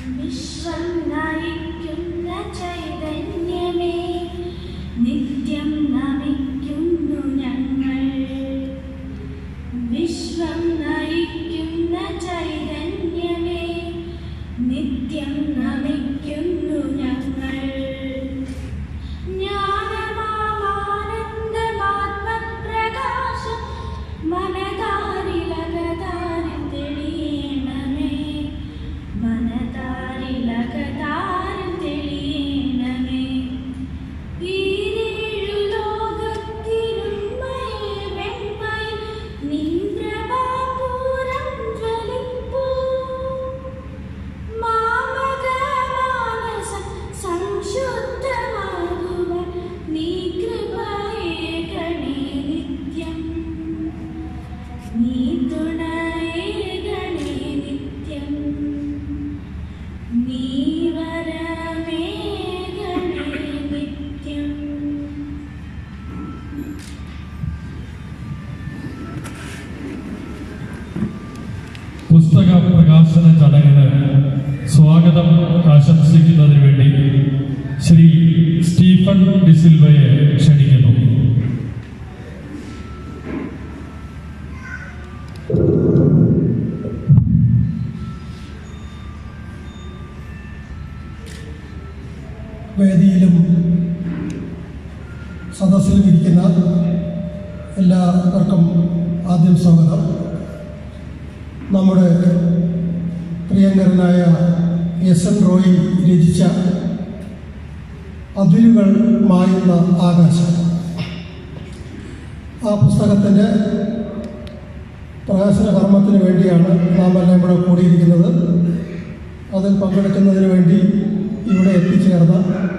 വിശ്വം നയിക്കുന്ന ചൈതന്യമേ നിത്യം നമിക്കുന്നു ഞങ്ങൾ വിശ്വം നയിക്കുന്ന ചൈതന്യമേ നിത്യം നമിക്കുന്നു ഞങ്ങൾ ജ്ഞാനമാനന്ദമാത്മപ്രകാശം മനതാരിലകതാരിൽ തെളിയണമേ മനതാരിലകതാരിൽ തെളിയണമേ ഈരേഴു ലോകത്തിനുമ്മയെ വെണ്മയിൽ നിൻ പ്രഭാപൂരം ജ്വലിപ്പൂ മാമകമാനസം സംശുദ്ധമാകുവാൻ നീ കൃപയേകണേ നിത്യം നീ തുണയേകണേ നിത്യം നീ വരമേകണേ നിത്യം പുസ്തക പ്രകാശന ചടങ്ങിന് സ്വാഗതം ആശംസിക്കുന്നതിന് വേണ്ടി ശ്രീ സ്റ്റീഫൻ ഡിസിൽവയെ ക്ഷണിക്കുന്നു വേദിയിലും സദസ്സിലും ഇരിക്കുന്ന എല്ലാവർക്കും ആദ്യം സ്വാഗതം നമ്മുടെ പ്രിയങ്കരനായ എസ് എൻ റോയി രചിച്ച അതിരുകൾ മായുന്ന ആകാശം ആ പുസ്തകത്തിൻ്റെ പ്രകാശന കർമ്മത്തിന് വേണ്ടിയാണ് നാം എല്ലാം ഇവിടെ കൂടിയിരിക്കുന്നത് അതിൽ പങ്കെടുക്കുന്നതിന് വേണ്ടി ഇവിടെ എത്തിച്ചേർന്ന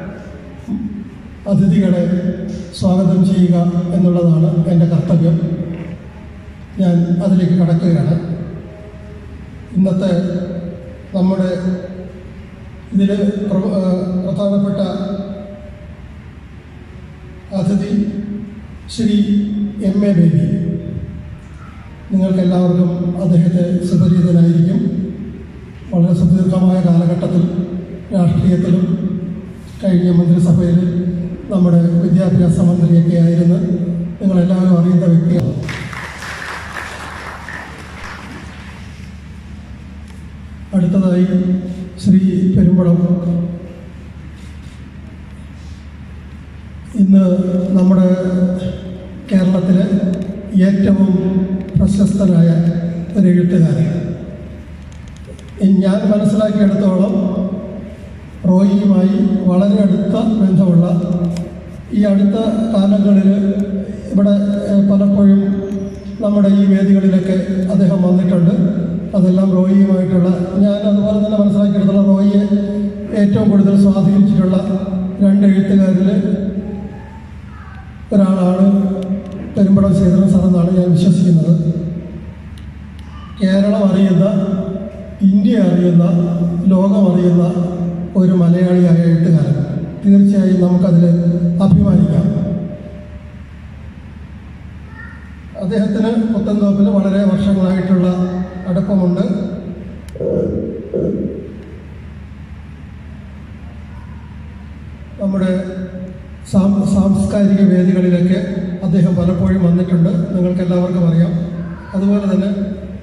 അതിഥികളെ സ്വാഗതം ചെയ്യുക എന്നുള്ളതാണ് എൻ്റെ കർത്തവ്യം ഞാൻ അതിലേക്ക് കടക്കുകയാണ് ഇന്നത്തെ നമ്മുടെ ഇതിൽ പ്ര- ആ, പ്രധാനപ്പെട്ട അതിഥി ശ്രീ എം എ ബേബി നിങ്ങൾക്കെല്ലാവർക്കും അദ്ദേഹത്തെ സുപരിചിതനായിരിക്കും വളരെ സുദീർഘമായ കാലഘട്ടത്തിൽ രാഷ്ട്രീയത്തിലും കഴിഞ്ഞ മന്ത്രിസഭയിൽ നമ്മുടെ വിദ്യാഭ്യാസ മന്ത്രിയൊക്കെ ആയിരുന്നു നിങ്ങളെല്ലാവരും അറിയുന്ന വ്യക്തിയാണ് അടുത്തതായി ശ്രീ പെരുമ്പടം ഇന്ന് നമ്മുടെ കേരളത്തിലെ ഏറ്റവും പ്രശസ്തനായ ഒരു എഴുത്തുകാരൻ ഞാൻ മനസ്സിലാക്കിയെടുത്തോളം റോയിയുമായി വളരെ അടുത്ത ബന്ധമുള്ള ഈ അടുത്ത കാലങ്ങളിൽ ഇവിടെ ഏഹ്, പലപ്പോഴും നമ്മുടെ ഈ വേദികളിലൊക്കെ അദ്ദേഹം വന്നിട്ടുണ്ട് അതെല്ലാം റോയിയുമായിട്ടുള്ള ഞാൻ അതുപോലെ തന്നെ മനസ്സിലാക്കിയെടുത്തോളം റോയിയെ ഏറ്റവും കൂടുതൽ സ്വാധീനിച്ചിട്ടുള്ള രണ്ട് എഴുത്തുകാരിൽ ഒരാളാണ് പെരുമ്പടം ശ്രീധരൻ സാറെന്നാണ് ഞാൻ വിശ്വസിക്കുന്നത് കേരളം അറിയുന്ന ഇന്ത്യ അറിയുന്ന ലോകം അറിയുന്ന ഒരു മലയാളിയായ എഴുത്തുകാരൻ തീർച്ചയായും നമുക്കതിൽ അഭിമാനിക്കാം അദ്ദേഹത്തിന് പുത്തൻതോപ്പിൽ വളരെ വർഷങ്ങളായിട്ടുള്ള അടുപ്പമുണ്ട് നമ്മുടെ സാം സാംസ്കാരിക വേദികളിലൊക്കെ അദ്ദേഹം പലപ്പോഴും വന്നിട്ടുണ്ട് നിങ്ങൾക്ക് എല്ലാവർക്കും അറിയാം അതുപോലെ തന്നെ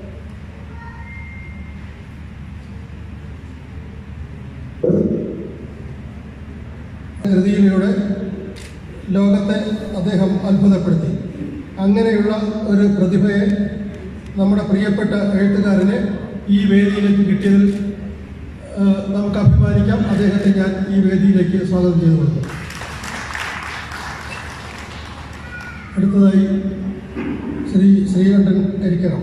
കൃതിയിലൂടെ ലോകത്തെ അദ്ദേഹം അത്ഭുതപ്പെടുത്തി അങ്ങനെയുള്ള ഒരു പ്രതിഭയെ നമ്മുടെ പ്രിയപ്പെട്ട എഴുത്തുകാരനെ ഈ വേദിയിലേക്ക് കിട്ടിയതിൽ ആ, നമുക്ക് അഭിമാനിക്കാം അദ്ദേഹത്തെ ഞാൻ ഈ വേദിയിലേക്ക് സ്വാഗതം ചെയ്തു കൊടുക്കും അടുത്തതായി ശ്രീ ശ്രീകണ്ഠൻ കരിക്കരം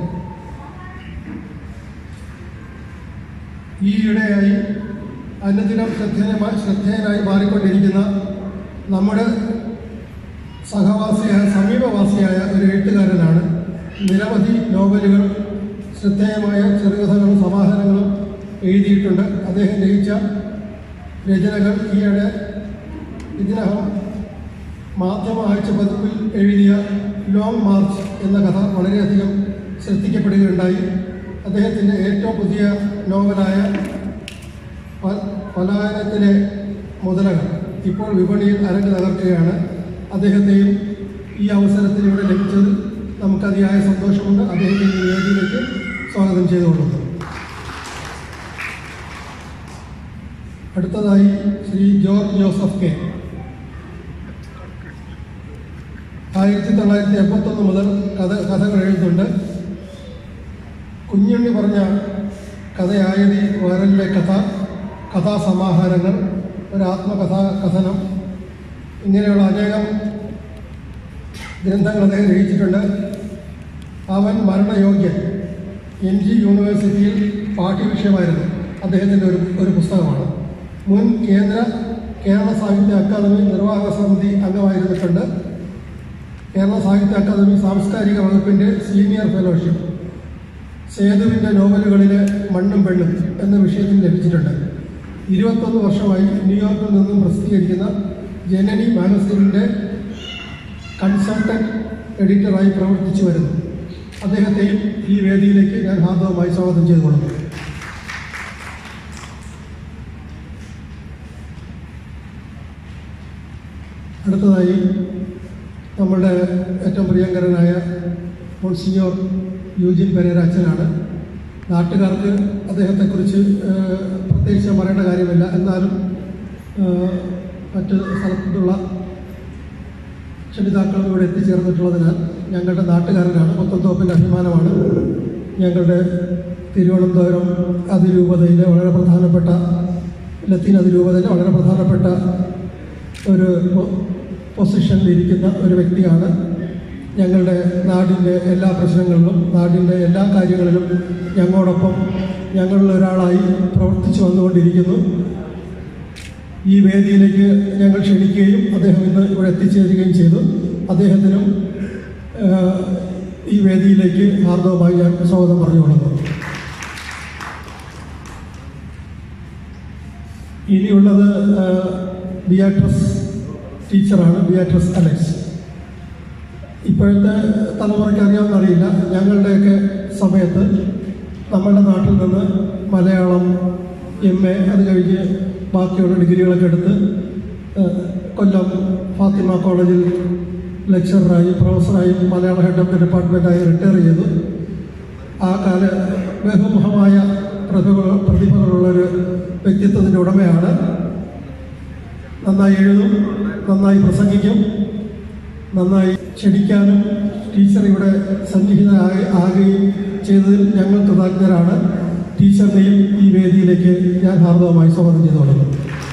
ഈയിടെയായി അനുദിനം ശ്രദ്ധേയമായി ശ്രദ്ധേയനായി മാറിക്കൊണ്ടിരിക്കുന്ന നമ്മുടെ സഹവാസിയായ സമീപവാസിയായ ഒരു എഴുത്തുകാരനാണ് നിരവധി നോവലുകൾ ശ്രദ്ധേയമായ ചെറുകഥകളും സമാഹാരങ്ങളും എഴുതിയിട്ടുണ്ട് അദ്ദേഹം രചിച്ച രചനകൾ ഈയിടെ ഇതിനകം മാധ്യമ ആഴ്ച പതിപ്പിൽ എഴുതിയ ലോങ് മാർച്ച് എന്ന കഥ വളരെയധികം ശ്രദ്ധിക്കപ്പെടുകയുണ്ടായി അദ്ദേഹത്തിൻ്റെ ഏറ്റവും പുതിയ നോവലായ പലായനത്തിലെ മുതലകൾ ഇപ്പോൾ വിപണിയിൽ അരങ്ങ് തകർക്കുകയാണ് അദ്ദേഹത്തെയും ഈ അവസരത്തിൽ ഇവിടെ ലഭിച്ചത് നമുക്ക് അതിയായ സന്തോഷമുണ്ട് അദ്ദേഹത്തെ ഈ വേദിയിലേക്ക് സ്വാഗതം ചെയ്തുകൊള്ളുന്നു അടുത്തതായി ശ്രീ ജോർജ് ജോസഫ് കെ ആയിരത്തി തൊള്ളായിരത്തി എൺപത്തൊന്ന് മുതൽ കഥ കഥകൾ എഴുതുന്നുണ്ട് കുഞ്ഞുണ്ണി പറഞ്ഞ കഥയായതി വയറലിലെ കഥ കഥാസമാഹാരങ്ങൾ ഒരു ആത്മകഥാ കഥനം ഇങ്ങനെയുള്ള അനേകം ഗ്രന്ഥങ്ങൾ അദ്ദേഹം രചിച്ചിട്ടുണ്ട് അവൻ മരണയോഗ്യൻ എം ജി യൂണിവേഴ്സിറ്റിയിൽ പാഠ്യവിഷയമായിരുന്നു അദ്ദേഹത്തിൻ്റെ ഒരു ഒരു പുസ്തകമാണ് മുൻ കേന്ദ്ര കേരള സാഹിത്യ അക്കാദമി നിർവാഹക സമിതി അംഗമായിരുന്നിട്ടുണ്ട് കേരള സാഹിത്യ അക്കാദമി സാംസ്കാരിക വകുപ്പിൻ്റെ സീനിയർ ഫെലോഷിപ്പ് സേതുവിൻ്റെ നോവലുകളിലെ മണ്ണും പെണ്ണും എന്ന വിഷയത്തിൽ ലഭിച്ചിട്ടുണ്ട് ഇരുപത്തൊന്ന് വർഷമായി ന്യൂയോർക്കിൽ നിന്നും പ്രസിദ്ധീകരിക്കുന്ന ജനനി മാഗസീനിൻ്റെ കൺസൾട്ടൻറ്റ് എഡിറ്ററായി പ്രവർത്തിച്ചു വരുന്നു അദ്ദേഹത്തെയും ഈ വേദിയിലേക്ക് ഞാൻ ഹാർദവമായി സ്വാഗതം ചെയ്തുകൊള്ളുന്നു അടുത്തതായി നമ്മളുടെ ഏറ്റവും പ്രിയങ്കരനായ മോൺസിഞ്ഞോർ യൂജിൻ പെരേര അച്ഛനാണ് നാട്ടുകാർക്ക് അദ്ദേഹത്തെക്കുറിച്ച് ഏഹ്, പ്രത്യേകിച്ച് പറയേണ്ട കാര്യമില്ല എന്നാലും ഏഹ്, മറ്റ് സ്ഥലത്തുള്ള ക്ഷണിതാക്കളും ഇവിടെ എത്തിച്ചേർന്നിട്ടുള്ളതിനാൽ ഞങ്ങളുടെ നാട്ടുകാരനാണ് പുത്തൻതോപ്പിൻ്റെ അഭിമാനമാണ് ഞങ്ങളുടെ തിരുവനന്തപുരം അതിരൂപതയിലെ വളരെ പ്രധാനപ്പെട്ട ലത്തീൻ അതിരൂപതയിലെ വളരെ പ്രധാനപ്പെട്ട ഒരു പൊ- പൊസിഷനിലിരിക്കുന്ന ഒരു വ്യക്തിയാണ് ഞങ്ങളുടെ നാടിൻ്റെ എല്ലാ പ്രശ്നങ്ങളിലും നാടിൻ്റെ എല്ലാ കാര്യങ്ങളിലും ഞങ്ങളോടൊപ്പം ഞങ്ങളിൽ ഒരാളായി പ്രവർത്തിച്ചു വന്നുകൊണ്ടിരിക്കുന്നു ഈ വേദിയിലേക്ക് ഞങ്ങൾ ക്ഷണിക്കുകയും അദ്ദേഹം ഇന്ന് ഇവിടെ എത്തിച്ചേരുകയും ചെയ്തു അദ്ദേഹത്തിനും ആ, ഈ വേദിയിലേക്ക് ഹാർദവമായി ഞാൻ സ്വാഗതം പറഞ്ഞുകൊള്ളുന്നു ഇനിയുള്ളത് ആ, ബിയാട്രസ് ടീച്ചറാണ് ബിയാട്രസ് അലക്സ് ഇപ്പോഴത്തെ തലമുറയ്ക്ക് അറിയാമെന്ന് അറിയില്ല ഞങ്ങളുടെയൊക്കെ സമയത്ത് നമ്മുടെ നാട്ടിൽ നിന്ന് മലയാളം എം എ അത് കഴിഞ്ഞ് ബാക്കിയുള്ള ഡിഗ്രികളൊക്കെ എടുത്ത് ഏഹ്, കൊല്ലം ഫാത്തിമ കോളേജിൽ ലെക്ചററായി പ്രൊഫസറായി മലയാള ഹെഡ് ഓഫ് ദി ഡിപ്പാർട്ട്മെൻറ്റായി റിട്ടയർ ചെയ്തു ആ കാല ബഹുമുഖമായ പ്രതിഭകൾ പ്രതിഭകളുള്ളൊരു വ്യക്തിത്വത്തിൻ്റെ ഉടമയാണ് നന്നായി എഴുതും നന്നായി പ്രസംഗിക്കും നന്നായി ക്ഷണിക്കാനും ടീച്ചർ ഇവിടെ സന്നിഹിതരായി ആകുകയും ചെയ്തതിൽ ഞങ്ങൾ കൃതജ്ഞരാണ് ടീച്ചറിനെയും ഈ വേദിയിലേക്ക് ഞാൻ ഹാർദവമായി സ്വാഗതം ചെയ്തു കൊടുക്കുന്നു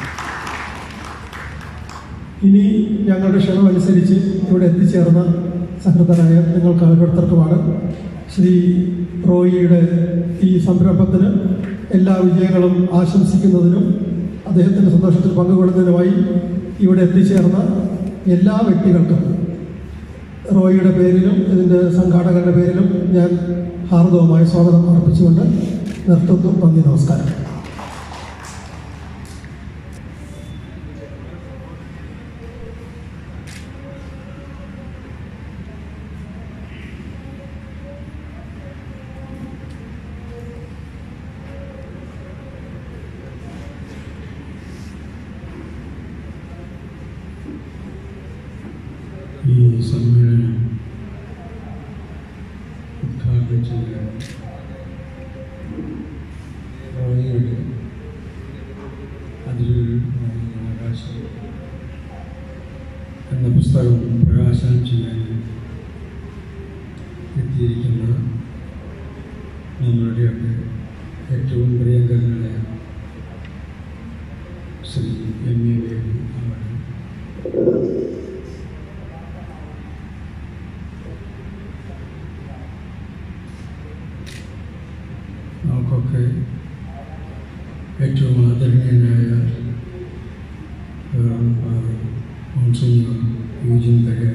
ഇനി ഞങ്ങളുടെ ക്ഷണം അനുസരിച്ച് ഇവിടെ എത്തിച്ചേർന്ന സഹൃദനായ നിങ്ങൾക്ക് ഓരോരുത്തർക്കുമാണ് ശ്രീ റോയിയുടെ ഈ സംരംഭത്തിന് എല്ലാ വിജയങ്ങളും ആശംസിക്കുന്നതിനും അദ്ദേഹത്തിൻ്റെ സന്തോഷത്തിൽ പങ്കുകൊള്ളുന്നതിനുമായി ഇവിടെ എത്തിച്ചേർന്ന എല്ലാ വ്യക്തികൾക്കും റോയിയുടെ പേരിലും ഇതിൻ്റെ സംഘാടകരുടെ പേരിലും ഞാൻ ഹാർദവമായ സ്വാഗതം അർപ്പിച്ചുകൊണ്ട് നിർത്തുന്നു നന്ദി നമസ്കാരം ഈ സമ്മേളനം ഉദ്ഘാടനം ചെയ്യാൻ റോയിയുടെ അതിലൊരു ആകാശം എന്ന പുസ്തകം പ്രകാശനം ചെയ്യാൻ എത്തിയിരിക്കുന്ന നമ്മളുടെയൊക്കെ ഏറ്റവും പ്രിയങ്കരനായ ശ്രീ എം എ വേണു അവർ നമുക്കൊക്കെ ഏറ്റവും ആദരണീയനായ മോൺസിഞ്ഞോർ യൂജിൻ പെരേര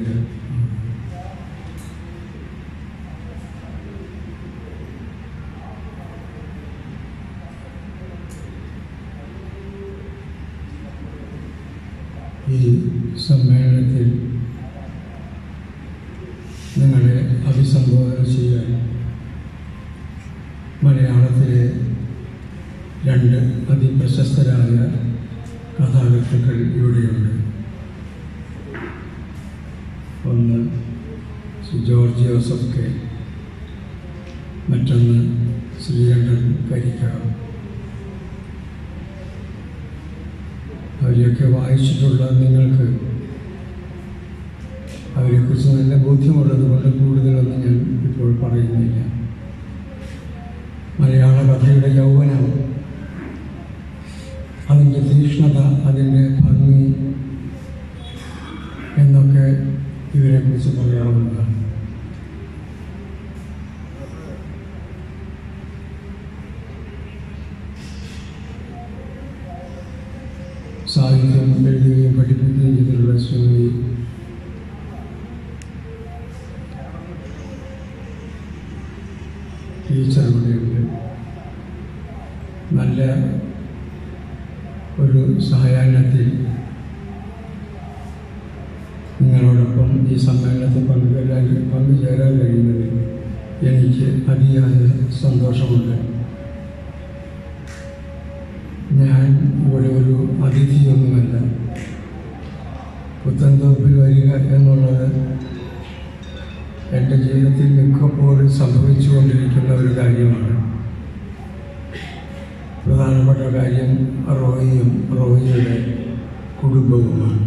ഈ സമ്മേളനത്തിൽ നിങ്ങളെ അഭിസംബോധന ചെയ്യാൻ മലയാളത്തിലെ രണ്ട് അതിപ്രശസ്തരായ കഥാകൃത്തുക്കൾ ഇവിടെയുണ്ട് ഒന്ന് ശ്രീ ജോർജ് ജോസഫ് കെ മറ്റൊന്ന് ശ്രീകണ്ഠൻ കരിക്കാവ് അവരെയൊക്കെ വായിച്ചിട്ടുള്ള നിങ്ങൾക്ക് അവരെക്കുറിച്ച് നല്ല ബോധ്യമുള്ളത് കൊണ്ട് കൂടുതലൊന്നും ഞാൻ ഇപ്പോൾ പറയുന്നില്ല മലയാള കഥയുടെ യൗവനം അതിൻ്റെ തീക്ഷ്ണത അതിൻ്റെ ഭംഗി എന്നൊക്കെ ഇവരെക്കുറിച്ച് പറയാവുന്നതാണ് സാഹിത്യം എഴുതുകയും പഠിപ്പിക്കുകയും ചെയ്തിട്ടുള്ള ശ്രീമതി ടീച്ചർ ഇവിടെയുണ്ട് നല്ല ഒരു സഹായാനത്തിൽ നിങ്ങളോടൊപ്പം ഈ സമ്മേളനത്തിൽ പങ്കുചേരാൻ പങ്കുചേരാൻ കഴിയുന്നതിൽ എനിക്ക് അതിയായ സന്തോഷമുണ്ട് ഞാൻ ഇവിടെ ഒരു അതിഥിയൊന്നുമല്ല പുത്തൻതോപ്പിൽ വരിക എന്നുള്ളത് എൻ്റെ ജീവിതത്തിൽ മിക്കപ്പോഴും സംഭവിച്ചുകൊണ്ടിരിക്കുന്ന ഒരു കാര്യമാണ് പ്രധാനപ്പെട്ട കാര്യം റോയിയും റോയിയുടെ കുടുംബവുമാണ്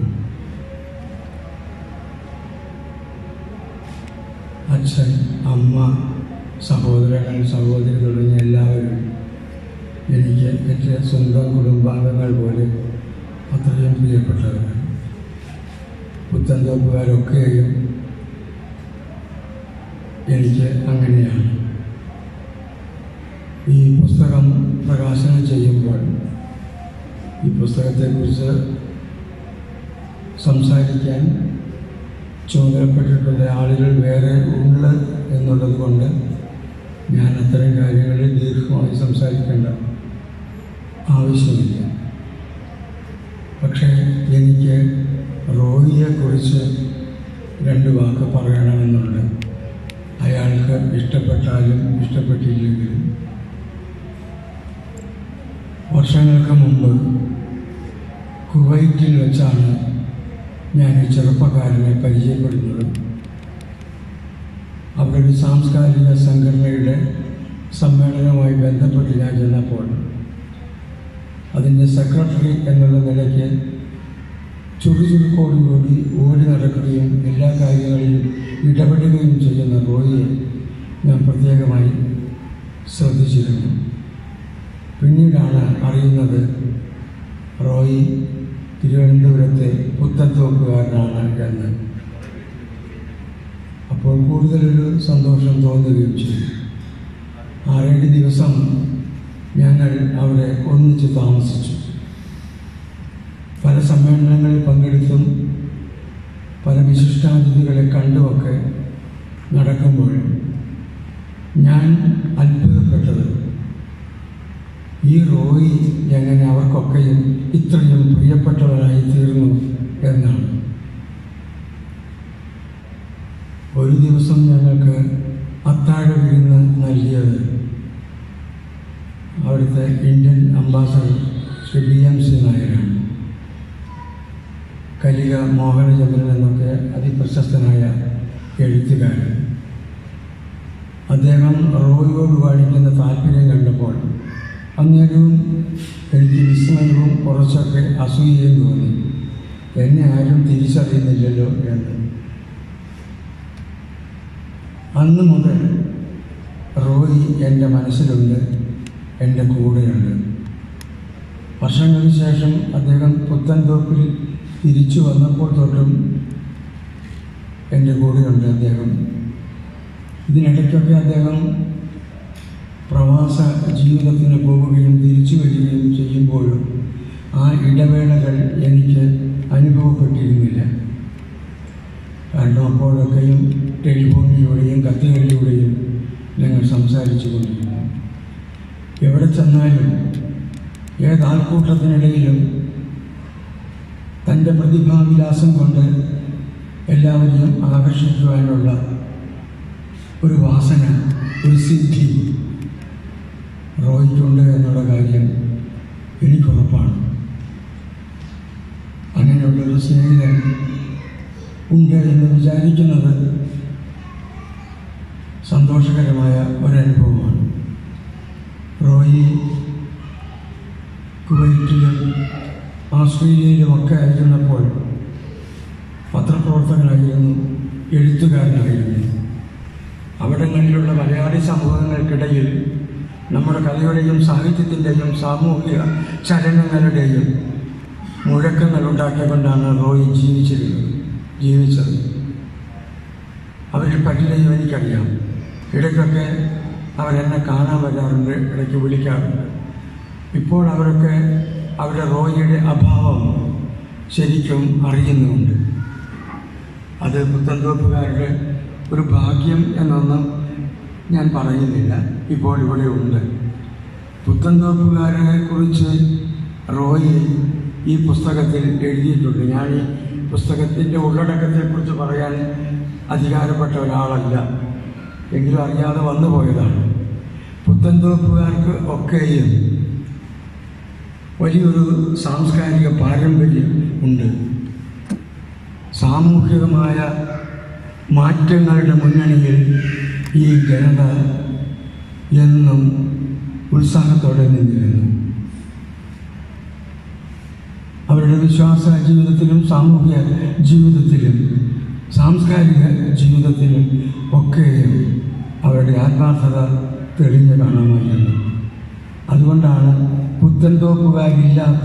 അച്ഛൻ അമ്മ സഹോദരങ്ങൾ സഹോദരി തുടങ്ങിയ എല്ലാവരും എനിക്ക് എൻ്റെ സ്വന്തം കുടുംബാംഗങ്ങൾ പോലെ അത്രയും പ്രിയപ്പെട്ടവരാണ് പുത്തൻതോപ്പുകാരൊക്കെയും എനിക്ക് അങ്ങനെയാണ് ഈ പുസ്തകം പ്രകാശനം ചെയ്യുമ്പോൾ ഈ പുസ്തകത്തെക്കുറിച്ച് സംസാരിക്കാൻ ചുമതലപ്പെട്ടിട്ടുള്ള ആളുകൾ വേറെ ഉണ്ട് എന്നുള്ളത് കൊണ്ട് ഞാൻ അത്തരം കാര്യങ്ങളിൽ ദീർഘമായി സംസാരിക്കേണ്ട ആവശ്യമില്ല പക്ഷേ എനിക്ക് റോയിയെക്കുറിച്ച് രണ്ട് വാക്ക് പറയണമെന്നുണ്ട് അയാൾക്ക് ഇഷ്ടപ്പെട്ടാലും ഇഷ്ടപ്പെട്ടില്ലെങ്കിലും വർഷങ്ങൾക്ക് മുമ്പ് കുവൈറ്റിൽ വെച്ചാണ് ഞാൻ ഈ ചെറുപ്പക്കാരനെ പരിചയപ്പെടുന്നത് അവിടെ ഒരു സാംസ്കാരിക സംഘടനയുടെ സമ്മേളനവുമായി ബന്ധപ്പെട്ട് ഞാൻ ചെന്നപ്പോൾ അതിൻ്റെ സെക്രട്ടറി എന്നുള്ള നിലയ്ക്ക് ചുറുചുറുക്കോടുകൂടി ഓടി നടക്കുകയും എല്ലാ കാര്യങ്ങളിലും ഇടപെടുകയും ചെയ്യുന്ന റോയിയെ ഞാൻ പ്രത്യേകമായി ശ്രദ്ധിച്ചിരുന്നു പിന്നീടാണ് അറിയുന്നത് റോയി തിരുവനന്തപുരത്തെ പുത്തൻതോപ്പുകാരനാണ് എന്ന് അപ്പോൾ കൂടുതലൊരു സന്തോഷം തോന്നുകയും ചെയ്തു ആറേഴ് ദിവസം ഞങ്ങൾ അവിടെ ഒന്നിച്ച് താമസിച്ചു പല സമ്മേളനങ്ങളിൽ പങ്കെടുത്തും പല വിശിഷ്ടാതിഥികളെ കണ്ടുമൊക്കെ നടക്കുമ്പോൾ ഞാൻ അത്ഭുതപ്പെട്ടത് ഈ റോയി എങ്ങനെ അവർക്കൊക്കെയും ഇത്രയും പ്രിയപ്പെട്ടവരായി തീർന്നു എന്നാണ് ഒരു ദിവസം ഞങ്ങൾക്ക് അത്താഴ വിരുന്ന് നൽകിയത് അവിടുത്തെ Indian ambassador Shri B M C നായരാണ് കലിക മോഹനചന്ദ്രൻ എന്നൊക്കെ അതിപ്രശസ്തനായ എഴുത്തുകാരൻ അദ്ദേഹം റോയിയോട് കാണിക്കുന്ന താല്പര്യം കണ്ടപ്പോൾ അന്നേരവും എനിക്ക് വിസ്മയവും കുറച്ചൊക്കെ അസൂയയും തോന്നി എന്നെ ആരും തിരിച്ചറിയുന്നില്ലല്ലോ എന്ന് അന്ന് മുതൽ റോയി എൻ്റെ മനസ്സിലുണ്ട് എൻ്റെ കൂടെയുണ്ട് വർഷങ്ങൾക്ക് ശേഷം അദ്ദേഹം പുത്തൻതോപ്പിൽ തിരിച്ചു വന്നപ്പോൾ തൊട്ടും എൻ്റെ കൂടെയുണ്ട് അദ്ദേഹം ഇതിനിടയ്ക്കൊക്കെ അദ്ദേഹം പ്രവാസ ജീവിതത്തിന് പോവുകയും തിരിച്ചു വരികയും ചെയ്യുമ്പോഴും ആ ഇടവേളകൾ എനിക്ക് അനുഭവപ്പെട്ടിരുന്നില്ല കാരണം അപ്പോഴൊക്കെയും ടെലിഫോണിലൂടെയും കത്തുകളിലൂടെയും ഞങ്ങൾ സംസാരിച്ചു കൊണ്ടിരുന്നു എവിടെ ചെന്നാലും ഏതാൾക്കൂട്ടത്തിനിടയിലും തൻ്റെ പ്രതിഭാവിലാസം കൊണ്ട് എല്ലാവരെയും ആകർഷിക്കുവാനുള്ള ഒരു വാസന ഒരു സിദ്ധി റോയ്ക്കുണ്ട് എന്നുള്ള കാര്യം എനിക്കുറപ്പാണ് അങ്ങനെയുള്ളൊരു സ്നേഹിതൻ ഉണ്ട് എന്ന് വിചാരിക്കുന്നത് സന്തോഷകരമായ ഒരനുഭവമാണ് റോയി കുവൈറ്റിലും ഓസ്ട്രേലിയയിലുമൊക്കെ ആയിരുന്നപ്പോൾ പത്രപ്രവർത്തകനായിരുന്നു എഴുത്തുകാരനായിരുന്നു അവിടങ്ങളിലുള്ള മലയാളി സമൂഹങ്ങൾക്കിടയിൽ നമ്മുടെ കലയുടെയും സാഹിത്യത്തിൻ്റെയും സാമൂഹിക ചലനങ്ങളുടെയും മുഴക്കങ്ങൾ ഉണ്ടാക്കിക്കൊണ്ടാണ് റോയി ജീവിച്ചിരുന്നത് ജീവിച്ചത് അവരിൽ പലരെയും എനിക്കറിയാം ഇടയ്ക്കൊക്കെ അവരെന്നെ കാണാൻ വരാറുണ്ട് ഇടയ്ക്ക് വിളിക്കാറുണ്ട് ഇപ്പോൾ അവരൊക്കെ അവരുടെ റോയിയുടെ അഭാവം ശരിക്കും അറിയുന്നുമുണ്ട് അത് പുത്തൻതോപ്പുകാരുടെ ഒരു ഭാഗ്യം എന്നൊന്നും ഞാൻ പറയുന്നില്ല ഇപ്പോൾ ഇവിടെ ഉണ്ട് പുത്തൻതോപ്പുകാരെ കുറിച്ച് റോയി ഈ പുസ്തകത്തിൽ എഴുതിയിട്ടുണ്ട് ഞാൻ ഈ പുസ്തകത്തിൻ്റെ ഉള്ളടക്കത്തെക്കുറിച്ച് പറയാൻ അധികാരപ്പെട്ട ഒരാളല്ല എങ്കിലും അറിയാതെ വന്നു പോയതാണ് പുത്തൻതോപ്പുകാർക്ക് ഒക്കെയും വലിയൊരു സാംസ്കാരിക പാരമ്പര്യം ഉണ്ട് സാമൂഹികമായ മാറ്റങ്ങളുടെ മുന്നണിയിൽ ഈ ജനത എന്നും ഉത്സാഹത്തോടെ നിന്നിരുന്നു അവരുടെ വിശ്വാസ ജീവിതത്തിലും സാമൂഹിക ജീവിതത്തിലും സാംസ്കാരിക ജീവിതത്തിലും ഒക്കെയും അവരുടെ ആത്മാർത്ഥത തെളിഞ്ഞു കാണാമായിരുന്നു അതുകൊണ്ടാണ് പുത്തൻതോപ്പുകാരില്ലാത്ത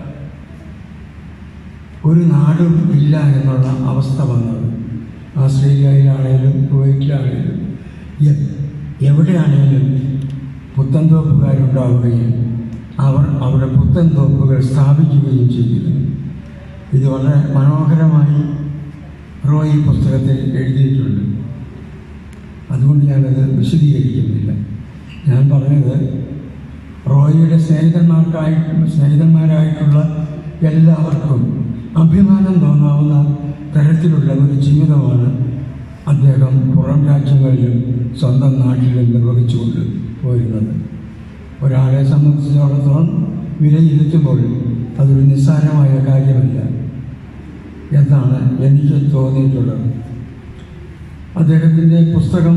ഒരു നാടും ഇല്ല എന്നുള്ള അവസ്ഥ വന്നത് ഓസ്ട്രേലിയയിലാണേലും കുവൈറ്റിലാണേലും എ- എവിടെയാണേലും പുത്തൻതോപ്പുകാരുണ്ടാവുകയും അവർ അവിടെ പുത്തൻതോപ്പുകൾ സ്ഥാപിക്കുകയും ചെയ്തിരുന്നു ഇത് വളരെ മനോഹരമായി റോയി പുസ്തകത്തിൽ എഴുതിയിട്ടുണ്ട് അതുകൊണ്ട് ഞാനത് വിശദീകരിക്കുന്നില്ല ഞാൻ പറഞ്ഞത് റോയിയുടെ സ്നേഹിതന്മാർക്കായി സ്നേഹിതന്മാരായിട്ടുള്ള എല്ലാവർക്കും അഭിമാനം തോന്നാവുന്ന തരത്തിലുള്ള ഒരു ജീവിതമാണ് അദ്ദേഹം പുറം രാജ്യങ്ങളിലും സ്വന്തം നാട്ടിലും നിർവഹിച്ചുകൊണ്ട് പോരുന്നത് ഒരാളെ സംബന്ധിച്ചിടത്തോളം വിലയിരുത്തുമ്പോൾ അതൊരു നിസ്സാരമായ കാര്യമല്ല എന്നാണ് എനിക്ക് തോന്നിയിട്ടുള്ളത് അദ്ദേഹത്തിൻ്റെ പുസ്തകം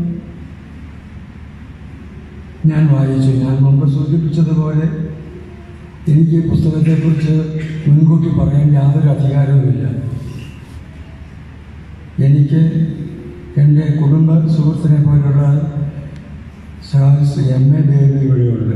ഞാൻ വായിച്ചു ഞാൻ മുമ്പ് സൂചിപ്പിച്ചതുപോലെ എനിക്ക് ഈ പുസ്തകത്തെക്കുറിച്ച് മുൻകൂട്ടി പറയാൻ യാതൊരു അധികാരവുമില്ല എനിക്ക് എൻ്റെ കുടുംബ സുഹൃത്തിനെ പോലുള്ള സാഹസ് എം എ ബേബി ഇവിടെയുണ്ട്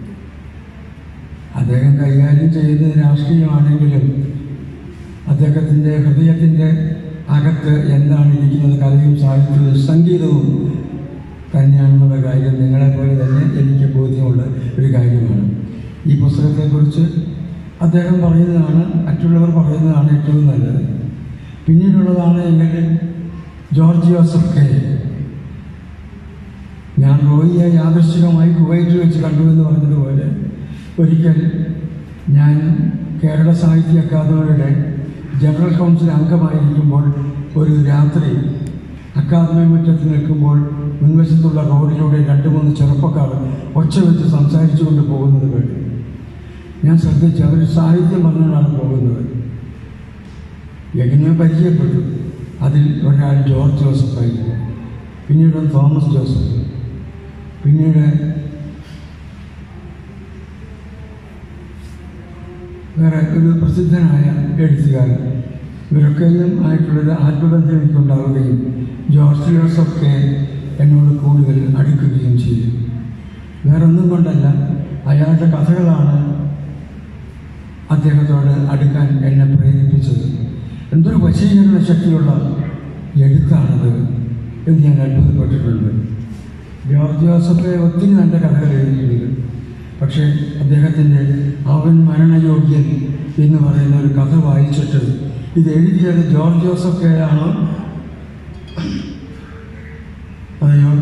അദ്ദേഹം കൈകാര്യം ചെയ്യുന്നത് രാഷ്ട്രീയമാണെങ്കിലും അദ്ദേഹത്തിൻ്റെ ഹൃദയത്തിൻ്റെ അകത്ത് എന്താണ് ഇരിക്കുന്നത് കലയും സാഹിത്യവും സംഗീതവും തന്നെയാണെന്നുള്ള കാര്യം നിങ്ങളെപ്പോലെ തന്നെ എനിക്ക് ബോധ്യമുള്ള ഒരു കാര്യമാണ് ഈ പുസ്തകത്തെക്കുറിച്ച് അദ്ദേഹം പറയുന്നതാണ് മറ്റുള്ളവർ പറയുന്നതാണ് ഏറ്റവും നല്ലത് പിന്നീടുള്ളതാണ് എങ്കിൽ ജോർജ് ജോസഫ് കെ ഞാൻ റോയിയെ യാദൃശ്ചികമായി കുവൈറ്റിൽ വെച്ച് കണ്ടുവെന്ന് പറഞ്ഞതുപോലെ ഒരിക്കൽ ഞാൻ കേരള സാഹിത്യ അക്കാദമിയുടെ ജനറൽ കൗൺസിൽ അംഗമായിരിക്കുമ്പോൾ ഒരു രാത്രി അക്കാദമി മുറ്റത്ത് നിൽക്കുമ്പോൾ മുൻവശത്തുള്ള റോഡിലൂടെ രണ്ട് മൂന്ന് ചെറുപ്പക്കാർ ഒച്ച വെച്ച് സംസാരിച്ചു കൊണ്ട് പോകുന്നത് കേട്ടു ഞാൻ ശ്രദ്ധിച്ചു അവർ സാഹിത്യം പറഞ്ഞാണ് പോകുന്നത് എങ്ങനെയോ പരിചയപ്പെട്ടു അതിൽ ഒരാൾ ജോർജ് ജോസഫ് ആയിരുന്നു പിന്നീട് തോമസ് ജോസഫ് പിന്നീട് വേറെ ഒരു പ്രസിദ്ധനായ എഴുത്തുകാരൻ ഇവരൊക്കെയും ആയിട്ടുള്ളൊരു ആത്മബന്ധം എനിക്കുണ്ടാവുകയും ജോർജ് ജോസഫ് കെ എന്നോട് കൂടുതൽ അടുക്കുകയും ചെയ്തു വേറൊന്നും കൊണ്ടല്ല അയാളുടെ കഥകളാണ് അദ്ദേഹത്തോട് അടുക്കാൻ എന്നെ പ്രേരിപ്പിച്ചത് എന്തൊരു വശീകരണ ശക്തിയുള്ള എഴുത്താണത് എന്ന് ഞാൻ അത്ഭുതപ്പെട്ടിട്ടുണ്ട് ജോർജ് ജോസഫ് ഒത്തിരി നല്ല കഥകൾ എഴുതിയിട്ടുണ്ട് പക്ഷേ അദ്ദേഹത്തിൻ്റെ അവൻ മരണയോഗ്യൻ എന്ന് പറയുന്ന ഒരു കഥ വായിച്ചിട്ട് ഇത് എഴുതിയത് ജോർജ് ജോസഫ് കെ ആണോ അതെയോ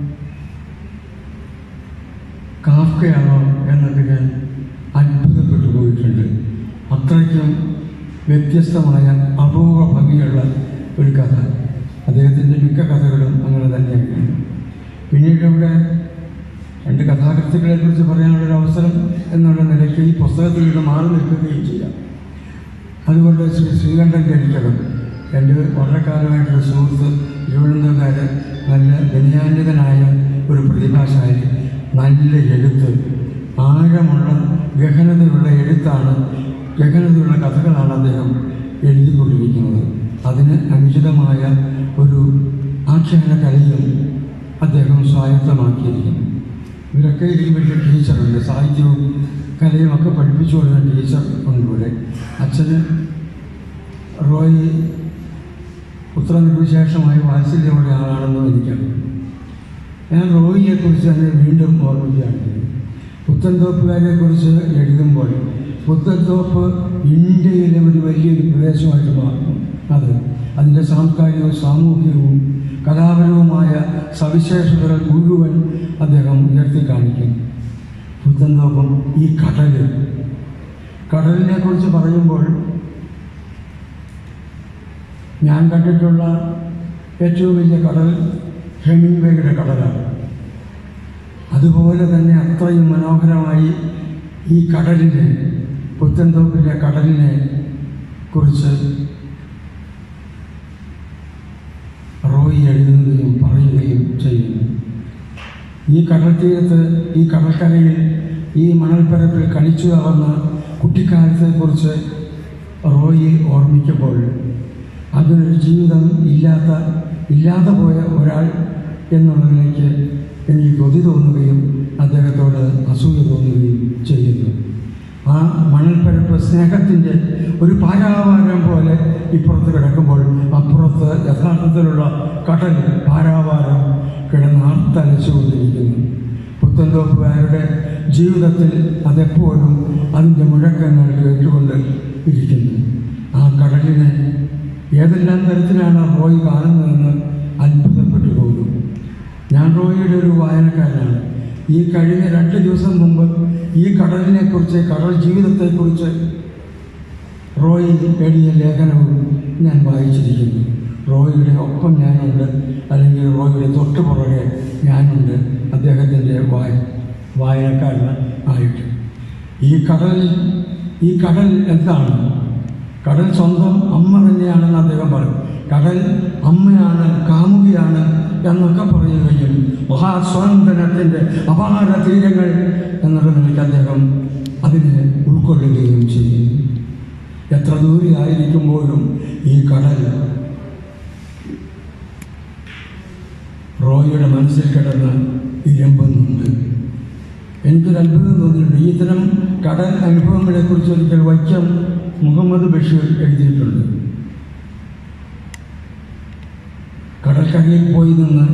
കാഫ്കയാണോ എന്നൊക്കെ ഞാൻ അത്ഭുതപ്പെട്ടു പോയിട്ടുണ്ട് അത്രയ്ക്കും വ്യത്യസ്തമായ അപൂർവ ഭംഗിയുള്ള ഒരു കഥ അദ്ദേഹത്തിൻ്റെ മിക്ക കഥകളും അങ്ങനെ തന്നെയായിരുന്നു പിന്നീട് ഇവിടെ രണ്ട് കഥാകൃത്തുക്കളെ കുറിച്ച് പറയാനുള്ളൊരു അവസരം എന്നുള്ള നിലയ്ക്ക് ഈ പുസ്തകത്തിൽ നിന്ന് മാറി നിൽക്കുകയും ചെയ്യാം അതുകൊണ്ട് ശ്രീ ശ്രീകണ്ഠൻ കരിക്കകം എൻ്റെ വളരെ കാലമായിട്ടുള്ള സുഹൃത്ത് തിരുവനന്തപുരക്കാരൻ നല്ല വിനയാന്വിതനായ ഒരു പ്രതിഭാശാലി നല്ല എഴുത്ത് ആഴമുള്ള ഗഹനതയുള്ള എഴുത്താണ് ഗഹനതയുള്ള കഥകളാണ് അദ്ദേഹം എഴുതിക്കൊണ്ടിരിക്കുന്നത് അതിന് അനുചിതമായ ഒരു ആഖ്യാന കലയും അദ്ദേഹം സ്വായത്തമാക്കിയിരിക്കുന്നു ഇവരൊക്കെ ഇതിൽ വലിയ ടീച്ചറുണ്ട് സാഹിത്യവും കലയും ഒക്കെ പഠിപ്പിച്ചു കൊടുക്കുന്ന ടീച്ചർ ഉണ്ട് ഇവിടെ അച്ഛന് റോയ് പുത്രനിർവിശേഷമായി വാത്സല്യമുള്ള ആളാണെന്നും എനിക്കറിയാം ഞാൻ റോയിയെക്കുറിച്ച് തന്നെ വീണ്ടും ഓർമ്മിക്കുകയാണ് പുത്തൻതോപ്പുകാരെക്കുറിച്ച് എഴുതുമ്പോൾ പുത്തൻതോപ്പ് ഇന്ത്യയിലെ ഒരു വലിയൊരു പ്രദേശമായിട്ട് മാറുന്നു അത് അതിൻ്റെ സാംസ്കാരികവും സാമൂഹികവും കലാപരവുമായ സവിശേഷതകൾ മുഴുവൻ അദ്ദേഹം ഉയർത്തി കാണിക്കുന്നു പുത്തൻതോപ്പം ഈ കടൽ കടലിനെ കുറിച്ച് പറയുമ്പോൾ ഞാൻ കണ്ടിട്ടുള്ള ഏറ്റവും വലിയ കടൽ ഹെമിംഗ്വേയുടെ കടലാണ് അതുപോലെ തന്നെ അത്രയും മനോഹരമായി ഈ കടലിനെ പുത്തൻതോപ്പിലെ കടലിനെ കുറിച്ച് റോയി എഴുതുകയും പറയുകയും ചെയ്യുന്നു ഈ കടൽ തീരത്ത് ഈ കടൽക്കരയിൽ ഈ മണൽപ്പരപ്പിൽ കളിച്ചു നടന്ന കുട്ടിക്കാലത്തെക്കുറിച്ച് റോയി ഓർമ്മിക്കുമ്പോൾ അതിനൊരു ജീവിതം ഇല്ലാത്ത ഇല്ലാതെ പോയ ഒരാൾ എന്നുള്ളതിലേക്ക് എനിക്ക് കൊതി തോന്നുകയും അദ്ദേഹത്തോട് അസൂയ തോന്നുകയും ചെയ്യുന്നു ആ മണൽപ്പരപ്പ് സ്നേഹത്തിൻ്റെ ഒരു പാരാവാരം പോലെ ഇപ്പുറത്ത് കിടക്കുമ്പോൾ അപ്പുറത്ത് യഥാർത്ഥത്തിലുള്ള കടൽ പാരാവാരം കിടന്ന് ആർത്തലച്ചുകൊണ്ടിരിക്കുന്നു പുത്തൻതോപ്പുകാരുടെ ജീവിതത്തിൽ അതെപ്പോഴും അതിൻ്റെ മുഴക്കങ്ങൾ കേട്ടുകൊണ്ട് ഇരിക്കുന്നു ആ കടലിനെ ഏതെല്ലാം തരത്തിലാണ് റോയ് കാണുന്നതെന്ന് അത്ഭുതപ്പെട്ടു പോകും ഞാൻ റോയിയുടെ ഒരു വായനക്കാരനാണ് ഈ കഴിഞ്ഞ രണ്ട് ദിവസം മുമ്പ് ഈ കടലിനെക്കുറിച്ച് കടൽ ജീവിതത്തെക്കുറിച്ച് റോയി എഴുതിയ ലേഖനവും ഞാൻ വായിച്ചിരിക്കുന്നു റോയിയുടെ ഒപ്പം ഞാനുണ്ട് അല്ലെങ്കിൽ റോയിയുടെ തൊട്ടു പുറകെ ഞാനുണ്ട് അദ്ദേഹത്തിൻ്റെ വായ വായനക്കാരൻ ആയിട്ട് ഈ കടൽ ഈ കടൽ എന്താണ് കടൽ സ്വന്തം അമ്മ തന്നെയാണെന്ന് അദ്ദേഹം പറയും കടൽ അമ്മയാണ് കാമുകിയാണ് എന്നൊക്കെ പറയുകയും മഹാസ്വാതന്ത്ര്യത്തിൻ്റെ അപാര തീരങ്ങൾ എന്നുള്ള നിലയ്ക്ക് അദ്ദേഹം അതിനെ ഉൾക്കൊള്ളുകയും ചെയ്യും എത്ര ദൂരെയായിരിക്കുമ്പോഴും ഈ കടൽ റോയിയുടെ മനസ്സിൽ കിടന്ന് ഇരമ്പുന്നുണ്ട് എനിക്കൊരു അത്ഭുതം തോന്നിയിട്ടുണ്ട് ഇത്തരം കടൽ അനുഭവങ്ങളെക്കുറിച്ച് ഒരിക്കൽ വൈക്കം മുഹമ്മദ് ബഷീർ എഴുതിയിട്ടുണ്ട് കടൽക്കരയിൽ പോയി നിന്ന്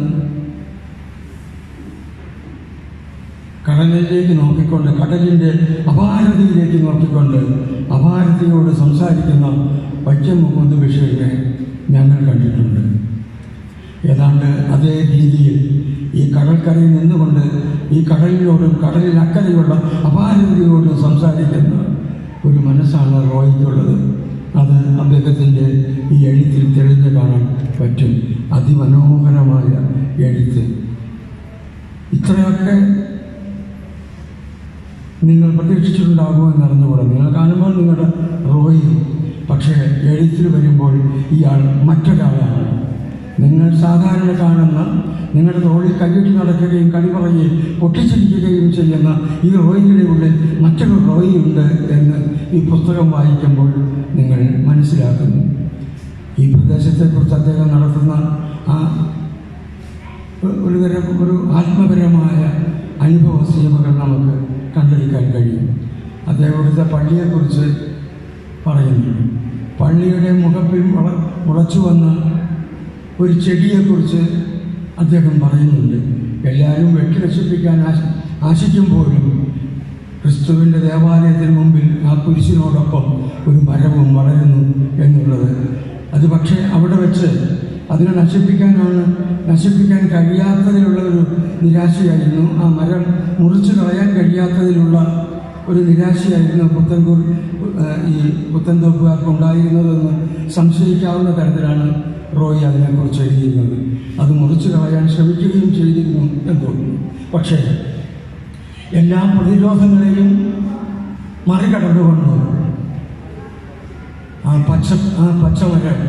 കടലിലേക്ക് നോക്കിക്കൊണ്ട് കടലിൻ്റെ അപാരതയിലേക്ക് നോക്കിക്കൊണ്ട് അപാരതയോട് സംസാരിക്കുന്ന വൈക്കം മുഹമ്മദ് ബഷീറിനെ ഞങ്ങൾ കണ്ടിട്ടുണ്ട് ഏതാണ്ട് അതേ രീതിയിൽ ഈ കടൽക്കരയിൽ നിന്നുകൊണ്ട് ഈ കടലിനോടും കടലിനക്കരയുള്ള അപാരതയോടും സംസാരിക്കുന്ന ഒരു മനസ്സാണ് റോയ്ക്കുള്ളത് അത് അദ്ദേഹത്തിൻ്റെ ഈ എഴുത്തിൽ തെളിഞ്ഞു കാണാൻ പറ്റും അതിമനോഹരമായ എഴുത്ത് ഇത്രയൊക്കെ നിങ്ങൾ പ്രതീക്ഷിച്ചിട്ടുണ്ടാകുമെന്ന് അറിഞ്ഞുകൂടാ നിങ്ങൾ കാണുമ്പോൾ നിങ്ങളുടെ റോയി പക്ഷേ എഴുത്തിൽ വരുമ്പോൾ ഇയാൾ മറ്റൊരാളാണ് നിങ്ങൾ സാധാരണ കാണുന്ന നിങ്ങളുടെ തോളിൽ കൈയിട്ട് നടക്കുകയും കളി പറയുകയും പൊട്ടിച്ചിരിക്കുകയും ചെയ്യുന്ന ഈ റോയിയുടെ ഉള്ളിൽ മറ്റൊരു റോയി ഉണ്ട് എന്ന് ഈ പുസ്തകം വായിക്കുമ്പോൾ നിങ്ങൾ മനസ്സിലാക്കുന്നു ഈ പ്രദേശത്തെക്കുറിച്ച് അദ്ദേഹം നടത്തുന്ന ആ ഒരു തരം ഒരു ആത്മപരമായ അനുഭവ സീമകൾ നമുക്ക് കണ്ടെടുക്കാൻ കഴിയും അദ്ദേഹം ഇവിടുത്തെ പള്ളിയെക്കുറിച്ച് പറയുന്നു പള്ളിയുടെ മുഖപ്പിൽ മുള മുളച്ചു വന്ന ഒരു ചെടിയെക്കുറിച്ച് അദ്ദേഹം പറയുന്നുണ്ട് എല്ലാവരും വെട്ടി നശിപ്പിക്കാൻ ആശ ആശിക്കുമ്പോഴും ക്രിസ്തുവിൻ്റെ ദേവാലയത്തിന് മുമ്പിൽ ആ കുരിശിനോടൊപ്പം ഒരു മരവും വളരുന്നു എന്നുള്ളത് അത് പക്ഷേ അവിടെ വെച്ച് അതിനെ നശിപ്പിക്കാനാണ് നശിപ്പിക്കാൻ കഴിയാത്തതിലുള്ള ഒരു നിരാശയായിരുന്നു ആ മരം മുറിച്ചു കളയാൻ കഴിയാത്തതിലുള്ള ഒരു നിരാശയായിരുന്നു പുത്തൻകൂർ ഏഹ്, ഈ പുത്തൻതോപ്പുകാർക്ക് ഉണ്ടായിരുന്നതെന്ന് സംശയിക്കാവുന്ന തരത്തിലാണ് റോയി അതിനെക്കുറിച്ച് എഴുതിയിരുന്നത് അത് മുറിച്ചു കളയാൻ ശ്രമിക്കുകയും ചെയ്തിരുന്നു എന്ന് തോന്നുന്നു പക്ഷേ എല്ലാ പ്രതിരോധങ്ങളെയും മറികടന്നുകൊണ്ട് ആ പച്ച ആ പച്ചമരം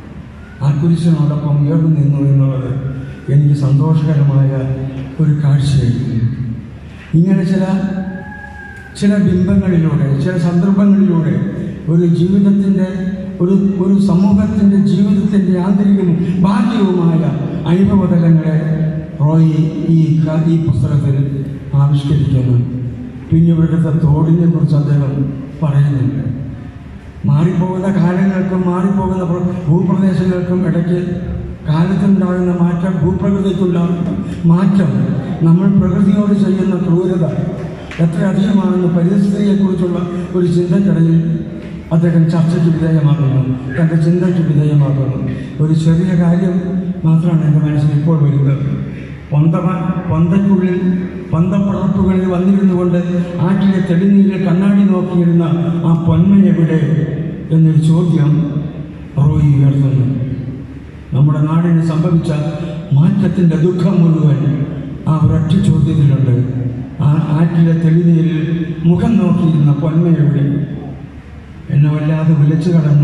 ആ കുരിശിനോടൊപ്പം ഉയർന്നു നിന്നു എന്നുള്ളത് എനിക്ക് സന്തോഷകരമായ ഒരു കാഴ്ചയായിരുന്നു ഇങ്ങനെ ചില ചില ബിംബങ്ങളിലൂടെ ചില സന്ദർഭങ്ങളിലൂടെ ഒരു ജീവിതത്തിൻ്റെ ഒരു ഒരു സമൂഹത്തിൻ്റെ ജീവിതത്തിൻ്റെ ആന്തരികവും ബാഹ്യവുമായ അനുഭവതലങ്ങളെ റോയി ഈ ക- ഈ പുസ്തകത്തിൽ ആവിഷ്കരിക്കുന്നു പിന്നെ ഇവിടുത്തെ തോടിനെ കുറിച്ച് അദ്ദേഹം പറയുന്നുണ്ട് മാറിപ്പോകുന്ന കാലങ്ങൾക്കും മാറിപ്പോകുന്ന പ്ര- ഭൂപ്രദേശങ്ങൾക്കും ഇടയ്ക്ക് കാലത്തുണ്ടാകുന്ന മാറ്റം ഭൂപ്രകൃതിക്കുണ്ടാകുന്ന മാറ്റം നമ്മൾ പ്രകൃതിയോട് ചെയ്യുന്ന ക്രൂരത എത്ര അധികമാണെന്ന് പരിസ്ഥിതിയെക്കുറിച്ചുള്ള ഒരു ചിന്തക്കിടയിൽ അദ്ദേഹം ചർച്ചയ്ക്ക് വിധേയമാക്കുന്നു തൻ്റെ ചിന്തയ്ക്ക് വിധേയമാക്കുന്നു ഒരു ചെറിയ കാര്യം മാത്രമാണ് എൻ്റെ മനസ്സിൽ ഇപ്പോൾ വരുന്നത് പൊന്തമ പൊന്തയ്ക്കുള്ളിൽ പന്തപ്പടർപ്പുകളിൽ വന്നിരുന്നു കൊണ്ട് ആറ്റിലെ തെളിനീരിൽ കണ്ണാടി നോക്കിയിരുന്ന ആ പൊന്മ എവിടെ എന്നൊരു ചോദ്യം റോയി ഉയർത്തുന്നു നമ്മുടെ നാടിന് സംഭവിച്ച മാറ്റത്തിൻ്റെ ദുഃഖം മുഴുവൻ ആ ഒരൊറ്റ ചോദ്യത്തിലുണ്ട് ആ ആറ്റിലെ തെളിനീരിൽ മുഖം നോക്കിയിരുന്ന പൊന്മ എവിടെ എന്നെ വല്ലാതെ വിളിച്ചു കളഞ്ഞ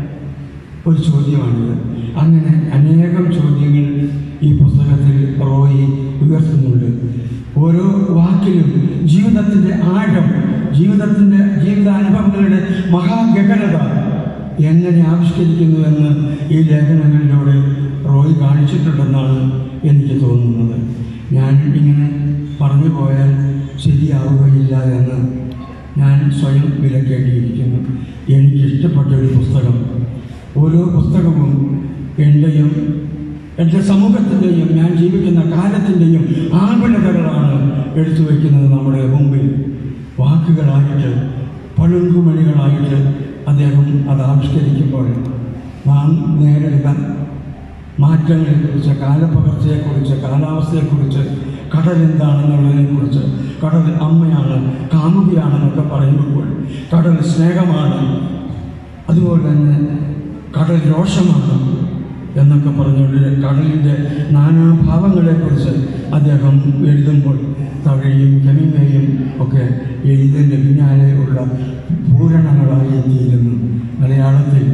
ഒരു ചോദ്യമാണിത് അങ്ങനെ അനേകം ചോദ്യങ്ങൾ ഈ പുസ്തകത്തിൽ റോയി ഉയർത്തുന്നുണ്ട് ഓരോ വാക്കിലും ജീവിതത്തിൻ്റെ ആഴം ജീവിതത്തിൻ്റെ ജീവിതാനുഭവങ്ങളുടെ മഹാഗഗനത എങ്ങനെ ആവിഷ്കരിക്കുന്നുവെന്ന് ഈ ലേഖനങ്ങളിലൂടെ റോയി കാണിച്ചിട്ടുണ്ടെന്നാണ് എനിക്ക് തോന്നുന്നത് ഞാൻ ഇങ്ങനെ പറഞ്ഞു പോയാൽ ശരിയാവുകയില്ല എന്ന് ഞാൻ സ്വയം വിലക്കേണ്ടിയിരിക്കുന്നു എനിക്കിഷ്ടപ്പെട്ട ഒരു പുസ്തകം ഓരോ പുസ്തകവും എൻ്റെയും എൻ്റെ സമൂഹത്തിൻ്റെയും ഞാൻ ജീവിക്കുന്ന കാലത്തിൻ്റെയും ആകുലതകളാണ് എടുത്തു വയ്ക്കുന്നത് നമ്മുടെ മുമ്പിൽ വാക്കുകളായിട്ട് പളുങ്കുമണികളായിട്ട് അദ്ദേഹം അത് ആവിഷ്കരിക്കുമ്പോൾ നാം നേരിടുന്ന മാറ്റങ്ങളെക്കുറിച്ച് കാലപ്പകർച്ചയെക്കുറിച്ച് കാലാവസ്ഥയെക്കുറിച്ച് കടൽ എന്താണെന്നുള്ളതിനെക്കുറിച്ച് കടൽ അമ്മയാണ് കാമുകിയാണെന്നൊക്കെ പറയുമ്പോൾ കടൽ സ്നേഹമാണ് അതുപോലെ തന്നെ കടൽ രോഷമാണ് എന്നൊക്കെ പറഞ്ഞുകൊണ്ട് കടലിൻ്റെ നാനാഭാവങ്ങളെക്കുറിച്ച് അദ്ദേഹം എഴുതുമ്പോൾ തഴയും കനിമയും ഒക്കെ എഴുതിൻ്റെ പിന്നാലെ ഉള്ള പൂരണങ്ങളായി എത്തിയിരുന്നു മലയാളത്തിൽ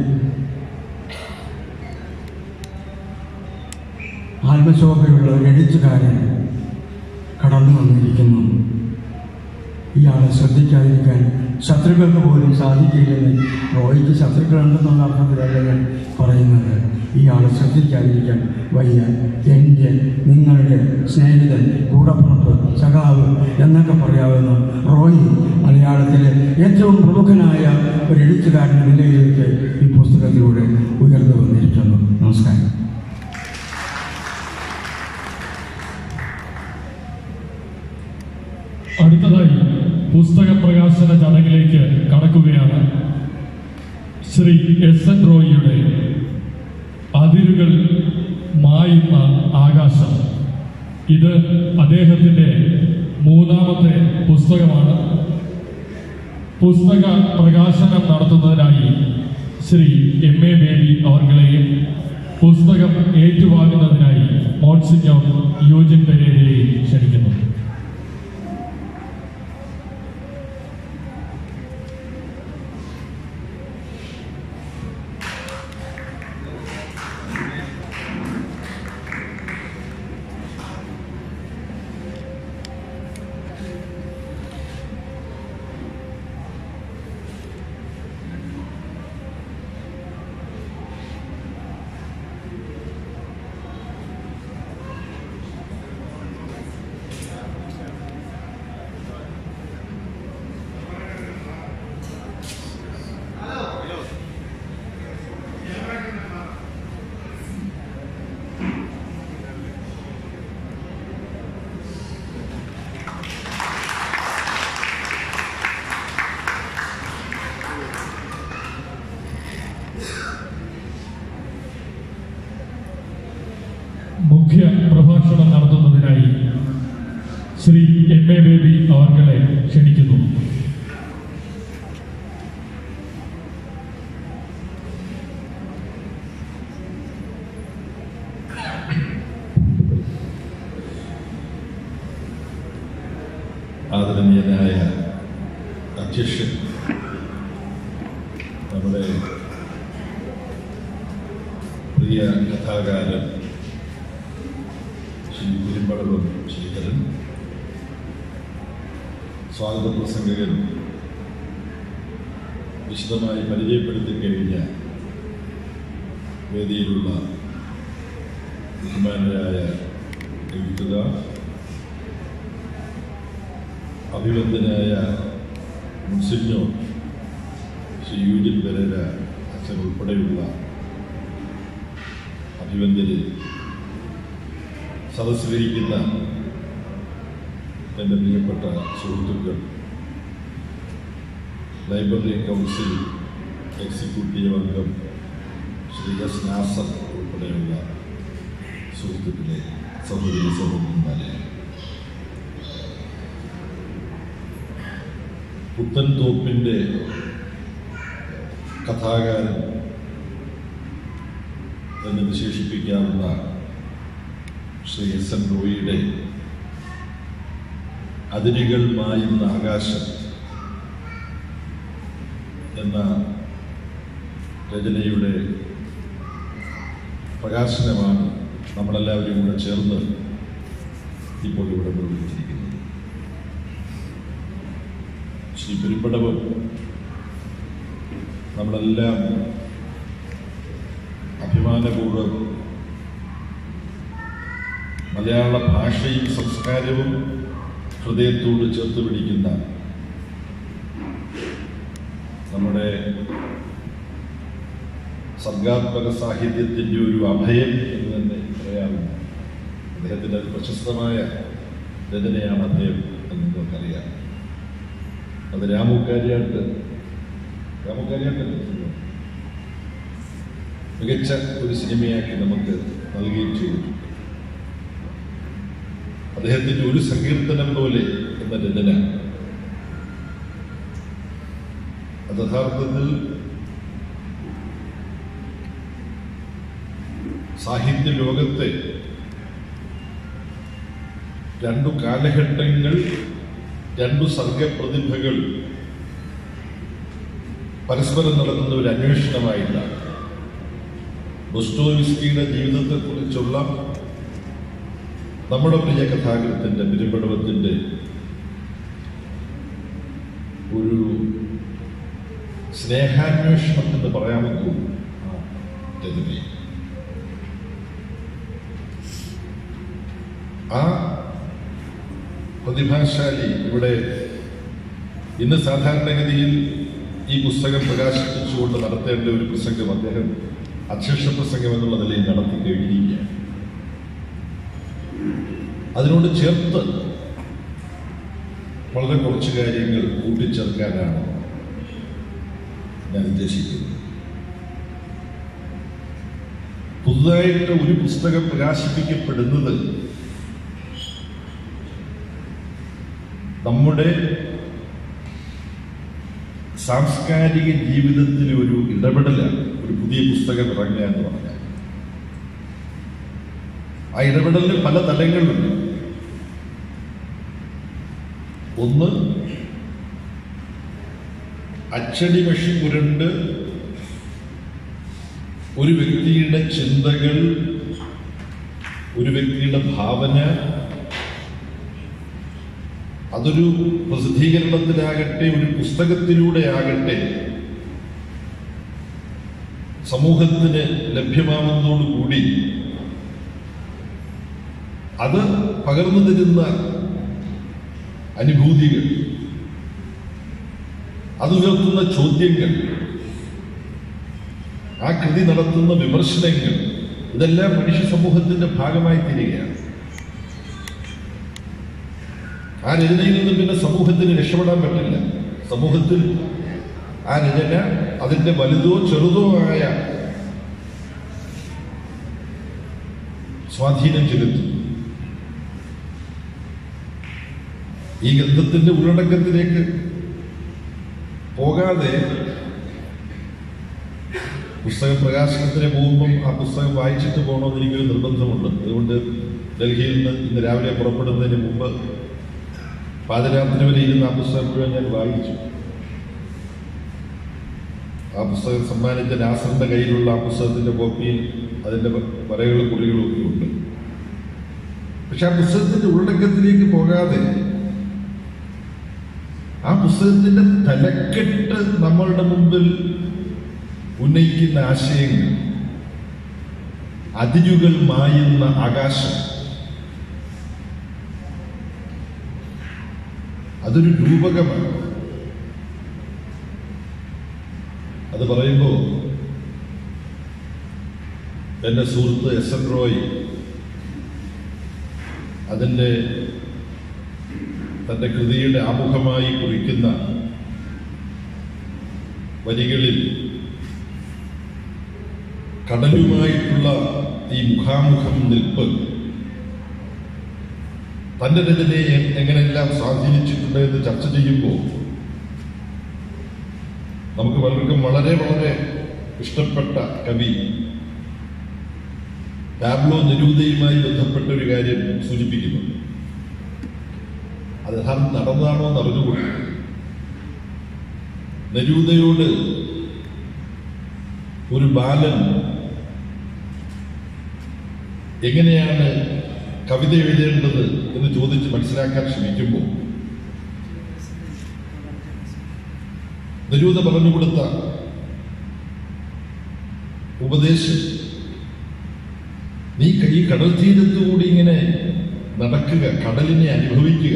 ആത്മശോഭയുള്ള ഒരു എഴുത്തുകാരൻ കടന്നു വന്നിരിക്കുന്നു ഇയാളെ ശ്രദ്ധിക്കാതിരിക്കാൻ ശത്രുക്കൾക്ക് പോലും സാധിക്കില്ലെന്ന് റോയ്ക്ക് ശത്രുക്കളുണ്ടെന്നുള്ള അർത്ഥത്തിലല്ല ഞാൻ പറയുന്നത് ഇയാളെ ശ്രദ്ധിക്കാതിരിക്കാൻ വയ്യ എൻ്റെ നിങ്ങളുടെ സ്നേഹിതൻ കൂടപ്പുറപ്പ് സഖാവ് എന്നൊക്കെ പറയാവുന്ന റോയി മലയാളത്തിലെ ഏറ്റവും പ്രമുഖനായ ഒരു എഴുത്തുകാരൻ നിലയിലേക്ക് ഈ പുസ്തകത്തിലൂടെ ഉയർന്നു വന്നിരിക്കുന്നു നമസ്കാരം അടുത്തതായി പുസ്തക പ്രകാശന ചടങ്ങിലേക്ക് കടക്കുകയാണ് ശ്രീ എസ് എൻ റോയിയുടെ അതിരുകൾ മായുന്ന ആകാശം ഇത് അദ്ദേഹത്തിൻ്റെ മൂന്നാമത്തെ പുസ്തകമാണ് പുസ്തക പ്രകാശനം നടത്തുന്നതിനായി ശ്രീ എം എ ബേബി അവർകളെയും പുസ്തകം ഏറ്റുവാങ്ങുന്നതിനായി മോൺസിഞ്ഞോർ യോജിൻ പെരേരയെയും ക്ഷണിക്കുന്നു മുഖ്യ പ്രഭാഷണം നടത്തുന്നതിനായി ശ്രീ എം എ ബേബി അവർകളെ ക്ഷണിക്കുന്നു ആദ ആദരണീയനായ അധ്യക്ഷൻ നമ്മുടെ പ്രിയ കഥാകാരൻ ശ്രീ കുരിമ്പളവൻ ശ്രീധരൻ സ്വാഗത പ്രസംഗകൻ വിശദമായി പരിചയപ്പെടുത്തി കഴിഞ്ഞ വേദിയിലുള്ള ബഹുമാനരായ എഴുത്തുകാർ അഭിവന്ദനായ മുൻസിഞ്ഞോ ശ്രീ യൂജിൻ പെരേര അച്ഛൻ ഉൾപ്പെടെയുള്ള അഭിവന്ദര് സദസ്സിലിരിക്കുന്ന എൻ്റെ പ്രിയപ്പെട്ട സുഹൃത്തുക്കൾ ലൈബ്രറി കൗൺസിൽ എക്സിക്യൂട്ടീവ് അംഗം ശ്രീ എസ് നാസർ ഉൾപ്പെടെയുള്ള സുഹൃത്തുക്കളെ സഹോദരി സഹോദരന്മാരെ പുത്തൻതോപ്പിൻ്റെ കഥാകാരൻ എന്ന് വിശേഷിപ്പിക്കാവുന്ന ശ്രീ എസ് എൻ റോയിയുടെ അതിരുകൾ മായുന്ന ആകാശം എന്ന രചനയുടെ പ്രകാശനമാണ് നമ്മളെല്ലാവരും കൂടെ ചേർന്ന് ഇപ്പോൾ ഇവിടെ നിർവഹിച്ചിരിക്കുന്നത് ശ്രീ പെരുമ്പടവ് നമ്മളെല്ലാം അഭിമാനപൂർവ്വം മലയാള ഭാഷയും സംസ്കാരവും ഹൃദയത്തോട് ചേർത്ത് പിടിക്കുന്ന നമ്മുടെ സർഗാത്മക സാഹിത്യത്തിൻ്റെ ഒരു അഭയം എന്ന് തന്നെ പറയാറുണ്ട് അദ്ദേഹത്തിൻ്റെ ഒരു പ്രശസ്തമായ രചനയാണ് അദ്ദേഹം എന്ന് നമുക്കറിയാം അത് രാമുക്കാരിയാട്ട് രാമുക്കാരിയാട്ടല്ലേ സിനിമ? മികച്ച ഒരു സിനിമയാക്കി നമുക്ക് നൽകുകയും ചെയ്തിട്ടുണ്ട് അദ്ദേഹത്തിൻ്റെ ഒരു സങ്കീർത്തനം പോലെ എന്ന രചന അത് യഥാർത്ഥത്തിൽ സാഹിത്യ ലോകത്തെ രണ്ടു കാലഘട്ടങ്ങൾ രണ്ടു സർഗപ്രതിഭകൾ പരസ്പരം നടത്തുന്ന ഒരു അന്വേഷണമായിട്ടാണ് ഡൊസ്റ്റോവിസ്കിയുടെ ജീവിതത്തെക്കുറിച്ചുള്ള നമ്മുടെ പ്രിയ കഥാകൃത്തിന്റെ പെരുമ്പടവത്തിന്റെ ഒരു സ്നേഹാന്വേഷണം എന്ന് പറയാമെന്നു ആ രചനയെ ആ പ്രതിഭാശാലി ഇവിടെ ഇന്ന് സാധാരണഗതിയിൽ ഈ പുസ്തകം പ്രകാശിപ്പിച്ചുകൊണ്ട് നടത്തേണ്ട ഒരു പ്രസംഗം അദ്ദേഹം അധ്യക്ഷ പ്രസംഗം എന്നുള്ള നിലയിൽ നടത്തി കഴിഞ്ഞിരിക്കുകയാണ് അതിനോട് ചേർത്ത് വളരെ കുറച്ച് കാര്യങ്ങൾ കൂട്ടിച്ചേർക്കാനാണ് ഞാൻ ഉദ്ദേശിക്കുന്നത് പുതുതായിട്ട് ഒരു പുസ്തകം പ്രകാശിപ്പിക്കപ്പെടുന്നത് നമ്മുടെ സാംസ്കാരിക ജീവിതത്തിൽ ഒരു ഇടപെടലാണ് ഒരു പുതിയ പുസ്തകം ഇറങ്ങുക എന്ന് പറഞ്ഞാൽ ആ ഇടപെടലിന് പല തലങ്ങളുണ്ട് ഒന്ന് അച്ചടി മഷി പുരണ്ട് ഒരു വ്യക്തിയുടെ ചിന്തകൾ ഒരു വ്യക്തിയുടെ ഭാവന അതൊരു പ്രസിദ്ധീകരണത്തിലാകട്ടെ ഒരു പുസ്തകത്തിലൂടെ ആകട്ടെ സമൂഹത്തിന് ലഭ്യമാവുന്നതോടുകൂടി അത് പകർന്നു തരുന്ന അനുഭൂതികൾ അത് ഉയർത്തുന്ന ചോദ്യങ്ങൾ ആ കൃതി നടത്തുന്ന വിമർശനങ്ങൾ ഇതെല്ലാം മനുഷ്യ സമൂഹത്തിന്റെ ഭാഗമായി തീരുകയാണ് ആ രചനയിൽ നിന്നും പിന്നെ സമൂഹത്തിന് രക്ഷപ്പെടാൻ പറ്റില്ല സമൂഹത്തിൽ ആ രചന അതിന്റെ വലുതോ ചെറുതോ ആയ സ്വാധീനം ചെലുത്തും ഈ ഗ്രന്ഥത്തിന്റെ ഉള്ളടക്കത്തിലേക്ക് പോകാതെ പുസ്തക പ്രകാശനത്തിന് പോകുമ്പം ആ പുസ്തകം വായിച്ചിട്ട് പോകണമെന്ന് എനിക്കൊരു നിർബന്ധമുണ്ട് അതുകൊണ്ട് ഡൽഹിയിൽ നിന്ന് ഇന്ന് രാവിലെ പുറപ്പെടുന്നതിന് മുമ്പ് പാതിരാത്രി വരെ ഇരുന്ന് ആ പുസ്തകം മുഴുവൻ ഞാൻ വായിച്ചു ആ പുസ്തകം സമ്മാനിച്ച നാസറിന്റെ കയ്യിലുള്ള ആ പുസ്തകത്തിന്റെ കോപ്പിയിൽ അതിന്റെ വരകളും കുറികളും ഒക്കെ ഉണ്ട് പക്ഷെ ആ പുസ്തകത്തിന്റെ ഉള്ളടക്കത്തിലേക്ക് പോകാതെ ആ പുസ്തകത്തിന്റെ തലക്കെട്ട് നമ്മളുടെ മുമ്പിൽ ഉന്നയിക്കുന്ന ആശയങ്ങൾ അതിരുകൾ മായുന്ന ആകാശം അതൊരു രൂപകമാണ് അത് പറയുമ്പോൾ എൻ്റെ സുഹൃത്ത് എസ് എൻ റോയ് അതിൻ്റെ തൻ്റെ കൃതിയുടെ ആമുഖമായി കുറിക്കുന്ന വരികളിൽ കടലുമായിട്ടുള്ള ഈ മുഖാമുഖം നിൽപ്പ് തൻ്റെ രചനയെ എ- എങ്ങനെയെല്ലാം സ്വാധീനിച്ചിട്ടുണ്ട് എന്ന് ചർച്ച ചെയ്യുമ്പോൾ നമുക്ക് പലർക്കും വളരെ വളരെ ഇഷ്ടപ്പെട്ട കവി പാബ്ലോ നെരൂദയുമായി ബന്ധപ്പെട്ട ഒരു കാര്യം സൂചിപ്പിക്കുന്നുണ്ട് അത് യഥാർത്ഥം നടന്നതാണോ എന്ന് അറിഞ്ഞുകൂടാ നെരൂദയോട് ഒരു ബാലൻ എങ്ങനെയാണ് കവിത എഴുതേണ്ടത് എന്ന് ചോദിച്ച് മനസ്സിലാക്കാൻ ശ്രമിക്കുമ്പോൾ നിരൂത പറഞ്ഞുകൊടുത്ത ഉപദേശം നീ ഈ കടൽ തീരത്തുകൂടി ഇങ്ങനെ നടക്കുക കടലിനെ അനുഭവിക്കുക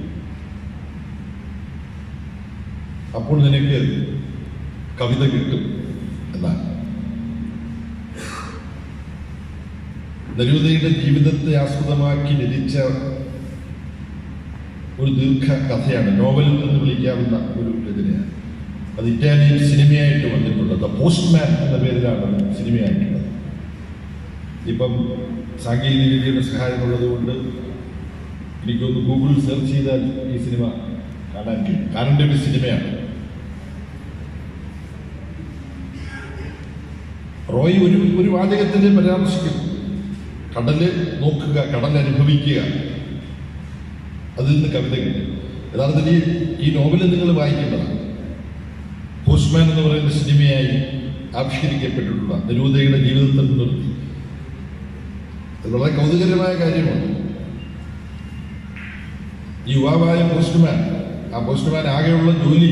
അപ്പോൾ നിനക്ക് കവിത കിട്ടും എന്നാണ് നരൂദയുടെ ജീവിതത്തെ ആസ്പദമാക്കി രചിച്ച ഒരു ദീർഘ കഥയാണ് നോവൽ എന്ന് വിളിക്കാവുന്ന ഒരു രചനയാണ് അത് ഇറ്റാലിയൻ സിനിമയായിട്ട് വന്നിട്ടുണ്ട് ദ പോസ്റ്റ്മാൻ എന്ന പേരിലാണ് അത് സിനിമയായിട്ടുള്ളത് ഇപ്പം സാങ്കേതിക വിദ്യയുടെ സഹായമുള്ളത് കൊണ്ട് എനിക്കൊന്ന് ഗൂഗിളിൽ സെർച്ച് ചെയ്താൽ ഈ സിനിമ കാണാൻ കഴിയും കാണേണ്ട ഒരു സിനിമയാണ് റോയ് ഒരു ഒരു വാചകത്തിനെ പരാമർശിക്കും കടല് നോക്കുക കടൽ അനുഭവിക്കുക അതിൽ നിന്ന് കവിത കിട്ടും യഥാർത്ഥത്തിൽ ഈ ഈ നോവൽ നിങ്ങൾ വായിക്കേണ്ടതാണ് പോസ്റ്റ്മാൻ എന്ന് പറയുന്ന സിനിമയായി ആവിഷ്കരിക്കപ്പെട്ടിട്ടുള്ള നിരൂതയുടെ ജീവിതത്തിൽ നിർത്തി അത് വളരെ കൗതുകരമായ കാര്യമാണ് ഈ യുവാവായ പോസ്റ്റ്മാൻ ആ പോസ്റ്റ്മാൻ ആകെയുള്ള ജോലി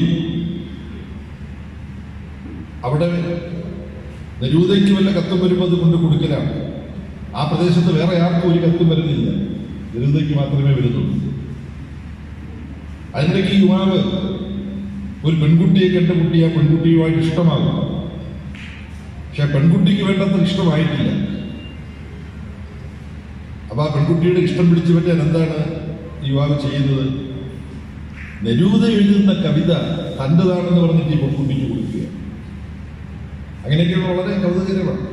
അവിടെ നിരൂതയ്ക്ക് വല്ല കത്തും വരുമ്പോൾ അത് കൊണ്ട് കൊടുക്കലാണ് ആ പ്രദേശത്ത് വേറെ ആർക്കും ഒരു കത്തും വരുന്നില്ല നിരൂതയ്ക്ക് മാത്രമേ വരുന്നുള്ളൂ അതിനിടയ്ക്ക് ഈ യുവാവ് ഒരു പെൺകുട്ടിയെ കണ്ടുമുട്ടി ആ പെൺകുട്ടിയുമായിട്ട് ഇഷ്ടമാകും പക്ഷെ ആ പെൺകുട്ടിക്ക് വേണ്ടത്ര ഇഷ്ടമായിട്ടില്ല അപ്പൊ ആ പെൺകുട്ടിയുടെ ഇഷ്ടം പിടിച്ചു പറ്റാൻ എന്താണ് ഈ യുവാവ് ചെയ്യുന്നത് നരൂത എഴുതുന്ന കവിത തൻ്റെതാണെന്ന് പറഞ്ഞിട്ട് ഈ പെൺകുട്ടിക്ക് കൊടുക്കുക അങ്ങനെയൊക്കെയുള്ള വളരെ കൗതുകരമാണ്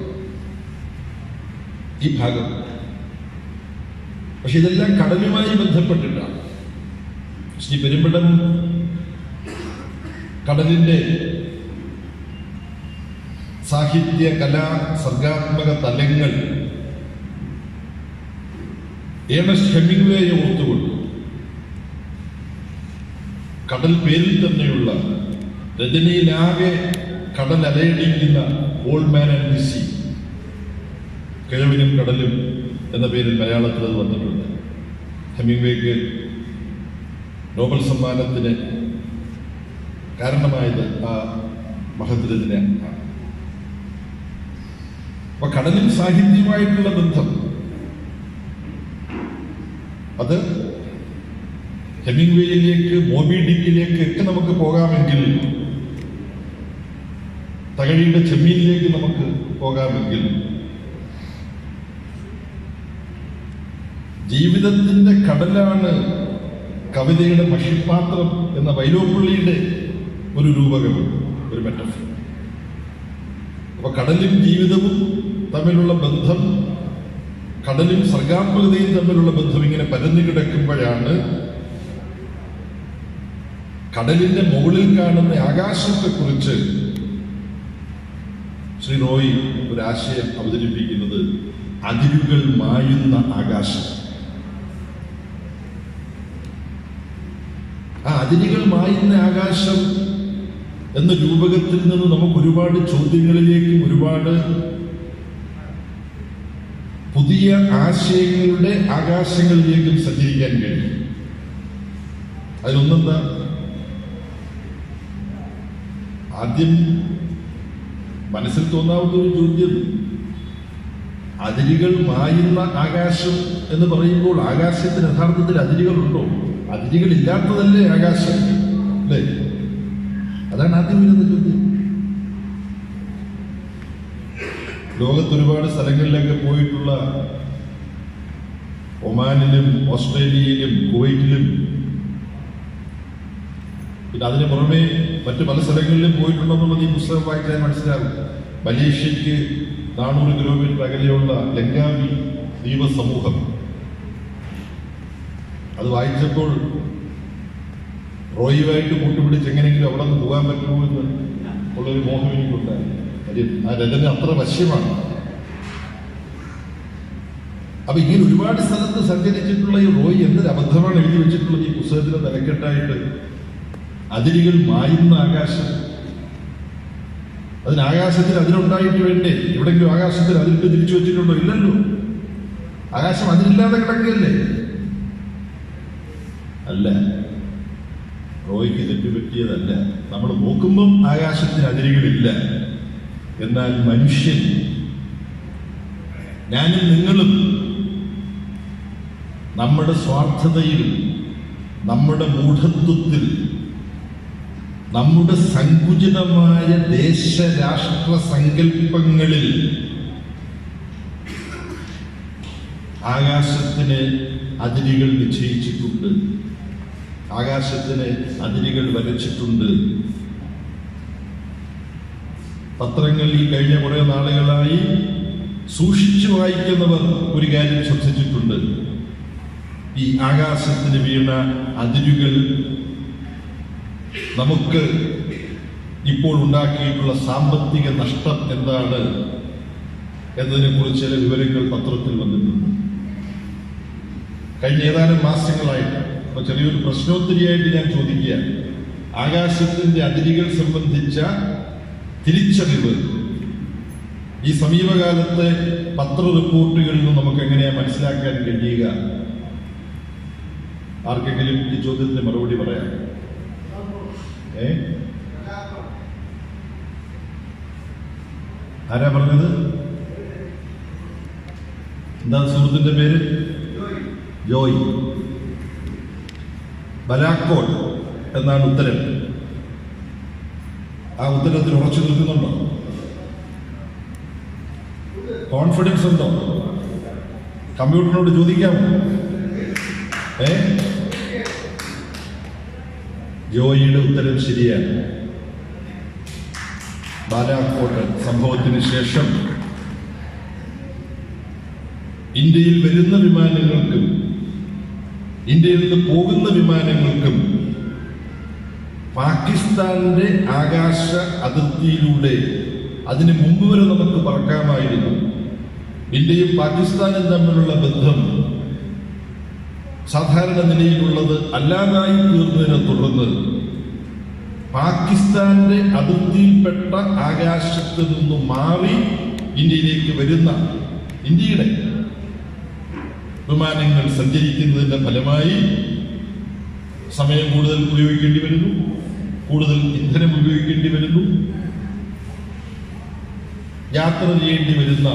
ഈ ഭാഗം പക്ഷെ ഇതെല്ലാം കടലുമായി ബന്ധപ്പെട്ടിട്ടാണ് ശ്രീ പെരുമ്പടം കടലിന്റെ സാഹിത്യ കലാ സർഗാത്മക തലങ്ങൾ ഏണസ്റ്റ് ഹെമിംഗ്വേയെ ഓർത്തുകൊണ്ട് കടൽ പേരിൽ തന്നെയുള്ള രജനിയിലാകെ കടൽ അലയടിക്കുന്ന ഓൾഡ് ആൻഡ് ദി സീ കിഴവിനും കടലും എന്ന പേരിൽ മലയാളത്തിൽ അത് വന്നിട്ടുണ്ട് ഹെമിംഗ്വേക്ക് നോബൽ സമ്മാനത്തിന് കാരണമായത് ആ മഹദ്രജന അപ്പൊ കടലിൽ സാഹിത്യമായിട്ടുള്ള ബന്ധം അത് ഹെമിംഗ്വേയിലേക്ക് മോബി ഡിക്കിലേക്ക് ഒക്കെ നമുക്ക് പോകാമെങ്കിൽ തകഴിയുടെ ചെമ്മീനിലേക്ക് നമുക്ക് പോകാമെങ്കിൽ ജീവിതത്തിന്റെ കടലാണ് കവിതയുടെ മഷിപ്പാത്രം എന്ന വൈലോപ്പള്ളിയുടെ ഒരു രൂപകം ഒരു മെറ്റഫർ അപ്പൊ കടലും ജീവിതവും തമ്മിലുള്ള ബന്ധം കടലും സർഗാത്മകതയും തമ്മിലുള്ള ബന്ധം ഇങ്ങനെ പരന്നു കിടക്കുമ്പോഴാണ് കടലിന്റെ മുകളിൽ കാണുന്ന ആകാശത്തെക്കുറിച്ച് ശ്രീ റോയ് ഒരു ആശയം അവതരിപ്പിക്കുന്നത് അതിരുകൾ മായുന്ന ആകാശം ആ അതിരുകൾ മായുന്ന ആകാശം എന്ന രൂപകത്തിൽ നിന്ന് നമുക്ക് ഒരുപാട് ചോദ്യങ്ങളിലേക്കും ഒരുപാട് പുതിയ ആശയങ്ങളുടെ ആകാശങ്ങളിലേക്കും സഞ്ചരിക്കാൻ കഴിയും അതിലൊന്നെന്താ ആദ്യം മനസ്സിൽ തോന്നാവുന്ന ഒരു ചോദ്യം അതിരുകൾ മായുന്ന ആകാശം എന്ന് പറയുമ്പോൾ ആകാശത്തിന് യഥാർത്ഥത്തിൽ അതിരുകളുണ്ടോ അതിരുകൾ ഇല്ലാത്തതല്ലേ ആകാശം അല്ലേ അതാണ് ആദ്യം വരുന്ന ചോദ്യം ലോകത്ത് ഒരുപാട് സ്ഥലങ്ങളിലൊക്കെ പോയിട്ടുള്ള ഒമാനിലും ഓസ്ട്രേലിയയിലും കുവൈറ്റിലും പിന്നെ അതിന് പുറമെ മറ്റു പല സ്ഥലങ്ങളിലും പോയിട്ടുണ്ടെന്നുള്ളത് ഈ പുസ്തകം വായിച്ചാൽ മനസ്സിലാകും മലേഷ്യക്ക് നാനൂറ് കിലോമീറ്റർ അകലെയുള്ള ലങ്കാവി ദ്വീപ സമൂഹം അത് വായിച്ചപ്പോൾ റോയുമായിട്ട് കൂട്ടുപിടിച്ച് എങ്ങനെയെങ്കിലും അവിടെ നിന്ന് പോകാൻ പറ്റുമോ എന്ന് ഉള്ളൊരു മോഹം എനിക്കുണ്ടായി കാര്യം ആ രചന അത്ര വശ്യമാണ് അപ്പൊ ഇങ്ങനെ ഒരുപാട് സ്ഥലത്ത് സഞ്ചരിച്ചിട്ടുള്ള ഈ റോയ് എന്തൊരു അബദ്ധമാണ് എഴുതി വെച്ചിട്ടുള്ളത് ഈ പുസ്തകത്തിന് തലക്കെട്ടായിട്ട് അതിരുകൾ മായുന്ന ആകാശം അതിന് ആകാശത്തിൽ അതിലുണ്ടായിട്ട് വേണ്ടേ എവിടെങ്കിലും ആകാശത്തിൽ അതിലിട്ട് തിരിച്ചു വെച്ചിട്ടുണ്ടോ ഇല്ലല്ലോ ആകാശം അതിലില്ലാതെ കിടക്കുകയല്ലേ അല്ല റോയ്ക്ക് തെറ്റുപറ്റിയതല്ല നമ്മൾ നോക്കുമ്പം ആകാശത്തിന് അതിരുകളില്ല എന്നാൽ മനുഷ്യൻ ഞാനും നിങ്ങളും നമ്മുടെ സ്വാർത്ഥതയിൽ നമ്മുടെ മൂഢത്വത്തിൽ നമ്മുടെ സങ്കുചിതമായ ദേശരാഷ്ട്ര സങ്കല്പങ്ങളിൽ ആകാശത്തിന് അതിരുകൾ നിശ്ചയിച്ചിട്ടുണ്ട് ആകാശത്തിന് അതിരുകൾ വരച്ചിട്ടുണ്ട് പത്രങ്ങൾ ഈ കഴിഞ്ഞ കുറെ നാളുകളായി സൂക്ഷിച്ചു വായിക്കുന്നവർ ഒരു കാര്യം ശ്രദ്ധിച്ചിട്ടുണ്ട് ഈ ആകാശത്തിന് വീണ അതിരുകൾ നമുക്ക് ഇപ്പോൾ ഉണ്ടാക്കിയിട്ടുള്ള സാമ്പത്തിക നഷ്ടം എന്താണ് എന്നതിനെ കുറിച്ച് ചില വിവരങ്ങൾ പത്രത്തിൽ വന്നിട്ടുണ്ട് കഴിഞ്ഞ ഏതാനും മാസങ്ങളായിട്ട് അപ്പൊ ചെറിയൊരു പ്രശ്നോത്തരിയായിട്ട് ഞാൻ ചോദിക്കുക ആകാശത്തിന്റെ അതിരുകൾ സംബന്ധിച്ച തിരിച്ചറിവ് ഈ സമീപകാലത്തെ പത്ര റിപ്പോർട്ടുകളിൽ നിന്ന് നമുക്ക് എങ്ങനെയാ മനസ്സിലാക്കാൻ കഴിയുക ആർക്കെങ്കിലും ഈ ചോദ്യത്തിന് മറുപടി പറയാം ഏ ആരാ പറഞ്ഞത് എന്താ സുഹൃത്തിന്റെ പേര് ജോയ് ബലാക്കോൾ എന്നാണ് ഉത്തരം ആ ഉത്തരത്തിൽ ഉറച്ചു നിൽക്കുന്നുണ്ടോ കോൺഫിഡൻസ് ഉണ്ടോ കമ്പ്യൂട്ടറിനോട് ചോദിക്കാമോ ഏ ജോയിയുടെ ഉത്തരം ശരിയാണ് ബാലാക്കോട്ട് സംഭവത്തിന് ശേഷം ഇന്ത്യയിൽ വരുന്ന വിമാനങ്ങൾക്കും ഇന്ത്യയിൽ നിന്ന് പോകുന്ന വിമാനങ്ങൾക്കും പാകിസ്ഥാന്റെ ആകാശ അതിർത്തിയിലൂടെ അതിന് മുമ്പ് വരെ നമുക്ക് പറക്കാമായിരുന്നു ഇന്ത്യയും പാകിസ്ഥാനും തമ്മിലുള്ള ബന്ധം സാധാരണ നിലയിലുള്ളത് അല്ലാതായി തീർന്നതിനെ തുടർന്ന് പാകിസ്ഥാന്റെ അതിർത്തിയിൽപ്പെട്ട ആകാശത്ത് നിന്ന് മാറി ഇന്ത്യയിലേക്ക് വരുന്ന ഇന്ത്യയുടെ വിമാനങ്ങൾ സഞ്ചരിക്കുന്നതിന്റെ ഫലമായി സമയം കൂടുതൽ ഉപയോഗിക്കേണ്ടി വരുന്നു കൂടുതൽ ഇന്ധനം ഉപയോഗിക്കേണ്ടി വരുന്നു യാത്ര ചെയ്യേണ്ടി വരുന്ന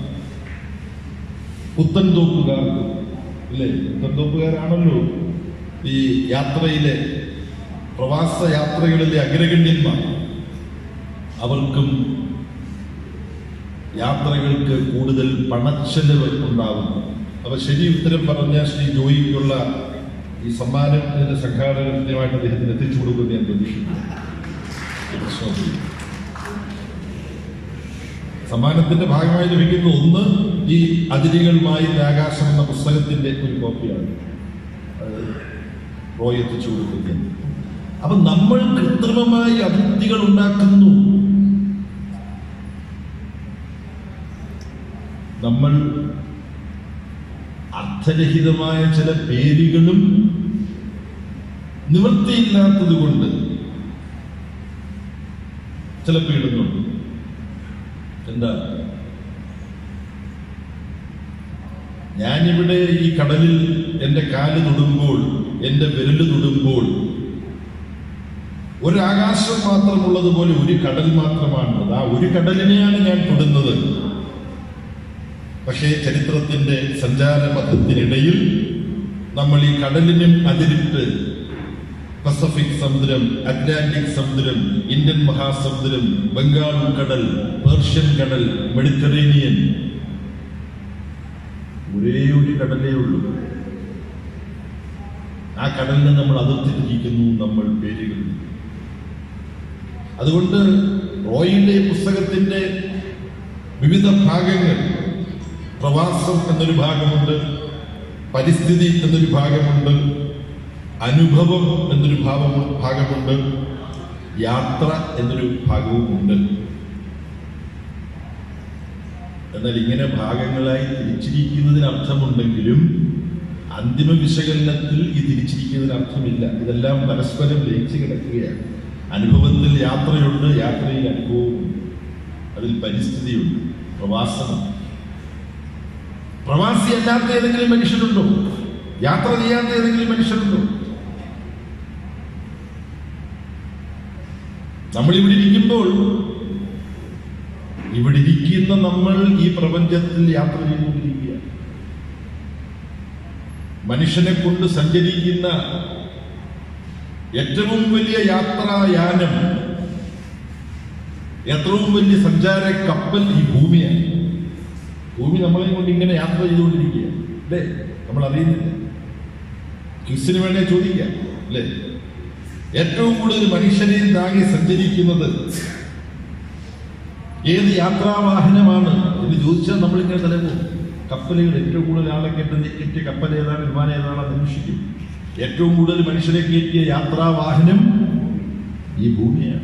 പുത്തൻതോപ്പുകാർക്ക് അല്ലേ പുത്തൻതോപ്പുകാരാണല്ലോ ഈ യാത്രയിലെ പ്രവാസ യാത്രകളിലെ അഗ്രഗണ്യന്മാർ അവർക്കും യാത്രകൾക്ക് കൂടുതൽ പണച്ചെലവ് ഉണ്ടാകുന്നു അപ്പൊ ശരി ഉത്തരം പറഞ്ഞ ശ്രീ ജോയിക്കുള്ള ഈ സമ്മാനം ഇതിന്റെ സംഘാടകർ കൃത്യമായിട്ട് അദ്ദേഹത്തിന് എത്തിച്ചു കൊടുക്കുമെന്ന് ഞാൻ പ്രതീക്ഷിക്കുന്നു ഈ പ്രശ്നത്തിൽ. സമ്മാനത്തിന്റെ ഭാഗമായി ലഭിക്കുന്ന ഒന്ന് ഈ അതിരുകളുമായി ആകാശം എന്ന പുസ്തകത്തിന്റെ ഒരു കോപ്പിയാണ് അത് റോയ് എത്തിച്ചു കൊടുക്കുന്നത് അപ്പൊ നമ്മൾ കൃത്രിമമായി അതിർത്തികൾ ഉണ്ടാക്കുന്നു നമ്മൾ അർത്ഥരഹിതമായ ചില പേരുകളും നിവൃത്തിയില്ലാത്തത് കൊണ്ട് ചിലപ്പോൾ ഇടുന്നുണ്ട് എന്താ ഞാനിവിടെ ഈ കടലിൽ എൻ്റെ കാല് തൊടുമ്പോൾ എൻ്റെ വിരല് തൊടുമ്പോൾ ഒരാകാശം മാത്രമുള്ളതുപോലെ ഒരു കടൽ മാത്രമാണുള്ളത് ആ ഒരു കടലിനെയാണ് ഞാൻ തൊടുന്നത് പക്ഷേ ചരിത്രത്തിന്റെ സഞ്ചാരപഥത്തിനിടയിൽ നമ്മൾ ഈ കടലിനും അതിരിട്ട് പസഫിക് സമുദ്രം അറ്റ്ലാന്റിക് സമുദ്രം ഇന്ത്യൻ മഹാസമുദ്രം ബംഗാൾ ഉൾക്കടൽ പേർഷ്യൻ കടൽ മെഡിറ്ററേനിയൻ ഒരേ ഒരു കടലേ ഉള്ളൂ ആ കടലിനെ നമ്മൾ അതിർത്തിരിക്കുന്നു നമ്മൾ പേരുകൾ അതുകൊണ്ട് റോയിന്റെ പുസ്തകത്തിന്റെ വിവിധ ഭാഗങ്ങൾ പ്രവാസം എന്നൊരു ഭാഗമുണ്ട് പരിസ്ഥിതി എന്നൊരു ഭാഗമുണ്ട് അനുഭവം എന്നൊരു ഭാവം ഭാഗമുണ്ട് യാത്ര എന്നൊരു ഭാഗവുമുണ്ട് എന്നാൽ ഇങ്ങനെ ഭാഗങ്ങളായി തിരിച്ചിരിക്കുന്നതിന് അർത്ഥമുണ്ടെങ്കിലും അന്തിമ വിശകലനത്തിൽ ഈ തിരിച്ചിരിക്കുന്നതിന് അർത്ഥമില്ല ഇതെല്ലാം പരസ്പരം ലയിച്ചു കിടക്കുകയാണ് അനുഭവത്തിൽ യാത്രയുണ്ട് യാത്രയിൽ അനുഭവമുണ്ട് അതിൽ പരിസ്ഥിതിയുണ്ട് പ്രവാസമുണ്ട് പ്രവാസി അല്ലാത്ത ഏതെങ്കിലും മനുഷ്യരുണ്ടോ യാത്ര ചെയ്യാത്ത ഏതെങ്കിലും മനുഷ്യരുണ്ടോ നമ്മൾ ഇവിടെ ഇരിക്കുമ്പോൾ ഇവിടെ ഇരിക്കുന്ന നമ്മൾ ഈ പ്രപഞ്ചത്തിൽ യാത്ര ചെയ്തുകൊണ്ടിരിക്കുക മനുഷ്യനെ കൊണ്ട് സഞ്ചരിക്കുന്ന ഏറ്റവും വലിയ യാത്രായാനം ഏറ്റവും വലിയ സഞ്ചാര കപ്പൽ ഈ ഭൂമിയാണ് ഭൂമി നമ്മളെ കൊണ്ട് ഇങ്ങനെ യാത്ര ചെയ്തുകൊണ്ടിരിക്കുക അല്ലേ നമ്മൾ അറിയുന്നില്ല ക്രിസ്റ്റിന് വേണേ ചോദിക്കാം അല്ലേ ഏറ്റവും കൂടുതൽ മനുഷ്യനെ താങ്ങി സഞ്ചരിക്കുന്നത് ഏത് യാത്രാവാഹനമാണ് എന്ന് ചോദിച്ചാൽ നമ്മളിങ്ങനെ തലപോകും കപ്പലുകൾ ഏറ്റവും കൂടുതൽ ആളെ കെട്ടി കെട്ടിയ കപ്പൽ ഏതാണ് വിമാനം ഏതാണെന്ന് അന്വേഷിക്കും ഏറ്റവും കൂടുതൽ മനുഷ്യരെ കയറ്റിയ യാത്രാവാഹനം ഈ ഭൂമിയാണ്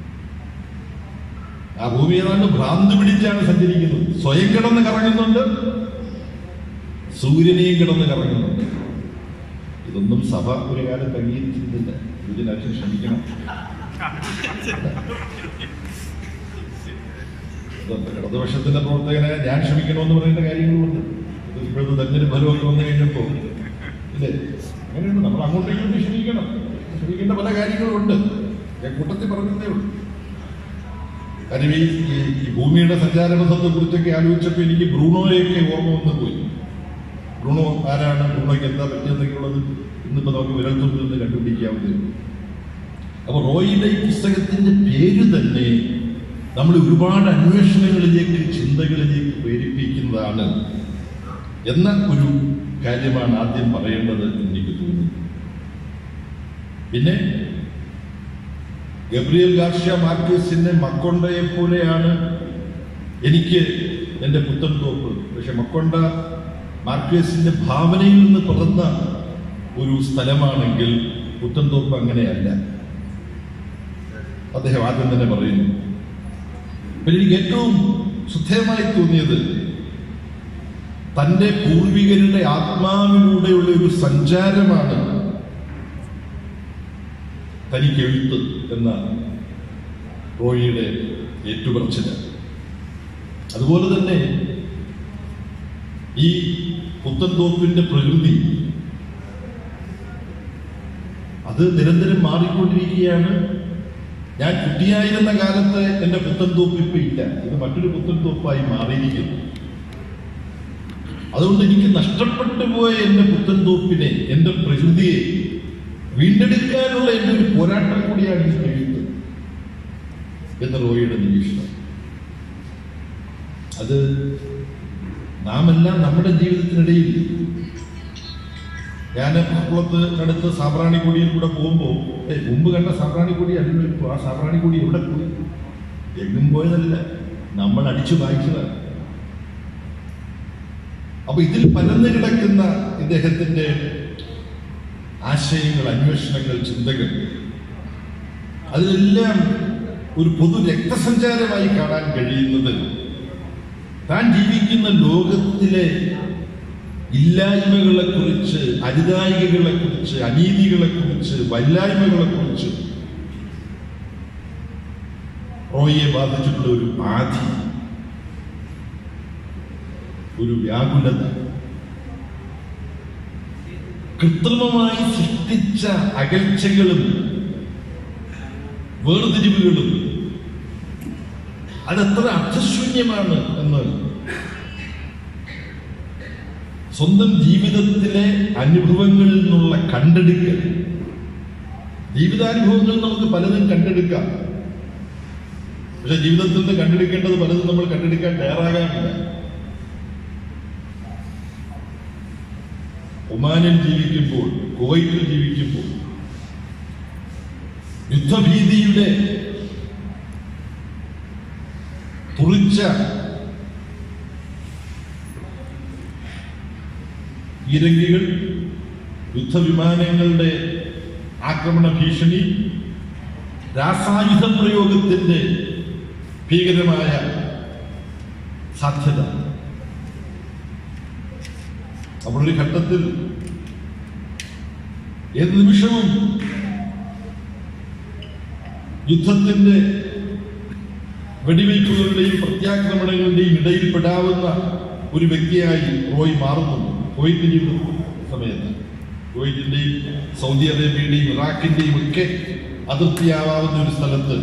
ആ ഭൂമി ഏതാണ്ട് ഭ്രാന്ത് പിടിച്ചാണ് സഞ്ചരിക്കുന്നത് സ്വയം കിടന്ന് കറങ്ങുന്നുണ്ട് സൂര്യനെയും കിടന്ന് കറങ്ങുന്നുണ്ട് ഇതൊന്നും സഭ ഒരു കാലത്ത് അംഗീകരിച്ചിരുന്നില്ല ഇതിനകത്ത് ക്ഷമിക്കണം ഇതൊക്കെ ഇടതുപക്ഷത്തിന്റെ പ്രവർത്തകനെ ഞാൻ ക്ഷമിക്കണമെന്ന് പറയുന്ന കാര്യങ്ങളുമുണ്ട് ഇത് ഇപ്പോഴത്തെ തെരഞ്ഞെടുപ്പ് ഫലമൊക്കെ വന്നു കഴിഞ്ഞപ്പോൾ ഇല്ലേ അങ്ങനെയുണ്ട് നമ്മൾ അങ്ങോട്ടും ഇങ്ങോട്ടും ക്ഷമിക്കണം ക്ഷമിക്കേണ്ട പല കാര്യങ്ങളുമുണ്ട് ഞാൻ കൂട്ടത്തിൽ പറഞ്ഞതേ ഉള്ളൂ കാര്യം ഈ ഈ- ഈ ഭൂമിയുടെ സഞ്ചാരപഥത്തെ കുറിച്ചൊക്കെ ആലോചിച്ചപ്പോൾ എനിക്ക് ബ്രൂണോയൊക്കെ ഓർമ്മ വന്നു പോയി ബ്രൂണോ ആരാണ് ബ്രൂണോയ്ക്ക് എന്താ പറ്റിയെന്നൊക്കെയുള്ളത് ഇന്നിപ്പോ നമുക്ക് വിരൽത്തുമ്പിൽ നിന്ന് കണ്ടുപിടിക്കാവുന്നേ അപ്പൊ റോയിയുടെ ഈ പുസ്തകത്തിന്റെ പേര് തന്നെ നമ്മൾ ഒരുപാട് അന്വേഷണങ്ങളിലേക്ക് ചിന്തകളിലേക്ക് പ്രേരിപ്പിക്കുന്നതാണ് എന്ന ഒരു കാര്യമാണ് ആദ്യം പറയേണ്ടത് എന്ന് എനിക്ക് തോന്നുന്നു പിന്നെ ഗബ്രിയൽ ഗാർഷ്യ മാർക്കേസിന്റെ മക്കൊണ്ടയെ പോലെയാണ് എനിക്ക് എൻ്റെ പുത്തൻ തോപ്പ് പക്ഷെ മക്കൊണ്ട മാർക്കേസിന്റെ ഭാവനയിൽ നിന്ന് പിറന്ന ഒരു സ്ഥലമാണെങ്കിൽ പുത്തൻ തോപ്പ് അങ്ങനെയല്ല അദ്ദേഹം ആദ്യം തന്നെ പറയുന്നു പിന്നെ എനിക്ക് ഏറ്റവും ശ്രദ്ധേയമായി തോന്നിയത് തന്റെ പൂർവികരുടെ ആത്മാവിലൂടെയുള്ള ഒരു സഞ്ചാരമാണ് തനിക്ക് എഴുത്ത് എന്ന റോയിയുടെ ഏറ്റുപറച്ചില് അതുപോലെ തന്നെ ഈ പുത്തൻതോപ്പിന്റെ പ്രകൃതി അത് നിരന്തരം മാറിക്കൊണ്ടിരിക്കുകയാണ് ഞാൻ കുട്ടിയായിരുന്ന കാലത്ത് എന്റെ പുത്തൻതോപ്പ് ഇപ്പൊ ഇല്ല ഇത് മറ്റൊരു പുത്തൻതോപ്പായി മാറിയിരിക്കുന്നു അതുകൊണ്ട് എനിക്ക് നഷ്ടപ്പെട്ടു പോയ എന്റെ പുത്തൻതോപ്പിനെ എന്റെ പ്രകൃതിയെ വീണ്ടെടുക്കാനുള്ള എന്റെ ഒരു പോരാട്ടം കൂടിയാണ് ഈ എഴുത്ത് എന്ന റോയിയുടെ നിരീക്ഷണം അത് നാമെല്ലാം നമ്മുടെ ജീവിതത്തിനിടയിൽ ഞാൻ കുളത്ത് അടുത്ത് സാമ്പ്രാണിക്കൊടിയിൽ കൂടെ പോകുമ്പോൾ ഏ മുമ്പ് കണ്ട സാമ്പ്രാണിക്കൊടി അല്ലല്ലോ ഇപ്പോൾ ആ സാമ്പ്രാണിക്കൊടി എവിടെ പോയി എങ്ങും പോയതല്ല നമ്മൾ അടിച്ചു വായിച്ചതാണ് അപ്പൊ ഇതിൽ പരന്നു കിടക്കുന്ന ഇദ്ദേഹത്തിന്റെ ആശയങ്ങൾ അന്വേഷണങ്ങൾ ചിന്തകൾ അതിലെല്ലാം ഒരു പൊതു രക്തസഞ്ചാരമായി കാണാൻ കഴിയുന്നത് താൻ ജീവിക്കുന്ന ലോകത്തിലെ ഇല്ലായ്മകളെ കുറിച്ച് അരുതായികകളെ കുറിച്ച് അനീതികളെ കുറിച്ച് വല്ലായ്മകളെ കുറിച്ച് റോയിയെ ബാധിച്ചിട്ടുള്ള ഒരു ആധി ഒരു വ്യാകുലത കൃത്രിമമായി സൃഷ്ടിച്ച അകൽച്ചകളും വേർതിരിവുകളും അതെത്ര അർത്ഥശൂന്യമാണ് എന്ന് സ്വന്തം ജീവിതത്തിലെ അനുഭവങ്ങളിൽ നിന്നുള്ള കണ്ടെടുക്കൽ ജീവിതാനുഭവങ്ങൾ നമുക്ക് പലതും കണ്ടെടുക്കാം പക്ഷെ ജീവിതത്തിൽ നിന്ന് കണ്ടെടുക്കേണ്ടത് പലതും നമ്മൾ കണ്ടെടുക്കാൻ തയ്യാറാകാറില്ല ഒമാനിൽ ജീവിക്കുമ്പോൾ കുവൈറ്റിൽ ജീവിക്കുമ്പോൾ യുദ്ധഭീതിയുടെ തുറിച്ച ഇരങ്കികൾ യുദ്ധവിമാനങ്ങളുടെ ആക്രമണ ഭീഷണി രാസായുധ പ്രയോഗത്തിന്റെ ഭീകരമായ സാധ്യത അപ്പോൾ ഒരു ഘട്ടത്തിൽ ഏത് നിമിഷവും യുദ്ധത്തിന്റെ വെടിവയ്പ്പുകളുടെയും പ്രത്യാക്രമണങ്ങളുടെയും ഇടയിൽപ്പെടാവുന്ന ഒരു വ്യക്തിയായി റോയ് മാറുന്നു കുവൈറ്റ് ജീവിത സമയത്ത് കുവൈറ്റിന്റെയും സൗദി അറേബ്യയുടെയും ഇറാഖിന്റെയും ഒക്കെ അതിർത്തിയാവാവുന്ന ഒരു സ്ഥലത്ത്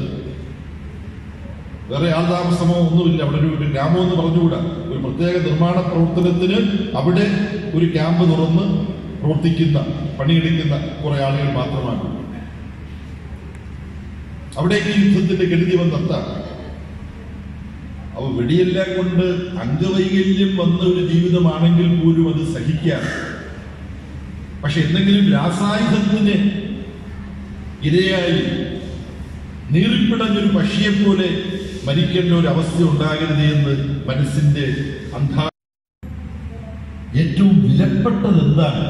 വേറെ ആൾതാമസമോ ഒന്നുമില്ല അവിടെ ഒരു ഒരു ഗ്രാമം എന്ന് പറഞ്ഞുകൂടാ ഒരു പ്രത്യേക നിർമ്മാണ പ്രവർത്തനത്തിന് അവിടെ ഒരു ക്യാമ്പ് തുറന്ന് പ്രവർത്തിക്കുന്ന പണിയെടുക്കുന്ന കുറെ ആളുകൾ മാത്രമാണ് അവിടേക്ക് ഈ യുദ്ധത്തിന്റെ ഗതി വന്നെത്താം അവ വെടിയെല്ലാം കൊണ്ട് അംഗവൈകല്യം വന്ന ഒരു ജീവിതമാണെങ്കിൽ പോലും അത് സഹിക്കാം പക്ഷെ എന്തെങ്കിലും രാസായുധത്തിന് ഇരയായി നീറിപ്പിടഞ്ഞൊരു പക്ഷിയെ പോലെ മരിക്കേണ്ട ഒരു അവസ്ഥ ഉണ്ടാകരുത് എന്ന് മനസ്സിന്റെ അന്ധാ ഏറ്റവും വിലപ്പെട്ടത് എന്താണ്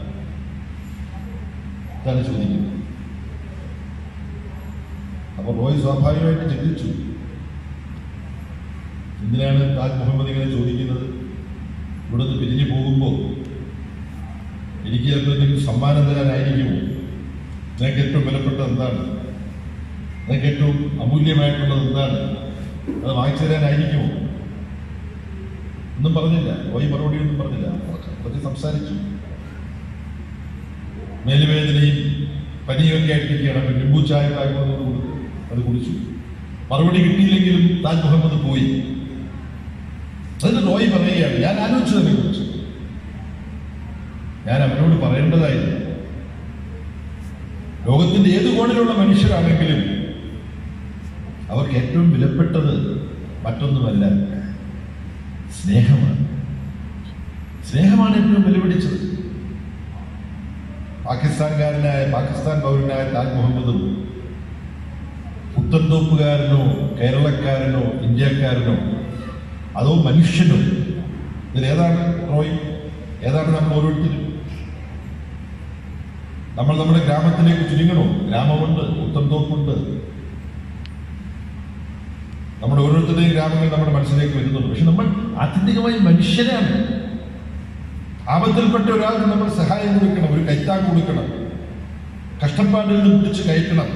ഇതാണ് ചോദിക്കുന്നത് അപ്പൊ റോയ് സ്വാഭാവികമായിട്ട് ചിന്തിച്ചു എന്തിനാണ് താജ് മുഹമ്മദ് ഇങ്ങനെ ചോദിക്കുന്നത് ഇവിടുന്ന് പിരിഞ്ഞു പോകുമ്പോൾ എനിക്ക് ചിലപ്പോൾ എന്തെങ്കിലും സമ്മാനം തരാനായിരിക്കുമോ നിനക്ക് ഏറ്റവും വിലപ്പെട്ടത് എന്താണ് നിനക്ക് ഏറ്റവും അമൂല്യമായിട്ടുള്ളത് എന്താണ് അത് വാങ്ങിച്ചു തരാനായിരിക്കുമോ ഒന്നും പറഞ്ഞില്ല പോയി മറുപടി ഒന്നും പറഞ്ഞില്ല കുറച്ച് സംസാരിച്ചു മേലുവേദനയും പനിയൊക്കെ ആയിട്ടിരിക്കുകയാണ് ലിംബു ചായ ഉണ്ടാക്കുന്നത് കൊടുത്തു അത് കുടിച്ചു മറുപടി കിട്ടിയില്ലെങ്കിലും താജ് മുഹമ്മദ് പോയി അതിന് റോയ് പറയുകയാണ് ഞാൻ ആലോചിച്ചതിനെ കുറിച്ച് ഞാൻ അവനോട് പറയേണ്ടതായിരുന്നു ലോകത്തിന്റെ ഏത് കോണിലുള്ള മനുഷ്യരാണെങ്കിലും അവർക്ക് ഏറ്റവും വിലപ്പെട്ടത് മറ്റൊന്നുമല്ല സ്നേഹമാണ് സ്നേഹമാണ് ഏറ്റവും വിലപിടിച്ചത് പാകിസ്ഥാൻകാരനായ പാകിസ്ഥാൻ പൗരനായ താജ് മുഹമ്മദും പുത്തൻതോപ്പുകാരനോ കേരളക്കാരനോ ഇന്ത്യക്കാരനോ അതോ മനുഷ്യനോ ഇതിലേതാണ് റോയ് ഏതാണ് നമ്മൾ ഓരോരുത്തരും നമ്മൾ നമ്മുടെ ഗ്രാമത്തിലേക്ക് ചുരുങ്ങണോ ഗ്രാമമുണ്ട് പുത്തൻതോപ്പുണ്ട് നമ്മുടെ ഓരോരുത്തരുടെയും ഗ്രാമങ്ങൾ നമ്മുടെ മനസ്സിലേക്ക് വരുന്നുണ്ട് പക്ഷെ നമ്മൾ ആത്യന്തികമായി മനുഷ്യരാണ് ആപത്തിൽപ്പെട്ട ഒരാൾക്ക് നമ്മൾ സഹായം കൊടുക്കണം ഒരു കൈത്താങ് കൊടുക്കണം കഷ്ടപ്പാടിൽ നിന്ന് പിടിച്ച് കയറ്റണം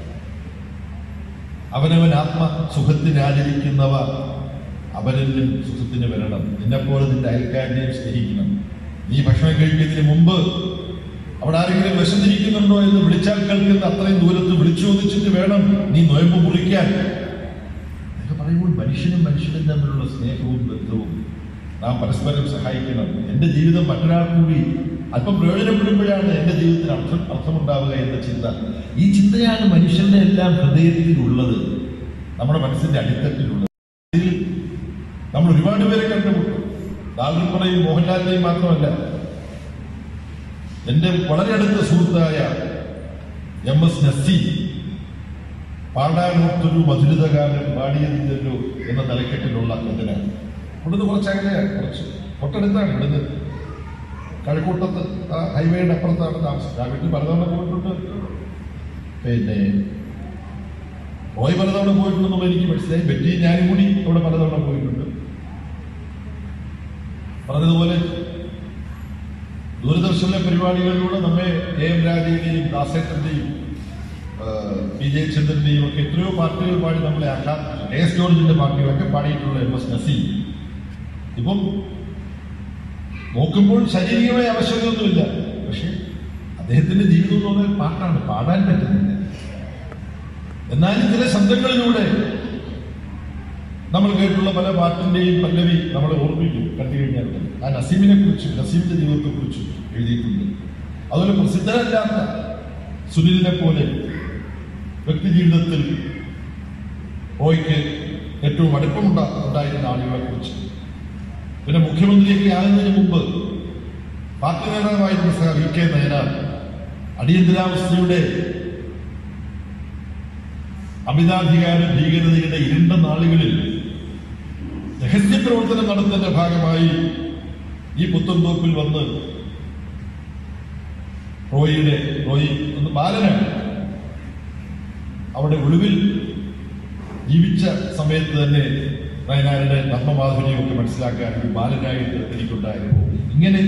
അവനവൻ ആത്മ സുഖത്തിന് ആചരിക്കുന്നവ അവനെല്ലാം സുഖത്തിന് വരണം നിന്നെപ്പോലെ നിന്റെ അയൽക്കാരനെയും സ്നേഹിക്കണം നീ ഭക്ഷണം കഴിക്കുന്നതിന് മുമ്പ് അവിടെ ആരെങ്കിലും വിശന്നിരിക്കുന്നുണ്ടോ എന്ന് വിളിച്ചാൽ കേൾക്കുന്ന അത്രയും ദൂരത്ത് വിളിച്ചു ചോദിച്ചിട്ട് വേണം നീ നോയമ്പ് മുറിക്കാൻ എന്നൊക്കെ പറയുമ്പോൾ മനുഷ്യനും മനുഷ്യനും തമ്മിലുള്ള സ്നേഹവും ബന്ധവും നാം പരസ്പരം സഹായിക്കണം എൻ്റെ ജീവിതം മറ്റൊരാൾ കൂടി അല്പം പ്രയോജനപ്പെടുമ്പോഴാണ് എൻ്റെ ജീവിതത്തിന് അർത്ഥം അർത്ഥമുണ്ടാവുക എന്ന ചിന്ത ഈ ചിന്തയാണ് മനുഷ്യന്റെ എല്ലാം ഹൃദയത്തിലുള്ളത് നമ്മുടെ മനസ്സിന്റെ അടിത്തട്ടിലുള്ളത് ഇതിൽ നമ്മൾ ഒരുപാട് പേരെ കണ്ടുമുട്ടും ദാൽറിപ്പടയും മോഹൻലാലിനെയും മാത്രമല്ല എൻ്റെ വളരെ അടുത്ത സുഹൃത്തായ എം എസ് നസീം പാടാനോർത്തൊരു മധുരിതകാലം പാടിയതില്ലല്ലോ എന്ന തലക്കെട്ടിലുള്ള ഇതിനാണ് ഇവിടുന്ന് കുറച്ച് അകലെയാണ് കുറച്ച് തൊട്ടടുത്താണ് ഇവിടുന്ന് കഴക്കൂട്ടത്ത് ആ ഹൈവേയുടെ അപ്പുറത്താണ് താമസം ആ വീട്ടിൽ പലതവണ പോയിട്ടുണ്ട് പിന്നെ റോയ് പലതവണ പോയിട്ടുണ്ടെന്നുള്ള എനിക്ക് മനസ്സിലായി ബെറ്റി ഞാനും കൂടി അവിടെ പലതവണ പോയിട്ടുണ്ട് പറഞ്ഞതുപോലെ ദൂരദർശനിലെ പരിപാടികളിലൂടെ നമ്മെ എ എം രാജയുടെയും ദാസേട്ടന്റെയും പി ജയചന്ദ്രന്റെയും ഒക്കെ എത്രയോ പാട്ടുകൾ പാടി നമ്മളെ ആക്കാൻ കെ എസ് ജോർജിന്റെ പാട്ടുകളൊക്കെ പാടിയിട്ടുള്ള എം എസ് നസീം ഇപ്പം നോക്കുമ്പോൾ ശാരീരികമായ ആവശ്യമൊന്നുമില്ല പക്ഷെ അദ്ദേഹത്തിന്റെ ജീവിതം എന്ന് പറഞ്ഞാൽ പാട്ടാണ് പാടാൻ പറ്റുന്നില്ല എന്നാലും ചില ശബ്ദങ്ങളിലൂടെ നമ്മൾ കേട്ടുള്ള പല പാട്ടിന്റെയും പല്ലവി നമ്മളെ ഓർമ്മിക്കും കണ്ടു കഴിഞ്ഞാൽ ആ നസീമിനെ കുറിച്ചും നസീമിന്റെ ജീവിതത്തെ കുറിച്ചും എഴുതിയിട്ടുണ്ട് അതുപോലെ പ്രസിദ്ധരല്ലാത്ത സുനിലിനെ പോലെ വ്യക്തി ജീവിതത്തിൽ റോയ്ക്ക് ഏറ്റവും അടുപ്പമുണ്ട ഉണ്ടായിരുന്ന ആളുകളെ കുറിച്ച് പിന്നെ മുഖ്യമന്ത്രിയൊക്കെ ആകുന്നതിന് മുമ്പ് പാർട്ടി നേതാവായിരുന്ന സഹ വി കെ നയനാർ അടിയന്തരാവസ്ഥയുടെ അമിതാധികാര ഭീകരതയുടെ ഇരുണ്ട നാളുകളിൽ രഹസ്യപ്രവർത്തനം നടത്തുന്നതിന്റെ ഭാഗമായി ഈ പുത്തൻതോപ്പിൽ വന്ന് റോയിയുടെ റോയി ഒന്ന് ബാലനാണ് അവിടെ ഒളിവിൽ ജീവിച്ച സമയത്ത് തന്നെ വയനാടിന്റെ നർമ്മമാധുര്യമൊക്കെ മനസ്സിലാക്കാൻ ഒരു ബാലനായിട്ട് എനിക്കുണ്ടായിരുന്നു ഇങ്ങനെ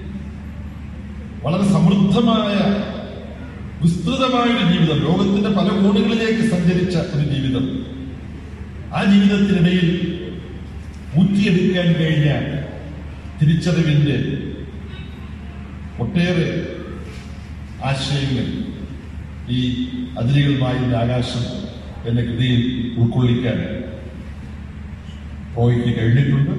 വളരെ സമൃദ്ധമായ വിസ്തൃതമായ ഒരു ജീവിതം ലോകത്തിന്റെ പല കോണുകളിലേക്ക് സഞ്ചരിച്ച ഒരു ജീവിതം ആ ജീവിതത്തിനിടയിൽ ഊറ്റിയെടുക്കാൻ കഴിഞ്ഞ തിരിച്ചറിവിന്റെ ഒട്ടേറെ ആശയങ്ങൾ ഈ അതിരുകളുമായുള്ള ആകാശം എന്ന കൃതിയിൽ ഉൾക്കൊള്ളിക്കാൻ റോയ്ക്ക് കഴിഞ്ഞിട്ടുണ്ട്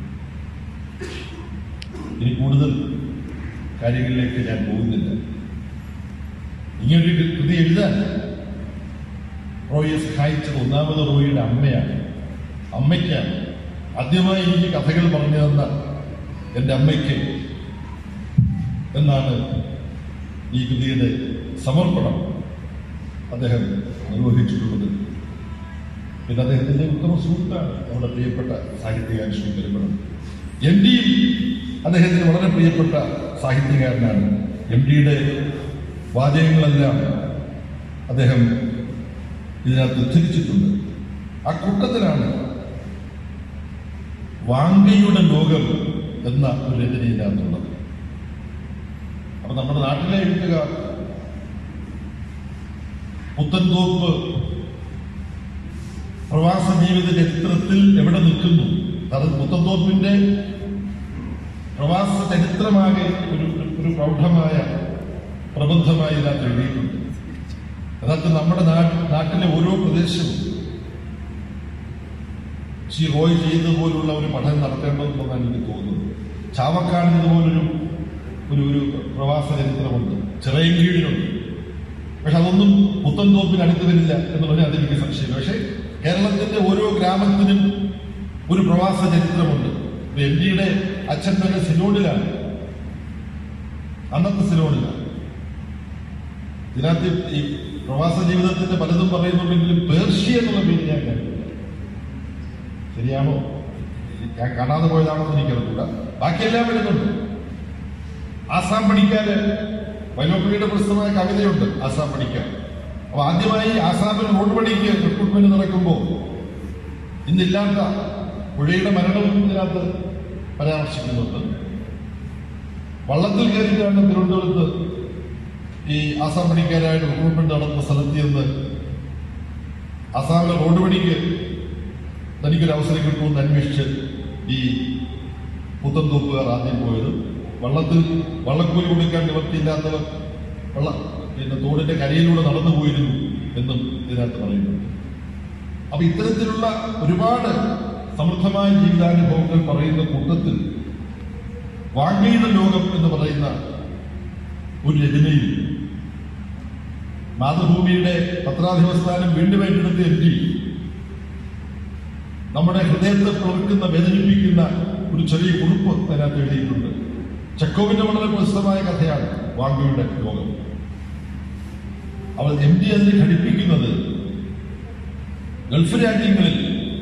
ഇനി കൂടുതൽ കാര്യങ്ങളിലേക്ക് ഞാൻ പോകുന്നില്ല ഇങ്ങനൊരു കൃതി എഴുതാൻ റോയിയെ സഹായിച്ചത് ഒന്നാമത് റോയിയുടെ അമ്മയാണ് അമ്മയ്ക്കാണ് ആദ്യമായി എനിക്ക് കഥകൾ പറഞ്ഞു തന്ന എൻ്റെ അമ്മയ്ക്ക് എന്നാണ് ഈ കൃതിയുടെ സമർപ്പണം അദ്ദേഹം നിർവഹിച്ചിട്ടുള്ളത് പിന്നെ അദ്ദേഹത്തിന്റെ ഉത്തമ സുഹൃത്താണ് നമ്മുടെ പ്രിയപ്പെട്ട സാഹിത്യകാരൻ ശ്രീ പെരുമ്പടം എം ഡി അദ്ദേഹത്തിന് വളരെ പ്രിയപ്പെട്ട സാഹിത്യകാരനാണ് എം ഡിയുടെ വാചകങ്ങളെല്ലാം അദ്ദേഹം ഇതിനകത്ത് ഉദ്ധരിച്ചിട്ടുണ്ട് ആ കൂട്ടത്തിലാണ് വാങ്കയുടെ ലോകം എന്ന ഒരു രചന ഇതിനകത്തുള്ളത് അപ്പൊ നമ്മുടെ നാട്ടിലെ എഴുത്തുകാർ പുത്തൻതോപ്പ് പ്രവാസ ജീവിത ചരിത്രത്തിൽ എവിടെ നിൽക്കുന്നു അത് പുത്തൻതോപ്പിന്റെ പ്രവാസ ചരിത്രമാകെ ഒരു ഒരു പ്രൗഢമായ പ്രബന്ധമായി ഇതിനകത്ത് എഴുതിയിട്ടുണ്ട് യഥാർത്ഥത്തിൽ നമ്മുടെ നാ- നാട്ടിലെ ഓരോ പ്രദേശവും ശ്രീ റോയ് ചെയ്തതുപോലുള്ള ഒരു പഠനം നടത്തേണ്ടതുണ്ടെന്നാണ് എനിക്ക് തോന്നുന്നത് ചാവക്കാടിന് ഇതുപോലൊരു ഒരു ഒരു പ്രവാസ ചരിത്രമുണ്ട് ചിറയൻകീഴിലുണ്ട് പക്ഷെ അതൊന്നും പുത്തൻതോപ്പിന് അടുത്ത് വരില്ല എന്ന് പറഞ്ഞാൽ അതെനിക്ക് സംശയം പക്ഷേ കേരളത്തിന്റെ ഓരോ ഗ്രാമത്തിനും ഒരു പ്രവാസ ചരിത്രമുണ്ട് ഇപ്പൊ എം ജിയുടെ അച്ഛൻ തന്നെ സിലോണിലാണ് അന്നത്തെ സിലോണിലാണ് ഇതിനകത്ത് ഈ പ്രവാസ ജീവിതത്തിന്റെ പലതും പറയുന്നുണ്ടെങ്കിലും പേർഷ്യ എന്നുള്ള പേര് ഞാൻ കേട്ടില്ല ശരിയാണോ ഞാൻ കാണാതെ പോയതാണോ എന്ന് എനിക്കറിയില്ല ബാക്കിയെല്ലാം വരുന്നുണ്ട് ആസാം പഠിക്കാന് വൈലോപ്പിളിയുടെ പ്രസിദ്ധമായ കവിതയുണ്ട് ആസാം പഠിക്കാൻ അപ്പൊ ആദ്യമായി ആസാമിൽ റോഡ് പണിക്ക് റിക്രൂട്ട്മെന്റ് നടക്കുമ്പോൾ ഇന്നില്ലാത്ത പുഴയുടെ മരണവും ഇതിനകത്ത് പരാമർശിക്കുന്നുണ്ട് വള്ളത്തിൽ കയറിയിട്ടാണ് തിരുവനന്തപുരത്ത് ഈ ആസാം പണിക്കാരായിട്ട് റിക്രൂട്ട്മെന്റ് നടത്തുന്ന സ്ഥലത്ത് നിന്ന് ആസാമിലെ റോഡ് പണിക്ക് തനിക്കൊരു അവസരം കിട്ടുമെന്ന് അന്വേഷിച്ച് ഈ പുത്തൻതോപ്പുകാർ ആദ്യം പോയത് വള്ളത്തിൽ വള്ളക്കൂലി കൊടുക്കാൻ നിവർത്തിയില്ലാത്തവർ വള്ള പിന്നെ തോടിന്റെ കരയിലൂടെ നടന്നു പോയിരുന്നു എന്നും ഇതിനകത്ത് പറയുന്നുണ്ട് അപ്പൊ ഇത്തരത്തിലുള്ള ഒരുപാട് സമൃദ്ധമായ ജീവിതാനുഭവങ്ങൾ പറയുന്ന കൂട്ടത്തിൽ വാങ്ങിയുടെ ലോകം എന്ന് പറയുന്ന ഒരു രചനയിൽ മാതൃഭൂമിയുടെ പത്രാധിപസ്ഥാനം വീണ്ടും ഏറ്റെടുത്ത എം ജി നമ്മുടെ ഹൃദയത്തെ പ്രവർക്കുന്ന വേദനിപ്പിക്കുന്ന ഒരു ചെറിയ കുറിപ്പ് അതിനകത്ത് എഴുതിയിട്ടുണ്ട് ചെക്കോവിന്റെ വളരെ പ്രസിദ്ധമായ കഥയാണ് വാങ്ങിയുടെ ലോകം അവൾ എം ഡി അതിനെ ഘടിപ്പിക്കുന്നത് ഗൾഫ് രാജ്യങ്ങളിൽ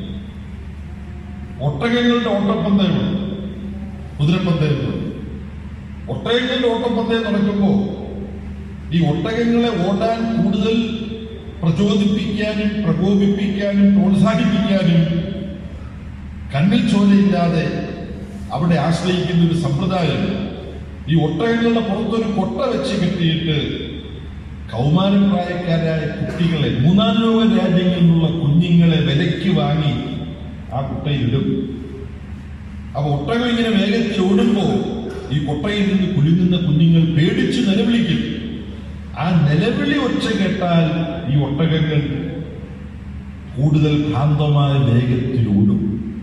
ഒട്ടകങ്ങളുടെ ഓട്ടപ്പന്തയമുണ്ട് കുതിരപ്പന്തയമുണ്ട് ഒട്ടകങ്ങളുടെ ഓട്ടപ്പന്തയം നടക്കുമ്പോൾ ഈ ഒട്ടകങ്ങളെ ഓടാൻ കൂടുതൽ പ്രചോദിപ്പിക്കാനും പ്രകോപിപ്പിക്കാനും പ്രോത്സാഹിപ്പിക്കാനും കണ്ണിൽ ചോരയില്ലാതെ അവിടെ ആശ്രയിക്കുന്ന ഒരു സമ്പ്രദായം ഈ ഒട്ടകങ്ങളുടെ പുറത്തൊരു കൊട്ട വെച്ച് കെട്ടിയിട്ട് കൗമാരപ്രായക്കാരായ കുട്ടികളെ മൂന്നാം ലോക രാജ്യങ്ങളിൽ നിന്നുള്ള കുഞ്ഞുങ്ങളെ വിലയ്ക്ക് വാങ്ങി ആ കുട്ടയിലിടും അപ്പൊ ഒട്ടകം ഇങ്ങനെ വേഗത്തിൽ ഓടുമ്പോ ഈ കൊട്ടയിൽ നിന്ന് കുലുങ്ങുന്ന കുഞ്ഞുങ്ങൾ പേടിച്ച് നിലവിളിക്കും ആ നിലവിളി ഒച്ച കേട്ടാൽ ഈ ഒട്ടകങ്ങൾ കൂടുതൽ ഭ്രാന്തമായ വേഗത്തിൽ ഓടും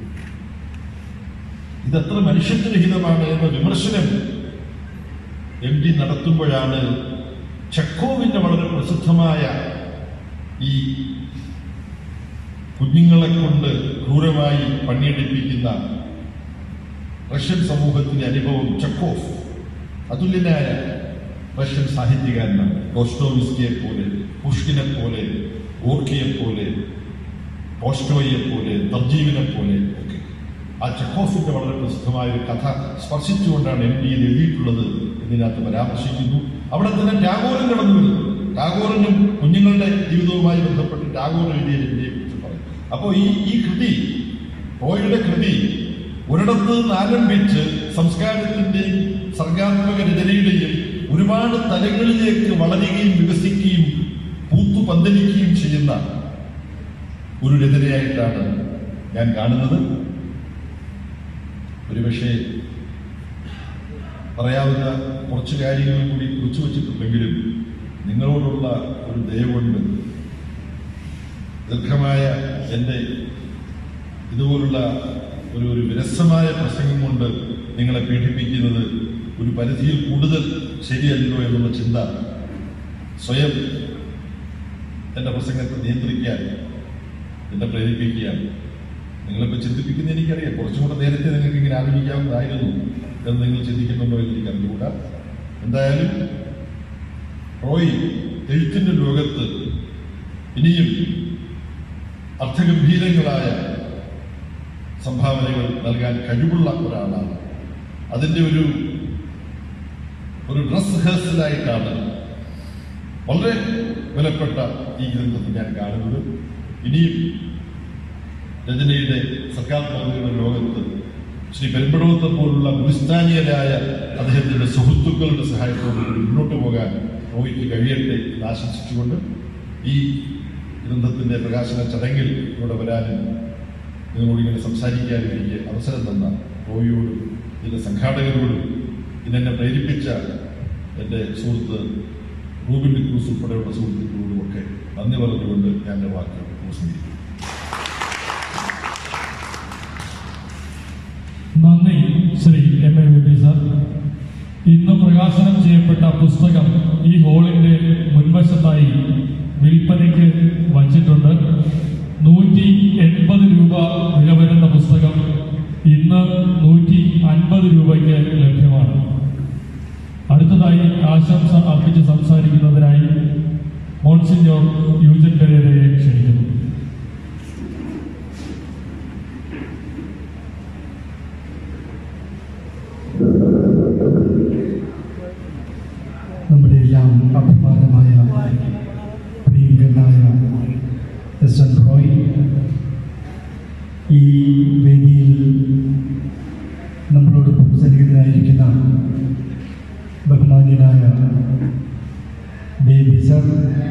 ഇതത്ര മനുഷ്യത്വരഹിതമാണ് എന്ന വിമർശനം എം ഡി നടത്തുമ്പോഴാണ് ചെക്കോവിന്റെ വളരെ പ്രസിദ്ധമായ ഈ കുഞ്ഞുങ്ങളെ കൊണ്ട് ക്രൂരമായി പണിയെടുപ്പിക്കുന്ന റഷ്യൻ സമൂഹത്തിന്റെ അനുഭവം ചെക്കോഫ് അതുല്യനായ റഷ്യൻ സാഹിത്യകാരനാണ് ഡോസ്റ്റോവിസ്കിയെ പോലെ പുഷ്കിനെ പോലെ ഗോർക്കിയെ പോലെ ടോസ്റ്റോയെ പോലെ തർജീവിനെ പോലെ ഒക്കെ ആ ചെക്കോഫിന്റെ വളരെ പ്രസിദ്ധമായ ഒരു കഥ സ്പർശിച്ചുകൊണ്ടാണ് എം ഡി ഇത് എഴുതിയിട്ടുള്ളത് ഇതിനകത്ത് പരാമർശിക്കുന്നു അവിടെ തന്നെ ടാഗോറും കടന്നു വരുന്നു ടാഗോറിനും കുഞ്ഞുങ്ങളുടെ ജീവിതവുമായി ബന്ധപ്പെട്ട് ടാഗോർ എഴുതിയ രചനയെ കുറിച്ച് പറയും അപ്പോൾ ഈ ഈ കൃതി റോയുടെ കൃതി ഒരിടത്ത് നിന്ന് ആരംഭിച്ച് സംസ്കാരത്തിന്റെയും സർഗാത്മക രചനയുടെയും ഒരുപാട് തലങ്ങളിലേക്ക് വളരുകയും വികസിക്കുകയും പൂത്തു പന്തലിക്കുകയും ചെയ്യുന്ന ഒരു രചനയായിട്ടാണ് ഞാൻ കാണുന്നത് ഒരുപക്ഷെ പറയാവുന്ന കുറച്ച് കാര്യങ്ങൾ കൂടി കുറിച്ചു വച്ചിട്ടുണ്ടെങ്കിലും നിങ്ങളോടുള്ള ഒരു ദയവുണ്ട് ദീർഘമായ എൻ്റെ ഇതുപോലുള്ള ഒരു ഒരു വിരസമായ പ്രസംഗം കൊണ്ട് നിങ്ങളെ പീഡിപ്പിക്കുന്നത് ഒരു പരിധിയിൽ കൂടുതൽ ശരിയല്ലോ എന്നുള്ള ചിന്ത സ്വയം എൻ്റെ പ്രസംഗത്തെ നിയന്ത്രിക്കാൻ എന്നെ പ്രേരിപ്പിക്കുകയാണ് നിങ്ങളിപ്പോൾ ചിന്തിപ്പിക്കുന്ന എനിക്കറിയാം കുറച്ചും കൂടെ നേരത്തെ നിങ്ങൾക്ക് ഇങ്ങനെ ആലോചിക്കാവുന്നതായിരുന്നു എന്ന് നിങ്ങൾ ചിന്തിക്കുന്നുണ്ടോ എന്ന് എനിക്ക് അറിഞ്ഞുകൂടാ എന്തായാലും റോയ് എഴുത്തിന്റെ ലോകത്ത് ഇനിയും അർത്ഥഗംഭീരങ്ങളായ സംഭാവനകൾ നൽകാൻ കഴിവുള്ള ഒരാളാണ് അതിന്റെ ഒരു ഒരു ഡ്രസ് റിഹേഴ്സലായിട്ടാണ് വളരെ വിലപ്പെട്ട ഈ ഗ്രന്ഥത്തെ ഞാൻ കാണുന്നത് ഇനിയും രചനയുടെ സർഗാത്മകതയുടെ ലോകത്ത് ശ്രീ പെരുമ്പടവത്തെ പോലുള്ള ഗുലിസ്ഥാനിയരായ അദ്ദേഹത്തിന്റെ സുഹൃത്തുക്കളുടെ സഹായത്തോടെ മുന്നോട്ട് പോകാൻ റോയിക്ക് കഴിയട്ടെ എന്ന് ആശംസിച്ചുകൊണ്ട് ഈ ഗ്രന്ഥത്തിന്റെ പ്രകാശന ചടങ്ങിൽ ഇവിടെ വരാനും നിങ്ങളോട് ഇങ്ങനെ സംസാരിക്കാനും എനിക്ക് അവസരം തന്ന റോയിയോടും ഇതിന്റെ സംഘാടകരോടും ഇതിനെന്നെ പ്രേരിപ്പിച്ച എൻ്റെ സുഹൃത്ത് റൂബിൻ ഡിക്രൂസ് ഉൾപ്പെടെയുള്ള സുഹൃത്തുക്കളോടും ഒക്കെ നന്ദി പറഞ്ഞുകൊണ്ട് ഞാൻ എൻ്റെ വാക്കുകൾ ഉപസംഹരിക്കുന്നു നന്ദി Shri M A B sir ഇന്ന് പ്രകാശനം ചെയ്യപ്പെട്ട പുസ്തകം ഈ ഹാളിന്റെ മുൻവശത്തായി വിൽപ്പനയ്ക്ക് വച്ചിട്ടുണ്ട് നൂറ്റി എൺപത് രൂപ വില വരുന്ന പുസ്തകം ഇന്ന് നൂറ്റി അൻപത് രൂപയ്ക്ക് ലഭ്യമാണ് അടുത്തതായി ആശംസ അർപ്പിച്ച് സംസാരിക്കുന്നതിനായി മോൺസിഞ്ഞോർ യൂജൻ പെരേരയെ ക്ഷണിക്കുന്നു നമ്മുടെ എല്ലാം അഭിമാനമായ പ്രിയങ്കരനായ എസ് എൻ റോയ് ഈ വേദിയിൽ നമ്മളോടൊപ്പം സന്നിഹിതനായിരിക്കുന്ന ബഹുമാന്യനായ ബേബി സർ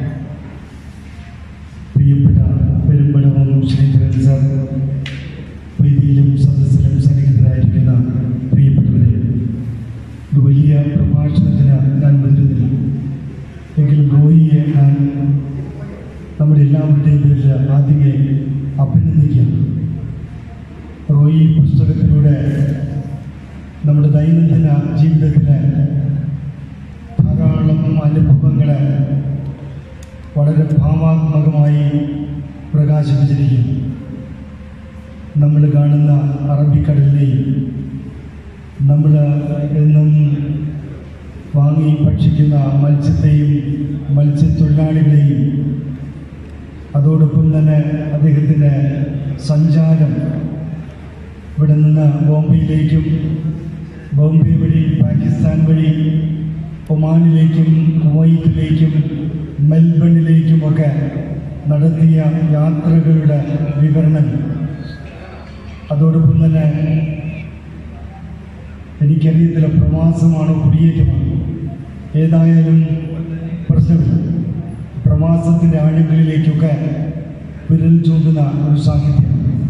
പ്രിയപ്പെട്ട പെരുമ്പടവം ശ്രീധരൻ സർ വേദിയിലും സദസ്സിലും സന്നിഹിതരായിരിക്കുന്ന പ്രിയപ്പെട്ടവരെ ഒരു വലിയ പ്രഭാഷണത്തിന് ഞാൻ വരുന്നില്ല എങ്കിലും റോയിയെ ഞാൻ നമ്മുടെ എല്ലാവരുടെയും പേരിൽ ആദ്യമേ അഭിനന്ദിക്കാം റോയി ഈ പുസ്തകത്തിലൂടെ നമ്മുടെ ദൈനംദിന ജീവിതത്തിലെ ധാരാളം അനുഭവങ്ങളെ വളരെ ഭാവാത്മകമായി പ്രകാശിപ്പിച്ചിരിക്കും നമ്മൾ കാണുന്ന അറബിക്കടലിനെയും നമ്മൾ എന്നും വാങ്ങി ഭക്ഷിക്കുന്ന മത്സ്യത്തെയും മത്സ്യത്തൊഴിലാളികളെയും അതോടൊപ്പം തന്നെ അദ്ദേഹത്തിൻ്റെ സഞ്ചാരം ഇവിടെ നിന്ന് ബോംബെയിലേക്കും ബോംബെ വഴി പാകിസ്ഥാൻ വഴി ഒമാനിലേക്കും കുവൈറ്റിലേക്കും മെൽബണിലേക്കുമൊക്കെ നടത്തിയ യാത്രകളുടെ വിവരണം അതോടൊപ്പം തന്നെ എനിക്കറിയത്തില്ല പ്രവാസമാണോ കുടിയേറ്റമാണോ ഏതായാലും പ്രശ്നമില്ല പ്രവാസത്തിൻ്റെ ആഴങ്ങളിലേക്കൊക്കെ വിരൽ ചൂണ്ടുന്ന ഒരു സാഹിത്യം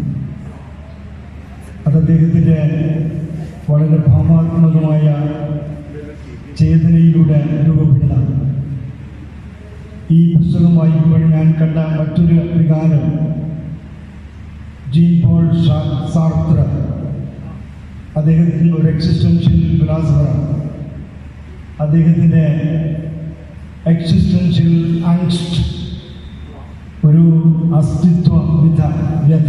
അത് അദ്ദേഹത്തിൻ്റെ വളരെ ഭാവാത്മകമായ ചേതനയിലൂടെ രൂപപ്പെടുന്നതാണ് ഈ പുസ്തകം വായിക്കുമ്പോൾ ഞാൻ കണ്ട മറ്റൊരു വികാരം ജീൻ പോൾ ഷാ- സാർത്ര അദ്ദേഹത്തിന് ഒരു എക്സിസ്റ്റൻഷ്യൽ ഫിലോസഫറാണ് അദ്ദേഹത്തിൻ്റെ എക്സിസ്റ്റൻഷ്യൽ ആങ്സ്റ്റ് ഒരു അസ്തിത്വ വിധ വ്യഥ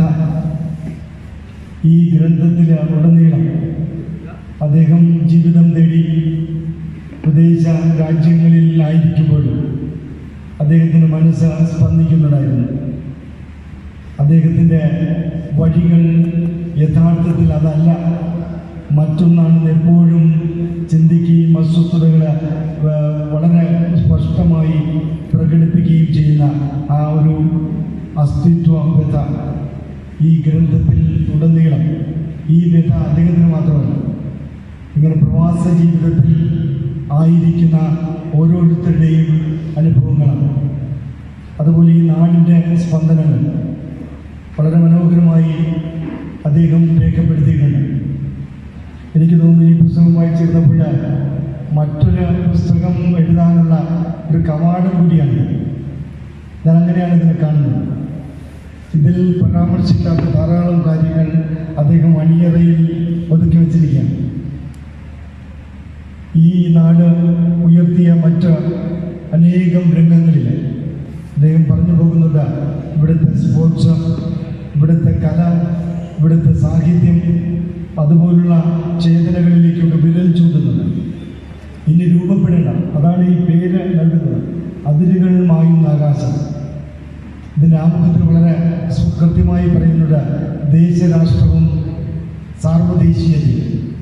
ഈ ഗ്രന്ഥത്തിൽ ഉടനീളം അദ്ദേഹം ജീവിതം തേടി വിദേശ രാജ്യങ്ങളിൽ ആയിരിക്കുമ്പോഴും അദ്ദേഹത്തിൻ്റെ മനസ്സ് സ്പന്ദിക്കുന്നുണ്ടായിരുന്നു അദ്ദേഹത്തിൻ്റെ വഴികൾ യഥാർത്ഥത്തിൽ അതല്ല മറ്റൊന്നാണെന്ന് എപ്പോഴും ചിന്തിക്കുകയും അസ്വസ്ഥതകൾ ഏഹ്, വളരെ സ്പഷ്ടമായി പ്രകടിപ്പിക്കുകയും ചെയ്യുന്ന ആ ഒരു അസ്തിത്വ വ്യഥ ഈ ഗ്രന്ഥത്തിൽ ഉടനീളം ഈ വ്യഥ അദ്ദേഹത്തിന് മാത്രമല്ല ഇങ്ങനെ പ്രവാസ ജീവിതത്തിൽ ആയിരിക്കുന്ന ഓരോരുത്തരുടെയും അനുഭവങ്ങളാണ് അതുപോലെ ഈ നാടിൻ്റെ സ്പന്ദനങ്ങൾ വളരെ മനോഹരമായി അദ്ദേഹം രേഖപ്പെടുത്തിയിട്ടുണ്ട് എനിക്ക് തോന്നുന്നു ഈ പുസ്തകം വായിച്ചിരുന്നപ്പോൾ മറ്റൊരു പുസ്തകം എഴുതാനുള്ള ഒരു കവാടം കൂടിയാണ് ഞാൻ അങ്ങനെയാണ് ഇതിനെ കാണുന്നത് ഇതിൽ പരാമർശിക്കാത്ത ധാരാളം കാര്യങ്ങൾ അദ്ദേഹം അണിയറയിൽ ഒതുക്കി വച്ചിരിക്കുകയാണ് ഈ നാട് ഉയർത്തിയ മറ്റ് അനേകം രംഗങ്ങളിൽ അദ്ദേഹം പറഞ്ഞു പോകുന്നത് ഇവിടുത്തെ സ്പോർട്സ് ഇവിടുത്തെ കല ഇവിടുത്തെ സാഹിത്യം അതുപോലുള്ള ചേതനകളിലേക്കൊക്കെ വിരൽ ചൂണ്ടുന്നത് ഇനി രൂപപ്പെടേണ്ട അതാണ് ഈ പേര് നൽകുന്നത് അതിരുകൾ മായുന്ന ആകാശം ഇതിൻ്റെ ആമുഖത്തിൽ വളരെ സു- കൃത്യമായി പറയുന്നത് ദേശരാഷ്ട്രവും സാർവദേശീയതയും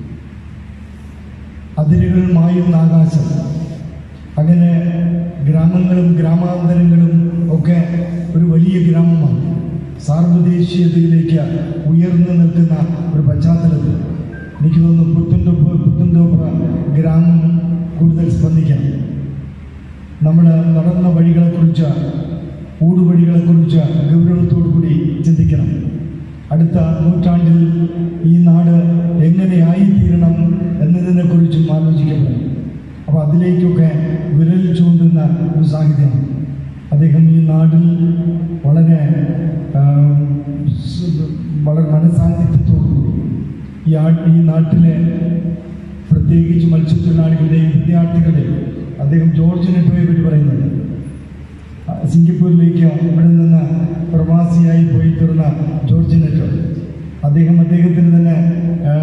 അതിരുകൾ മായുന്ന ആകാശം അങ്ങനെ ഗ്രാമങ്ങളും ഗ്രാമാന്തരങ്ങളും ഒക്കെ ഒരു വലിയ ഗ്രാമമാണ് സാർവദേശീയതയിലേക്ക് ഉയർന്നു നിൽക്കുന്ന ഒരു പശ്ചാത്തലത്തിൽ എനിക്ക് തോന്നുന്നു പുത്തുണ്ടോപ്പ് പുത്തുണ്ടോപ്പ് ഗ്രാമം കൂടുതൽ സ്പന്ദിക്കണം നമ്മൾ നടന്ന വഴികളെക്കുറിച്ച് ഊടുവഴികളെക്കുറിച്ച് ഗൗരവത്തോടു കൂടി ചിന്തിക്കണം അടുത്ത നൂറ്റാണ്ടിൽ ഈ നാട് എങ്ങനെയായിത്തീരണം എന്നതിനെക്കുറിച്ചും ആലോചിക്കപ്പെടണം അപ്പോൾ അതിലേക്കൊക്കെ വിരൽ ചൂണ്ടുന്ന ഒരു സാഹിത്യമാണ് അദ്ദേഹം ഈ നാടിൽ വളരെ ആ, സ് വളരെ മനസാന്നിധ്യത്തോടു കൂടി ഈ ആ ഈ നാട്ടിലെ പ്രത്യേകിച്ച് മത്സ്യത്തൊഴിലാളികളുടെയും വിദ്യാർത്ഥികളുടെയും അദ്ദേഹം ജോർജ് നെറ്റോയെ പറ്റി പറയുന്നുണ്ട് ആ, സിംഗപ്പൂരിലേക്ക് ഇവിടെ നിന്ന് പ്രവാസിയായി പോയി തീർന്ന ജോർജ് നെറ്റോ അദ്ദേഹം അദ്ദേഹത്തിന് തന്നെ ആ,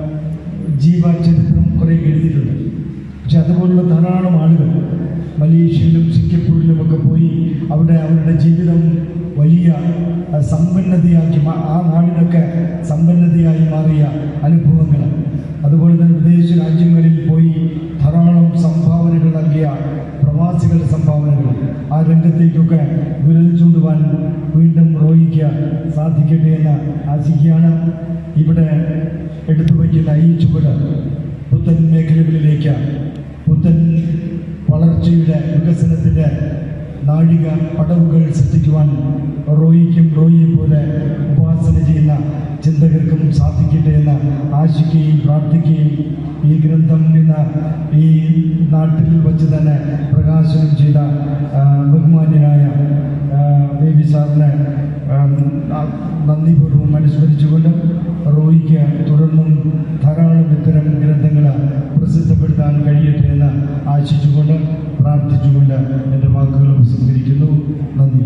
ജീവചരിത്രം കുറേ എഴുതിയിട്ടുണ്ട് പക്ഷെ അതുപോലുള്ള ധാരാളം ആളുകൾ മലേഷ്യയിലും സിംഗപ്പൂരിലും ഒക്കെ പോയി അവിടെ അവരുടെ ജീവിതം വലിയ ആ, സമ്പന്നതയാക്കി മാ- ആ നാടിനൊക്കെ സമ്പന്നതയായി മാറിയ അനുഭവങ്ങൾ അതുപോലെ തന്നെ വിദേശ രാജ്യങ്ങളിൽ പോയി ധാരാളം സംഭാവനകൾ നൽകിയ പ്രവാസികളുടെ സംഭാവനകൾ ആ രംഗത്തേക്കൊക്കെ വിരൽ ചൂണ്ടുവാൻ വീണ്ടും റോയിക്ക് സാധിക്കട്ടെ എന്ന് ആശിക്കുകയാണ് ഇവിടെ എടുത്തു വയ്ക്കുന്ന ഈ ചുവട് പുത്തൻ മേഖലകളിലേക്ക് പുത്തൻ വളർച്ചയുടെ വികസനത്തിൻ്റെ നാഴിക പടവുകൾ സൃഷ്ടിക്കുവാൻ റോയിക്കും റോയിയെ പോലെ ഉപാസന ചെയ്യുന്ന ചിന്തകർക്കും സാധിക്കട്ടെ എന്ന് ആശിക്കുകയും പ്രാർത്ഥിക്കുകയും ഈ ഗ്രന്ഥം ഇന്ന് ഈ നാട്ടിൽ വച്ച് തന്നെ പ്രകാശനം ചെയ്ത ആ, ബഹുമാന്യനായ ആ, ബേബി സാറിനെ ആ, ആ, നന്ദിപൂർവ്വം അനുസ്മരിച്ചുകൊണ്ട് റോയിക്ക് തുടർന്നും ധാരാളം ഇത്തരം ഗ്രന്ഥങ്ങൾ പ്രസിദ്ധപ്പെടുത്താൻ കഴിയട്ടെ എന്ന് ആശിച്ചുകൊണ്ട് പ്രാർത്ഥിച്ചുകൊണ്ട് എൻ്റെ വാക്കുകൾ ഉപസംഹരിക്കുന്നു നന്ദി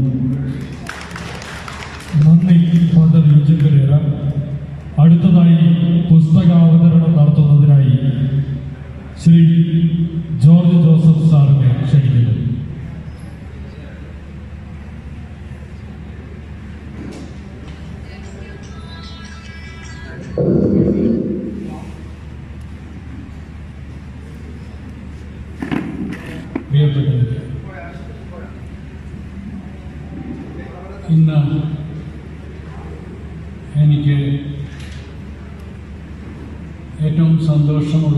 നന്ദി ഫാദർ യുജിൻ പെരേര അടുത്തതായി പുസ്തകാവതരണം നടത്തുന്നതിനായി ശ്രീ ജോർജ് ജോസഫ് സാറിനെ ക്ഷണിക്കുന്നു പ്രിയപ്പെട്ടവരെ ഇന്ന് എനിക്ക് ഏറ്റവും സന്തോഷമുള്ള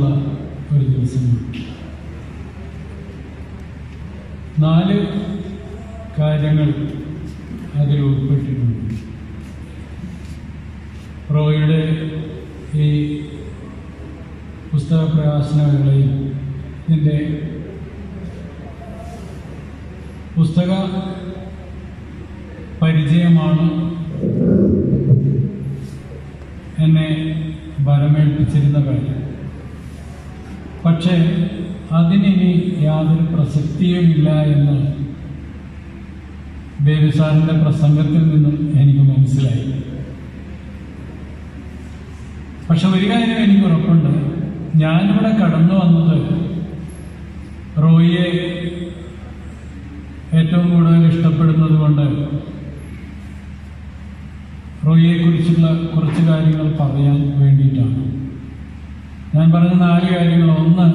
നാല് കാര്യങ്ങൾ അതിൽ ഉൾപ്പെട്ടിട്ടുണ്ട് റോയുടെ ഈ പുസ്തക പ്രകാശന വേളയിൽ ഇതിൻ്റെ പുസ്തക പരിചയമാണ് എന്നെ ബലമേൽപ്പിച്ചിരുന്ന കാര്യം പക്ഷേ അതിനിനി യാതൊരു പ്രസക്തിയുമില്ല എന്ന് ബേബി സാറിൻ്റെ പ്രസംഗത്തിൽ നിന്നും എനിക്ക് മനസ്സിലായി പക്ഷെ ഒരു കാര്യം എനിക്ക് ഉറപ്പുണ്ട് ഞാനിവിടെ കടന്നു വന്നത് റോയിയെ ഏറ്റവും കൂടുതൽ ഇഷ്ടപ്പെടുന്നത് കൊണ്ട് റോയിയെ കുറിച്ചുള്ള കുറച്ച് കാര്യങ്ങൾ പറയാൻ വേണ്ടിയിട്ടാണ് ഞാൻ പറഞ്ഞ നാല് കാര്യങ്ങൾ ഒന്ന്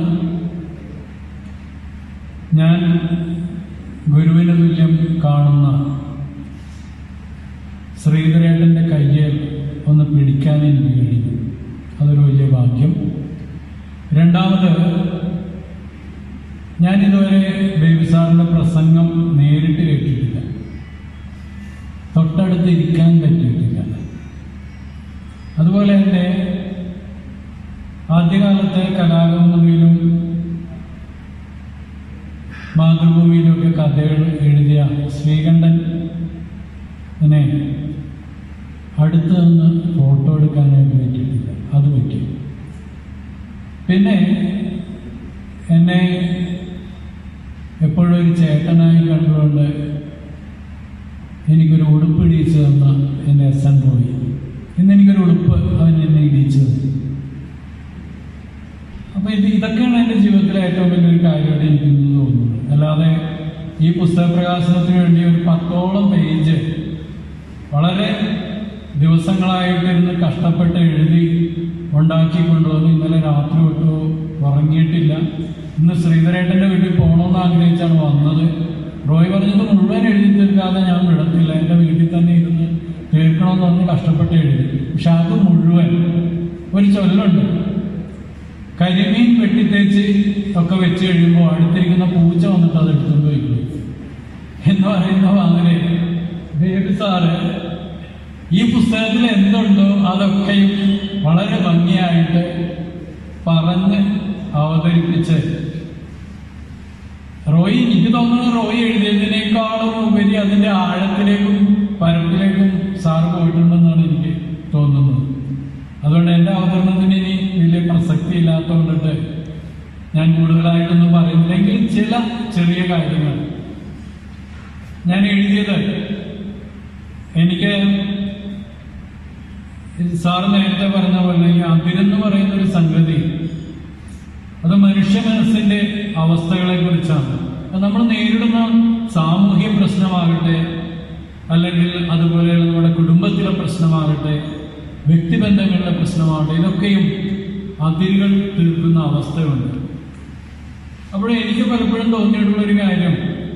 ഞാൻ ഗുരുവിന് തുല്യം കാണുന്ന ശ്രീധരേട്ടൻ്റെ കയ്യിൽ ഒന്ന് പിടിക്കാൻ എനിക്ക് കഴിഞ്ഞു അതൊരു വലിയ ഭാഗ്യം രണ്ടാമത് ഞാൻ ഇതുവരെ ബേബി സാറിൻ്റെ പ്രസംഗം നേരിട്ട് കേട്ടിട്ടില്ല തൊട്ടടുത്ത് ഇരിക്കാൻ പറ്റിയിട്ടില്ല അതുപോലെ തന്നെ ആദ്യകാലത്തെ കലാകൗമുദിയിലും മാതൃഭൂമിയിലൊക്കെ കഥകൾ എഴുതിയ ശ്രീകണ്ഠൻ എന്നെ അടുത്ത് നിന്ന് ഫോട്ടോ എടുക്കാനായിട്ട് പറ്റിയിട്ടില്ല അത് പറ്റി പിന്നെ എന്നെ എപ്പോഴും ഒരു ചേട്ടനായി കണ്ടുകൊണ്ട് എനിക്കൊരു ഉടുപ്പ് ഇടിച്ചു തന്ന എൻ്റെ എസ് എൻ പോയി ഇന്ന് എനിക്കൊരു ഉടുപ്പ് അവൻ എന്നെ ഇടിച്ചു തന്നു അപ്പൊ ഇത് ഇതൊക്കെയാണ് എൻ്റെ ജീവിതത്തിലെ ഏറ്റവും വലിയൊരു കാര്യമായിട്ട് എനിക്ക് ഇന്ന് തോന്നുന്നത് അല്ലാതെ ഈ പുസ്തക പ്രകാശനത്തിന് വേണ്ടി ഒരു പത്തോളം പേജ് വളരെ ദിവസങ്ങളായിട്ടിരുന്ന് കഷ്ടപ്പെട്ട് എഴുതി ഉണ്ടാക്കി കൊണ്ടുവന്ന് ഇന്നലെ രാത്രി വിട്ടു ഉറങ്ങിയിട്ടില്ല ഇന്ന് ശ്രീധരേട്ടൻ്റെ വീട്ടിൽ പോകണമെന്ന് ആഗ്രഹിച്ചാണ് വന്നത് റോയ് പറഞ്ഞത് മുഴുവൻ എഴുതി തീർക്കാതെ ഞാൻ വിടത്തില്ല എൻ്റെ വീട്ടിൽ തന്നെ ഇരുന്ന് തീർക്കണമെന്ന് പറഞ്ഞ് കഷ്ടപ്പെട്ട് എഴുതി പക്ഷെ അത് മുഴുവൻ ഒരു ചൊല്ലുണ്ട് കരിമീൻ വെട്ടിത്തേച്ച് ഒക്കെ വെച്ച് കഴിയുമ്പോൾ അടുത്തിരിക്കുന്ന പൂച്ച വന്നിട്ട് അത് എടുത്തുകൊണ്ട് പോയിക്കും എന്ന് പറയുന്ന അങ്ങനെ ബേബി സാറ് ഈ പുസ്തകത്തിൽ എന്തുണ്ടോ അതൊക്കെയും വളരെ ഭംഗിയായിട്ട് പറഞ്ഞ് അവതരിപ്പിച്ച് റോയി എനിക്ക് തോന്നുന്നു റോയി എഴുതിയതിനേക്കാളും ഉപരി അതിന്റെ ആഴത്തിലേക്കും പരപ്പിലേക്കും സാറ് പോയിട്ടുണ്ടെന്നാണ് എനിക്ക് തോന്നുന്നത് അതുകൊണ്ട് എൻ്റെ അവതരണത്തിന് ഇനി വലിയ പ്രസക്തി ഇല്ലാത്തതുകൊണ്ടിട്ട് ഞാൻ കൂടുതലായിട്ടൊന്നും പറയുന്നില്ലെങ്കിൽ ചില ചെറിയ കാര്യങ്ങൾ ഞാൻ എഴുതിയത് എനിക്ക് സാറ് നേരത്തെ പറഞ്ഞ പോലെ ഈ അതിരെന്ന് പറയുന്ന ഒരു സംഗതി അത് മനുഷ്യ മനസ്സിന്റെ അവസ്ഥകളെ കുറിച്ചാണ് നമ്മൾ നേരിടുന്ന സാമൂഹ്യ പ്രശ്നമാകട്ടെ അല്ലെങ്കിൽ അതുപോലെ നമ്മുടെ കുടുംബത്തിലെ പ്രശ്നമാകട്ടെ വ്യക്തിബന്ധങ്ങളുടെ പ്രശ്നമാകട്ടെ ഇതൊക്കെയും അതിരുകൾ തീർക്കുന്ന അവസ്ഥയുണ്ട് അപ്പോൾ എനിക്ക് പലപ്പോഴും തോന്നിയിട്ടുള്ള ഒരു കാര്യം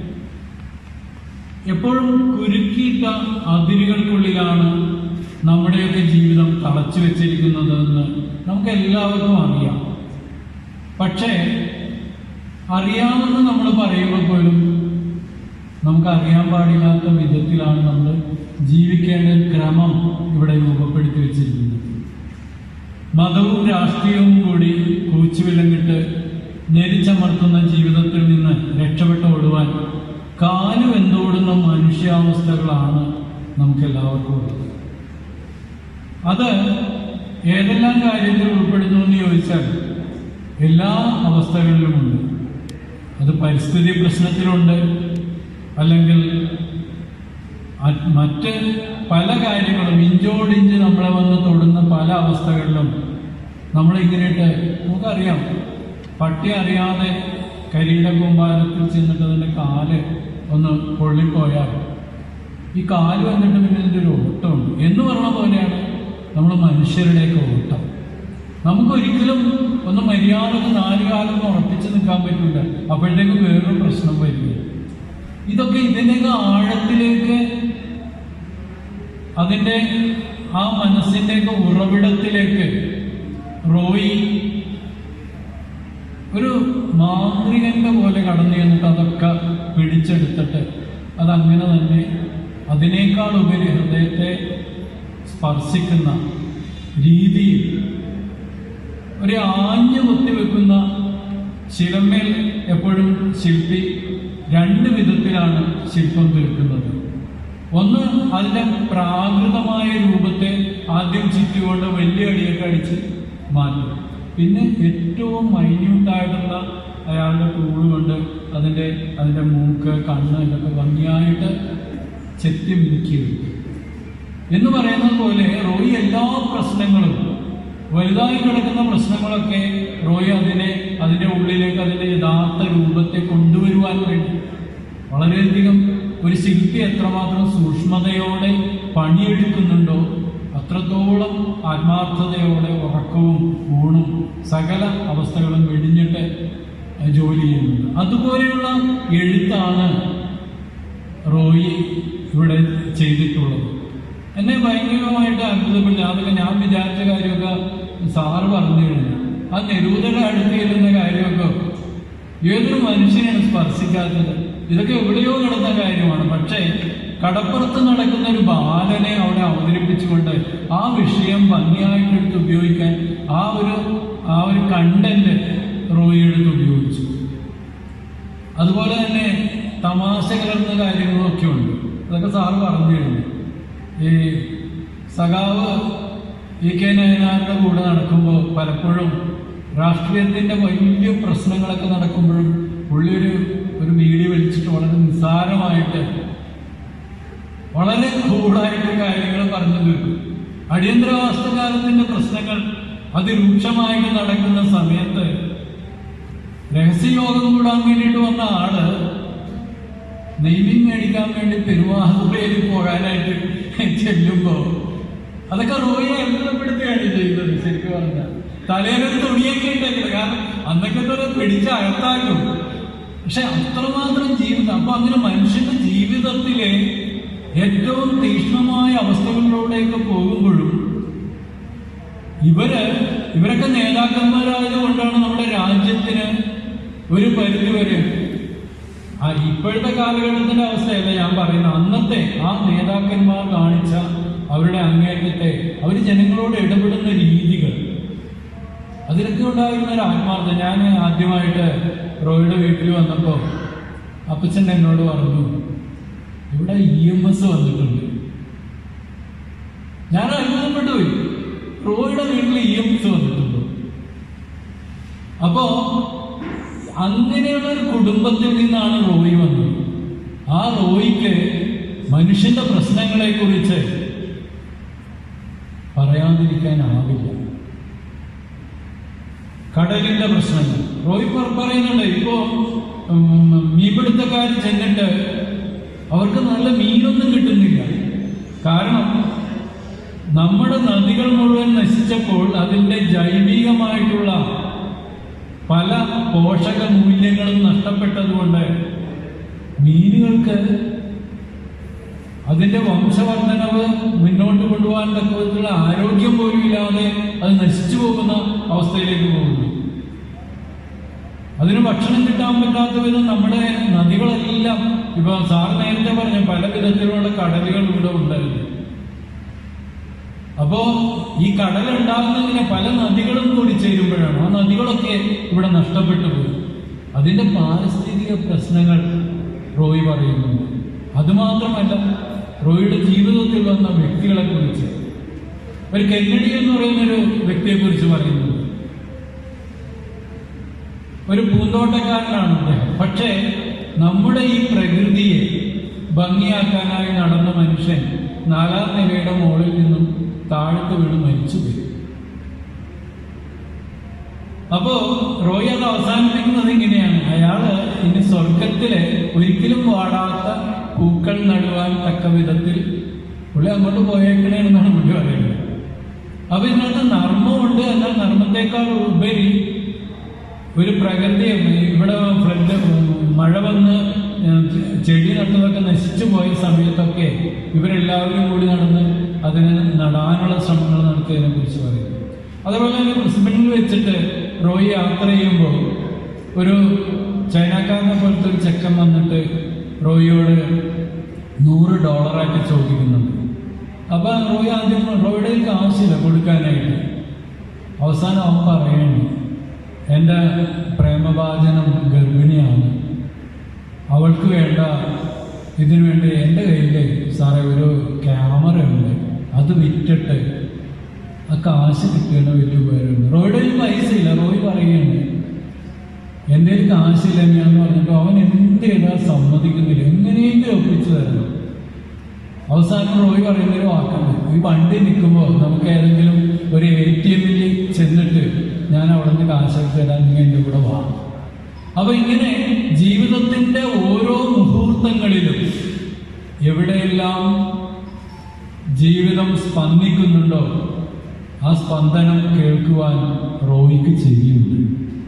എപ്പോഴും കുരുക്കിയിട്ട അതിരുകൾക്കുള്ളിലാണ് നമ്മുടെയൊക്കെ ജീവിതം തളച്ചു വെച്ചിരിക്കുന്നതെന്ന് നമുക്ക് എല്ലാവർക്കും അറിയാം പക്ഷേ അറിയാമെന്ന് നമ്മൾ പറയുമ്പോൾ പോലും നമുക്ക് അറിയാൻ പാടില്ലാത്ത വിധത്തിലാണ് നമ്മൾ ജീവിക്കേണ്ട ക്രമം ഇവിടെ രൂപപ്പെടുത്തി വെച്ചിരിക്കുന്നത് മതവും രാഷ്ട്രീയവും കൂടി കൂച്ചുവിലങ്ങിട്ട് ഞെരിച്ചമർത്തുന്ന ജീവിതത്തിൽ നിന്ന് രക്ഷപ്പെട്ട് ഓടുവാൻ കാലു വെന്തോടുന്ന മനുഷ്യാവസ്ഥകളാണ് നമുക്ക് എല്ലാവർക്കും ഉള്ളത് അത് ഏതെല്ലാം കാര്യത്തിൽ ഉൾപ്പെടുന്നു എന്ന് ചോദിച്ചാൽ എല്ലാ അവസ്ഥകളിലുമുണ്ട് അത് പരിസ്ഥിതി പ്രശ്നത്തിലുണ്ട് അല്ലെങ്കിൽ അ- മറ്റ് പല കാര്യങ്ങളും ഇഞ്ചോടിഞ്ച് നമ്മളെ വന്ന് തൊടുന്ന പല അവസ്ഥകളിലും നമ്മളിങ്ങനെയിട്ട് നമുക്കറിയാം പട്ടി അറിയാതെ കരിയില കൂമ്പാരത്തിൽ ചെന്നിട്ട് അതിൻ്റെ കാല് ഒന്ന് പൊള്ളിപ്പോയാൽ ഈ കാല് വന്നിട്ട് പിന്നെ ഇതിൻ്റെ ഒരു ഓട്ടമുണ്ട് എന്ന് പറഞ്ഞ പോലെയാണ് നമ്മൾ മനുഷ്യരുടെയൊക്കെ ഓട്ടം നമുക്കൊരിക്കലും ഒന്ന് മര്യാദക്ക് നാല് കാലം ഉറപ്പിച്ച് നിൽക്കാൻ പറ്റില്ല അപ്പോഴത്തേക്ക് വേറൊരു പ്രശ്നം വരിക ഇതൊക്കെ ഇതിൻ്റെയൊക്കെ ആഴത്തിലേക്ക് അതിൻ്റെ ആ മനസ്സിൻ്റെയൊക്കെ ഉറവിടത്തിലേക്ക് റോയി ഒരു മാന്ത്രികന്റെ പോലെ കടന്നു ചെന്നിട്ട് അതൊക്കെ പിടിച്ചു അതങ്ങനെ തന്നെ അതിനേക്കാൾ ഉപരി ഹൃദയത്തെ സ്പർശിക്കുന്ന രീതിയിൽ ഒരു ആഞ്ഞു കുത്തിവെക്കുന്ന ശിലമേൽ എപ്പോഴും ശില്പി രണ്ട് വിധത്തിലാണ് ശില്പം തീർക്കുന്നത് ഒന്ന് അതിന്റെ പ്രാകൃതമായ രൂപത്തെ ആദ്യം ചുറ്റുകൊണ്ട് വലിയ അടിയൊക്കെ അടിച്ച് മാറ്റും പിന്നെ ഏറ്റവും മൈന്യൂട്ടായിട്ടുള്ള അയാളുടെ ടൂൾ കൊണ്ട് അതിൻ്റെ അതിൻ്റെ മൂക്ക് കണ്ണ് ഇതൊക്കെ ഭംഗിയായിട്ട് ചെത്തി മിനുക്കി വെക്കും എന്ന് പറയുന്നത് പോലെ റോയി എല്ലാ പ്രശ്നങ്ങളും വലുതായി കിടക്കുന്ന പ്രശ്നങ്ങളൊക്കെ റോയി അതിനെ അതിൻ്റെ ഉള്ളിലേക്ക് അതിൻ്റെ യഥാർത്ഥ രൂപത്തെ കൊണ്ടുവരുവാൻ വേണ്ടി വളരെയധികം ഒരു ശില്പി എത്രമാത്രം സൂക്ഷ്മതയോടെ പണിയെടുക്കുന്നുണ്ടോ അത്രത്തോളം ആത്മാർത്ഥതയോടെ ഉറക്കവും ഊണും സകല അവസ്ഥകളും വെടിഞ്ഞിട്ട് ജോലി ചെയ്യുന്നുണ്ട് അതുപോലെയുള്ള എഴുത്താണ് റോയി ഇവിടെ ചെയ്തിട്ടുള്ളത് എന്നെ ഭയങ്കരമായിട്ട് അത്ഭുതപ്പെട്ടു അതൊക്കെ ഞാൻ വിചാരിച്ച കാര്യമൊക്കെ സാറ് പറഞ്ഞു കഴിഞ്ഞു ആ നെരൂതയുടെ അടുത്ത് ചെല്ലുന്ന കാര്യമൊക്കെ ഏതൊരു മനുഷ്യനെയാണ് സ്പർശിക്കാത്തത് ഇതൊക്കെ എവിടെയോ നടന്ന കാര്യമാണ് പക്ഷേ കടപ്പുറത്ത് നടക്കുന്ന ഒരു ബാലനെ അവിടെ അവതരിപ്പിച്ചുകൊണ്ട് ആ വിഷയം ഭംഗിയായിട്ടെടുത്ത് ഉപയോഗിക്കാൻ ആ ഒരു ആ ഒരു കണ്ടന്റ് റോയി എടുത്ത് ഉപയോഗിച്ചു അതുപോലെ തന്നെ തമാശ കലർന്ന കാര്യങ്ങളൊക്കെ ഉണ്ട് അതൊക്കെ സാറ് പറഞ്ഞു കഴിഞ്ഞു ഈ സഖാവ് ഇ കെ നയനാരുടെ കൂടെ നടക്കുമ്പോൾ പലപ്പോഴും രാഷ്ട്രീയത്തിന്റെ വലിയ പ്രശ്നങ്ങളൊക്കെ നടക്കുമ്പോഴും പുള്ളി ഒരു ഒരു വീഡിയോ വലിച്ചിട്ട് വളരെ നിസ്സാരമായിട്ട് വളരെ കൂളായിട്ട് കാര്യങ്ങൾ പറഞ്ഞു തീർക്കും അടിയന്തരാവസ്ഥകാലത്തിന്റെ പ്രശ്നങ്ങൾ അതിരൂക്ഷമായിട്ട് നടക്കുന്ന സമയത്ത് രഹസ്യയോഗം കൂടാൻ വേണ്ടിയിട്ട് വന്ന ആള് നെയ്മിങ് മേടിക്കാൻ വേണ്ടി പെരുമാറുപേരിൽ പോകാനായിട്ട് ചെല്ലുമ്പോ അതൊക്കെ റോയെ അത്ഭുതപ്പെടുത്തുകയാണ് ചെയ്തത് ശരിക്കും പറഞ്ഞാൽ തലയിലൊരു തുണിയൊക്കെ ഉണ്ടെങ്കിൽ കാരണം അന്നൊക്കെ തന്നെ പിടിച്ച് അകത്താക്കും പക്ഷെ അത്രമാത്രം ജീവിതം അപ്പൊ അങ്ങനെ മനുഷ്യന്റെ ജീവിതത്തിലെ ഏറ്റവും തീക്ഷ്ണമായ അവസ്ഥകളിലൂടെയൊക്കെ പോകുമ്പോഴും ഇവര് ഇവരൊക്കെ നേതാക്കന്മാരായതുകൊണ്ടാണ് നമ്മുടെ രാജ്യത്തിന് ഒരു പരിധി വരെ ആ ഇപ്പോഴത്തെ കാലഘട്ടത്തിന്റെ അവസ്ഥയല്ല ഞാൻ പറയുന്നത് അന്നത്തെ ആ നേതാക്കന്മാർ കാണിച്ച അവരുടെ അങ്ങേറ്റത്തെ അവർ ജനങ്ങളോട് ഇടപെടുന്ന രീതികൾ അതിലൊക്കെ ഉണ്ടായിരുന്ന ഒരു ആത്മാർത്ഥ ഞാൻ ആദ്യമായിട്ട് റോയുടെ വീട്ടിൽ വന്നപ്പോൾ അപ്പച്ചൻ എന്നോട് പറഞ്ഞു ഇവിടെ ഇ എം എസ് വന്നിട്ടുണ്ട് ഞാൻ അത്ഭുതപ്പെട്ടു പോയി റോയുടെ വീട്ടിൽ ഇ എം എസ് വന്നിട്ടുണ്ട് അപ്പോ അങ്ങനെയുള്ള ഒരു കുടുംബത്തിൽ നിന്നാണ് റോയി വന്നത് ആ റോയിക്ക് മനുഷ്യന്റെ പ്രശ്നങ്ങളെ കുറിച്ച് പറയാതിരിക്കാനാവില്ല കടലിന്റെ പ്രശ്നങ്ങൾ റോയി പ- പറയുന്നുണ്ട് ഇപ്പോ ഉം, മീൻപിടുത്തക്കാർ ചെന്നിട്ട് അവർക്ക് നല്ല മീനൊന്നും കിട്ടുന്നില്ല കാരണം നമ്മുടെ നദികൾ മുഴുവൻ നശിച്ചപ്പോൾ അതിന്റെ ജൈവികമായിട്ടുള്ള പല പോഷക മൂല്യങ്ങളും നഷ്ടപ്പെട്ടതുകൊണ്ട് മീനുകൾക്ക് അതിന്റെ വംശവർദ്ധനവ് മുന്നോട്ട് കൊണ്ടുപോകാൻ തക്ക വിധത്തിലുള്ള ആരോഗ്യം പോലും ഇല്ലാതെ അത് നശിച്ചു പോകുന്ന അവസ്ഥയിലേക്ക് പോകുന്നു അതിന് ഭക്ഷണം കിട്ടാൻ പറ്റാത്ത വിധം നമ്മുടെ നദികളെല്ലാം ഇപ്പൊ സാർ നേരത്തെ പറഞ്ഞ പല വിധത്തിലുള്ള കടലുകൾ ഇവിടെ ഉണ്ടായിരുന്നു അപ്പോ ഈ കടൽ ഉണ്ടാകുന്നതിന് പല നദികളും കൂടി ചേരുമ്പോഴാണ് ആ നദികളൊക്കെ ഇവിടെ നഷ്ടപ്പെട്ടു പോയി അതിന്റെ പാരിസ്ഥിതിക പ്രശ്നങ്ങൾ റോയി പറയുന്നുണ്ട് അതുമാത്രമല്ല റോയിയുടെ ജീവിതത്തിൽ വന്ന വ്യക്തികളെ കുറിച്ച് ഒരു കെന്നഡി എന്ന് പറയുന്ന ഒരു വ്യക്തിയെ കുറിച്ച് പറയുന്നുണ്ട് ഒരു പൂന്തോട്ടക്കാരനാണ് അദ്ദേഹം പക്ഷേ നമ്മുടെ ഈ പ്രകൃതിയെ ഭംഗിയാക്കാനായി നടന്ന മനുഷ്യൻ നാലാം നിലയുടെ മുകളിൽ നിന്നും താഴത്ത് വീണ് മരിച്ചുപോയി അപ്പോ റോയ് അത് അവസാനിപ്പിക്കുന്നത് ഇങ്ങനെയാണ് അയാള് ഇനി സ്വർഗത്തിലെ ഒരിക്കലും വാടാത്ത പൂക്കൾ നടുവാൻ തക്ക വിധത്തിൽ പുള്ളി അങ്ങോട്ട് പോയേക്കണേ എന്നാണ് പുള്ളി പറയുന്നത് അപ്പൊ ഇതിനകത്ത് നർമ്മമുണ്ട് എന്നാൽ നർമ്മത്തെക്കാൾ ഉപരി ഒരു പ്രകൃതി ഇവിടെ ഫ്ലഡ് മഴ വന്ന് ചെടി നട്ടതൊക്കെ നശിച്ചു പോയ സമയത്തൊക്കെ ഇവരെല്ലാവരും കൂടി നടന്ന് അതിന് നടാനുള്ള ശ്രമങ്ങൾ നടത്തിയതിനെ കുറിച്ച് പറയും അതുപോലെ തന്നെ ബ്രിസ്ബനിൽ വെച്ചിട്ട് റോയി യാത്ര ചെയ്യുമ്പോൾ ഒരു ചൈനക്കാരനെ പോലത്തെ ഒരു ചെക്കൻ വന്നിട്ട് റോയിയോട് നൂറ് ഡോളറായിട്ട് ചോദിക്കുന്നുണ്ട് അപ്പൊ റോയ് ആദ്യം റോയുടെ കയ്യിൽ കാശില്ല കൊടുക്കാനായിട്ട് അവസാനം അവൻ പറയണേ എൻ്റെ പ്രേമഭാജനം ഗർഭിണിയാണ് അവൾക്ക് വേണ്ട ഇതിനു വേണ്ടി എൻ്റെ കയ്യിൽ സാറേ ഒരു ക്യാമറ ഉണ്ട് അത് വിറ്റിട്ട് ആ കാശ് കിട്ടുന്ന വലിയ ഉപകാരമുണ്ട് റോയുടെ കയ്യിൽ പൈസ ഇല്ല റോയ് പറയുകയാണ് എൻ്റെ കയ്യിൽ കാശില്ല ഞാൻ പറഞ്ഞിട്ട് അവൻ എന്ത് ചെയ്താൽ സമ്മതിക്കുന്നില്ല എങ്ങനെയെങ്കിലും ഒപ്പിച്ചു തരണം അവസാനം റോയ് പറയുന്ന ഒരു വാക്കുണ്ട് ഈ വണ്ടി നിൽക്കുമ്പോൾ നമുക്ക് ഏതെങ്കിലും ഒരു എ ടി എമ്മിൽ ചെന്നിട്ട് ഞാൻ അവിടെ നിന്ന് കാശെടുത്ത് തരാൻ നീ എൻ്റെ കൂടെ വാ അപ്പൊ ഇങ്ങനെ ജീവിതത്തിന്റെ ഓരോ മുഹൂർത്തങ്ങളിലും എവിടെയെല്ലാം ജീവിതം സ്പന്ദിക്കുന്നുണ്ടോ ആ സ്പന്ദനം കേൾക്കുവാൻ റോയിക്ക് ചെവിയുണ്ട്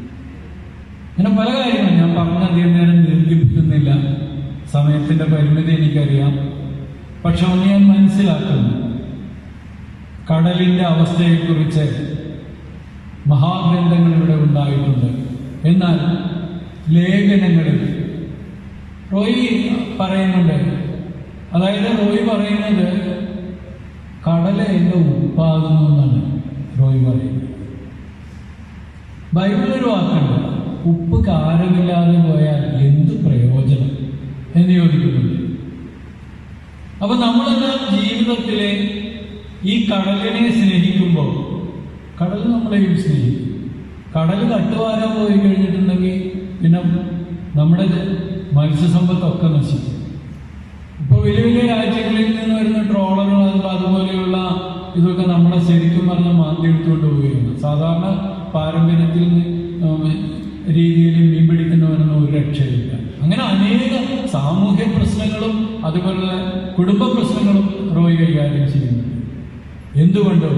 അങ്ങനെ പല കാര്യങ്ങളും ഞാൻ പറഞ്ഞ അധികം നേരം ദീർഘിപ്പിക്കുന്നില്ല സമയത്തിന്റെ പരിമിതി എനിക്കറിയാം പക്ഷെ ഒന്ന് ഞാൻ മനസ്സിലാക്കുന്നു കടലിന്റെ അവസ്ഥയെക്കുറിച്ച് മഹാഗ്രന്ഥങ്ങൾ ഇവിടെ ഉണ്ടായിട്ടുണ്ട് എന്നാൽ ലേഖനങ്ങളിൽ റോയി പറയുന്നുണ്ട് അതായത് റോയി പറയുന്നത് കടല എന്റെ ഉപ്പാകുന്നു എന്നാണ് റോയി പറയുന്നത് ബൈബിളിൽ ഒരു വാക്കുണ്ട് ഉപ്പ് കാരമില്ലാതെ പോയാൽ എന്ത് പ്രയോജനം എന്ന് ചോദിക്കുന്നുണ്ട് അപ്പൊ നമ്മളെല്ലാം ജീവിതത്തിലെ ഈ കടലിനെ സ്നേഹിക്കുമ്പോൾ കടൽ നമ്മളെയും സ്നേഹിക്കും കടൽ കട്ടുവാരാൻ പോയി കഴിഞ്ഞിട്ടുണ്ടെങ്കിൽ പിന്നെ നമ്മുടെ മത്സ്യസമ്പത്തൊക്കെ നശിക്കും ഇപ്പൊ വലിയ വലിയ രാജ്യങ്ങളിൽ നിന്ന് വരുന്ന ട്രോളറും അത് അതുപോലെയുള്ള ഇതൊക്കെ നമ്മളെ ശരിക്കും പറഞ്ഞ മാന്തി എടുത്തുകൊണ്ട് പോവുകയാണ് സാധാരണ പാരമ്പര്യത്തിൽ നിന്ന് ഉം, രീതിയിൽ മീൻ പിടിക്കുന്നവനൊന്നും ഒരു രക്ഷയില്ല അങ്ങനെ അനേക സാമൂഹ്യ പ്രശ്നങ്ങളും അതുപോലെ കുടുംബ പ്രശ്നങ്ങളും റോയ് കൈകാര്യം ചെയ്യുന്നുണ്ട് എന്തുകൊണ്ട്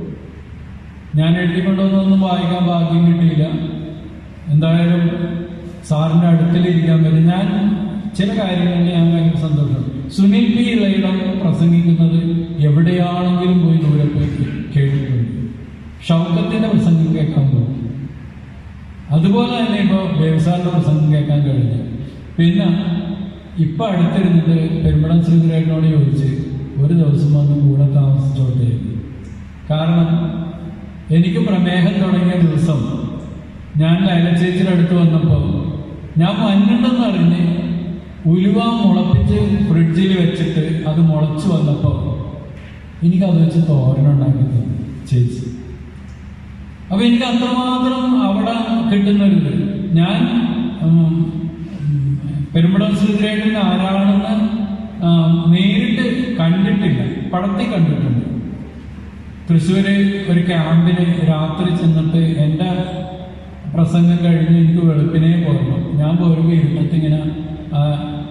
ഞാൻ എഴുതിക്കൊണ്ടൊന്നും വായിക്കാൻ ഭാഗ്യം കിട്ടിയില്ല എന്തായാലും സാറിന്റെ അടുത്തിലിരിക്കാൻ പറ്റും ഞാൻ ചില കാര്യങ്ങളിൽ ഞാൻ ഭയങ്കര സന്തോഷം സുനിൽ പി ഇളയിടം പ്രസംഗിക്കുന്നത് എവിടെയാണെങ്കിലും പോയി ദൂരെ പോയി കേട്ടിട്ടുണ്ട് ഷൗക്കത്തിന്റെ പ്രസംഗം കേൾക്കാൻ പോകും അതുപോലെ തന്നെ ഇപ്പോൾ വ്യവസായയുടെ പ്രസംഗം കേൾക്കാൻ കഴിഞ്ഞു പിന്നെ ഇപ്പൊ അടുത്തിരുന്നിട്ട് പെരുമ്പടം ശ്രീധരേട്ടനോട് ചോദിച്ച് ഒരു ദിവസം വന്ന് കൂടെ താമസിച്ചോട്ടെ കാരണം എനിക്ക് പ്രമേഹം തുടങ്ങിയ ദിവസം ഞാൻ ലൈലച്ചേച്ചിയുടെ അടുത്ത് വന്നപ്പോൾ ഞാൻ മഞ്ഞുണ്ടെന്ന് അറിഞ്ഞ് ഉലുവ മുളപ്പിച്ച് ഫ്രിഡ്ജിൽ വെച്ചിട്ട് അത് മുളച്ചു വന്നപ്പോൾ എനിക്കത് വെച്ച് തോരനുണ്ടാക്കി തന്നു ചേച്ചി അപ്പൊ എനിക്ക് അത്രമാത്രം അവിടെ കിട്ടുന്നൊരിത് ഞാൻ ഉം, ഉം, പെരുമ്പടം ശ്രീധരേട്ടൻ ആരാണെന്ന് ആ, നേരിട്ട് കണ്ടിട്ടില്ല പടത്തിൽ കണ്ടിട്ടുണ്ട് തൃശ്ശൂര് ഒരു ക്യാമ്പിന് രാത്രി ചെന്നിട്ട് എൻ്റെ പ്രസംഗം കഴിഞ്ഞ് എനിക്ക് വെളുപ്പിനെ പോരണം ഞാൻ പോരുമ്പോൾ ഇരുട്ടത്ത് ഇങ്ങനെ ആ,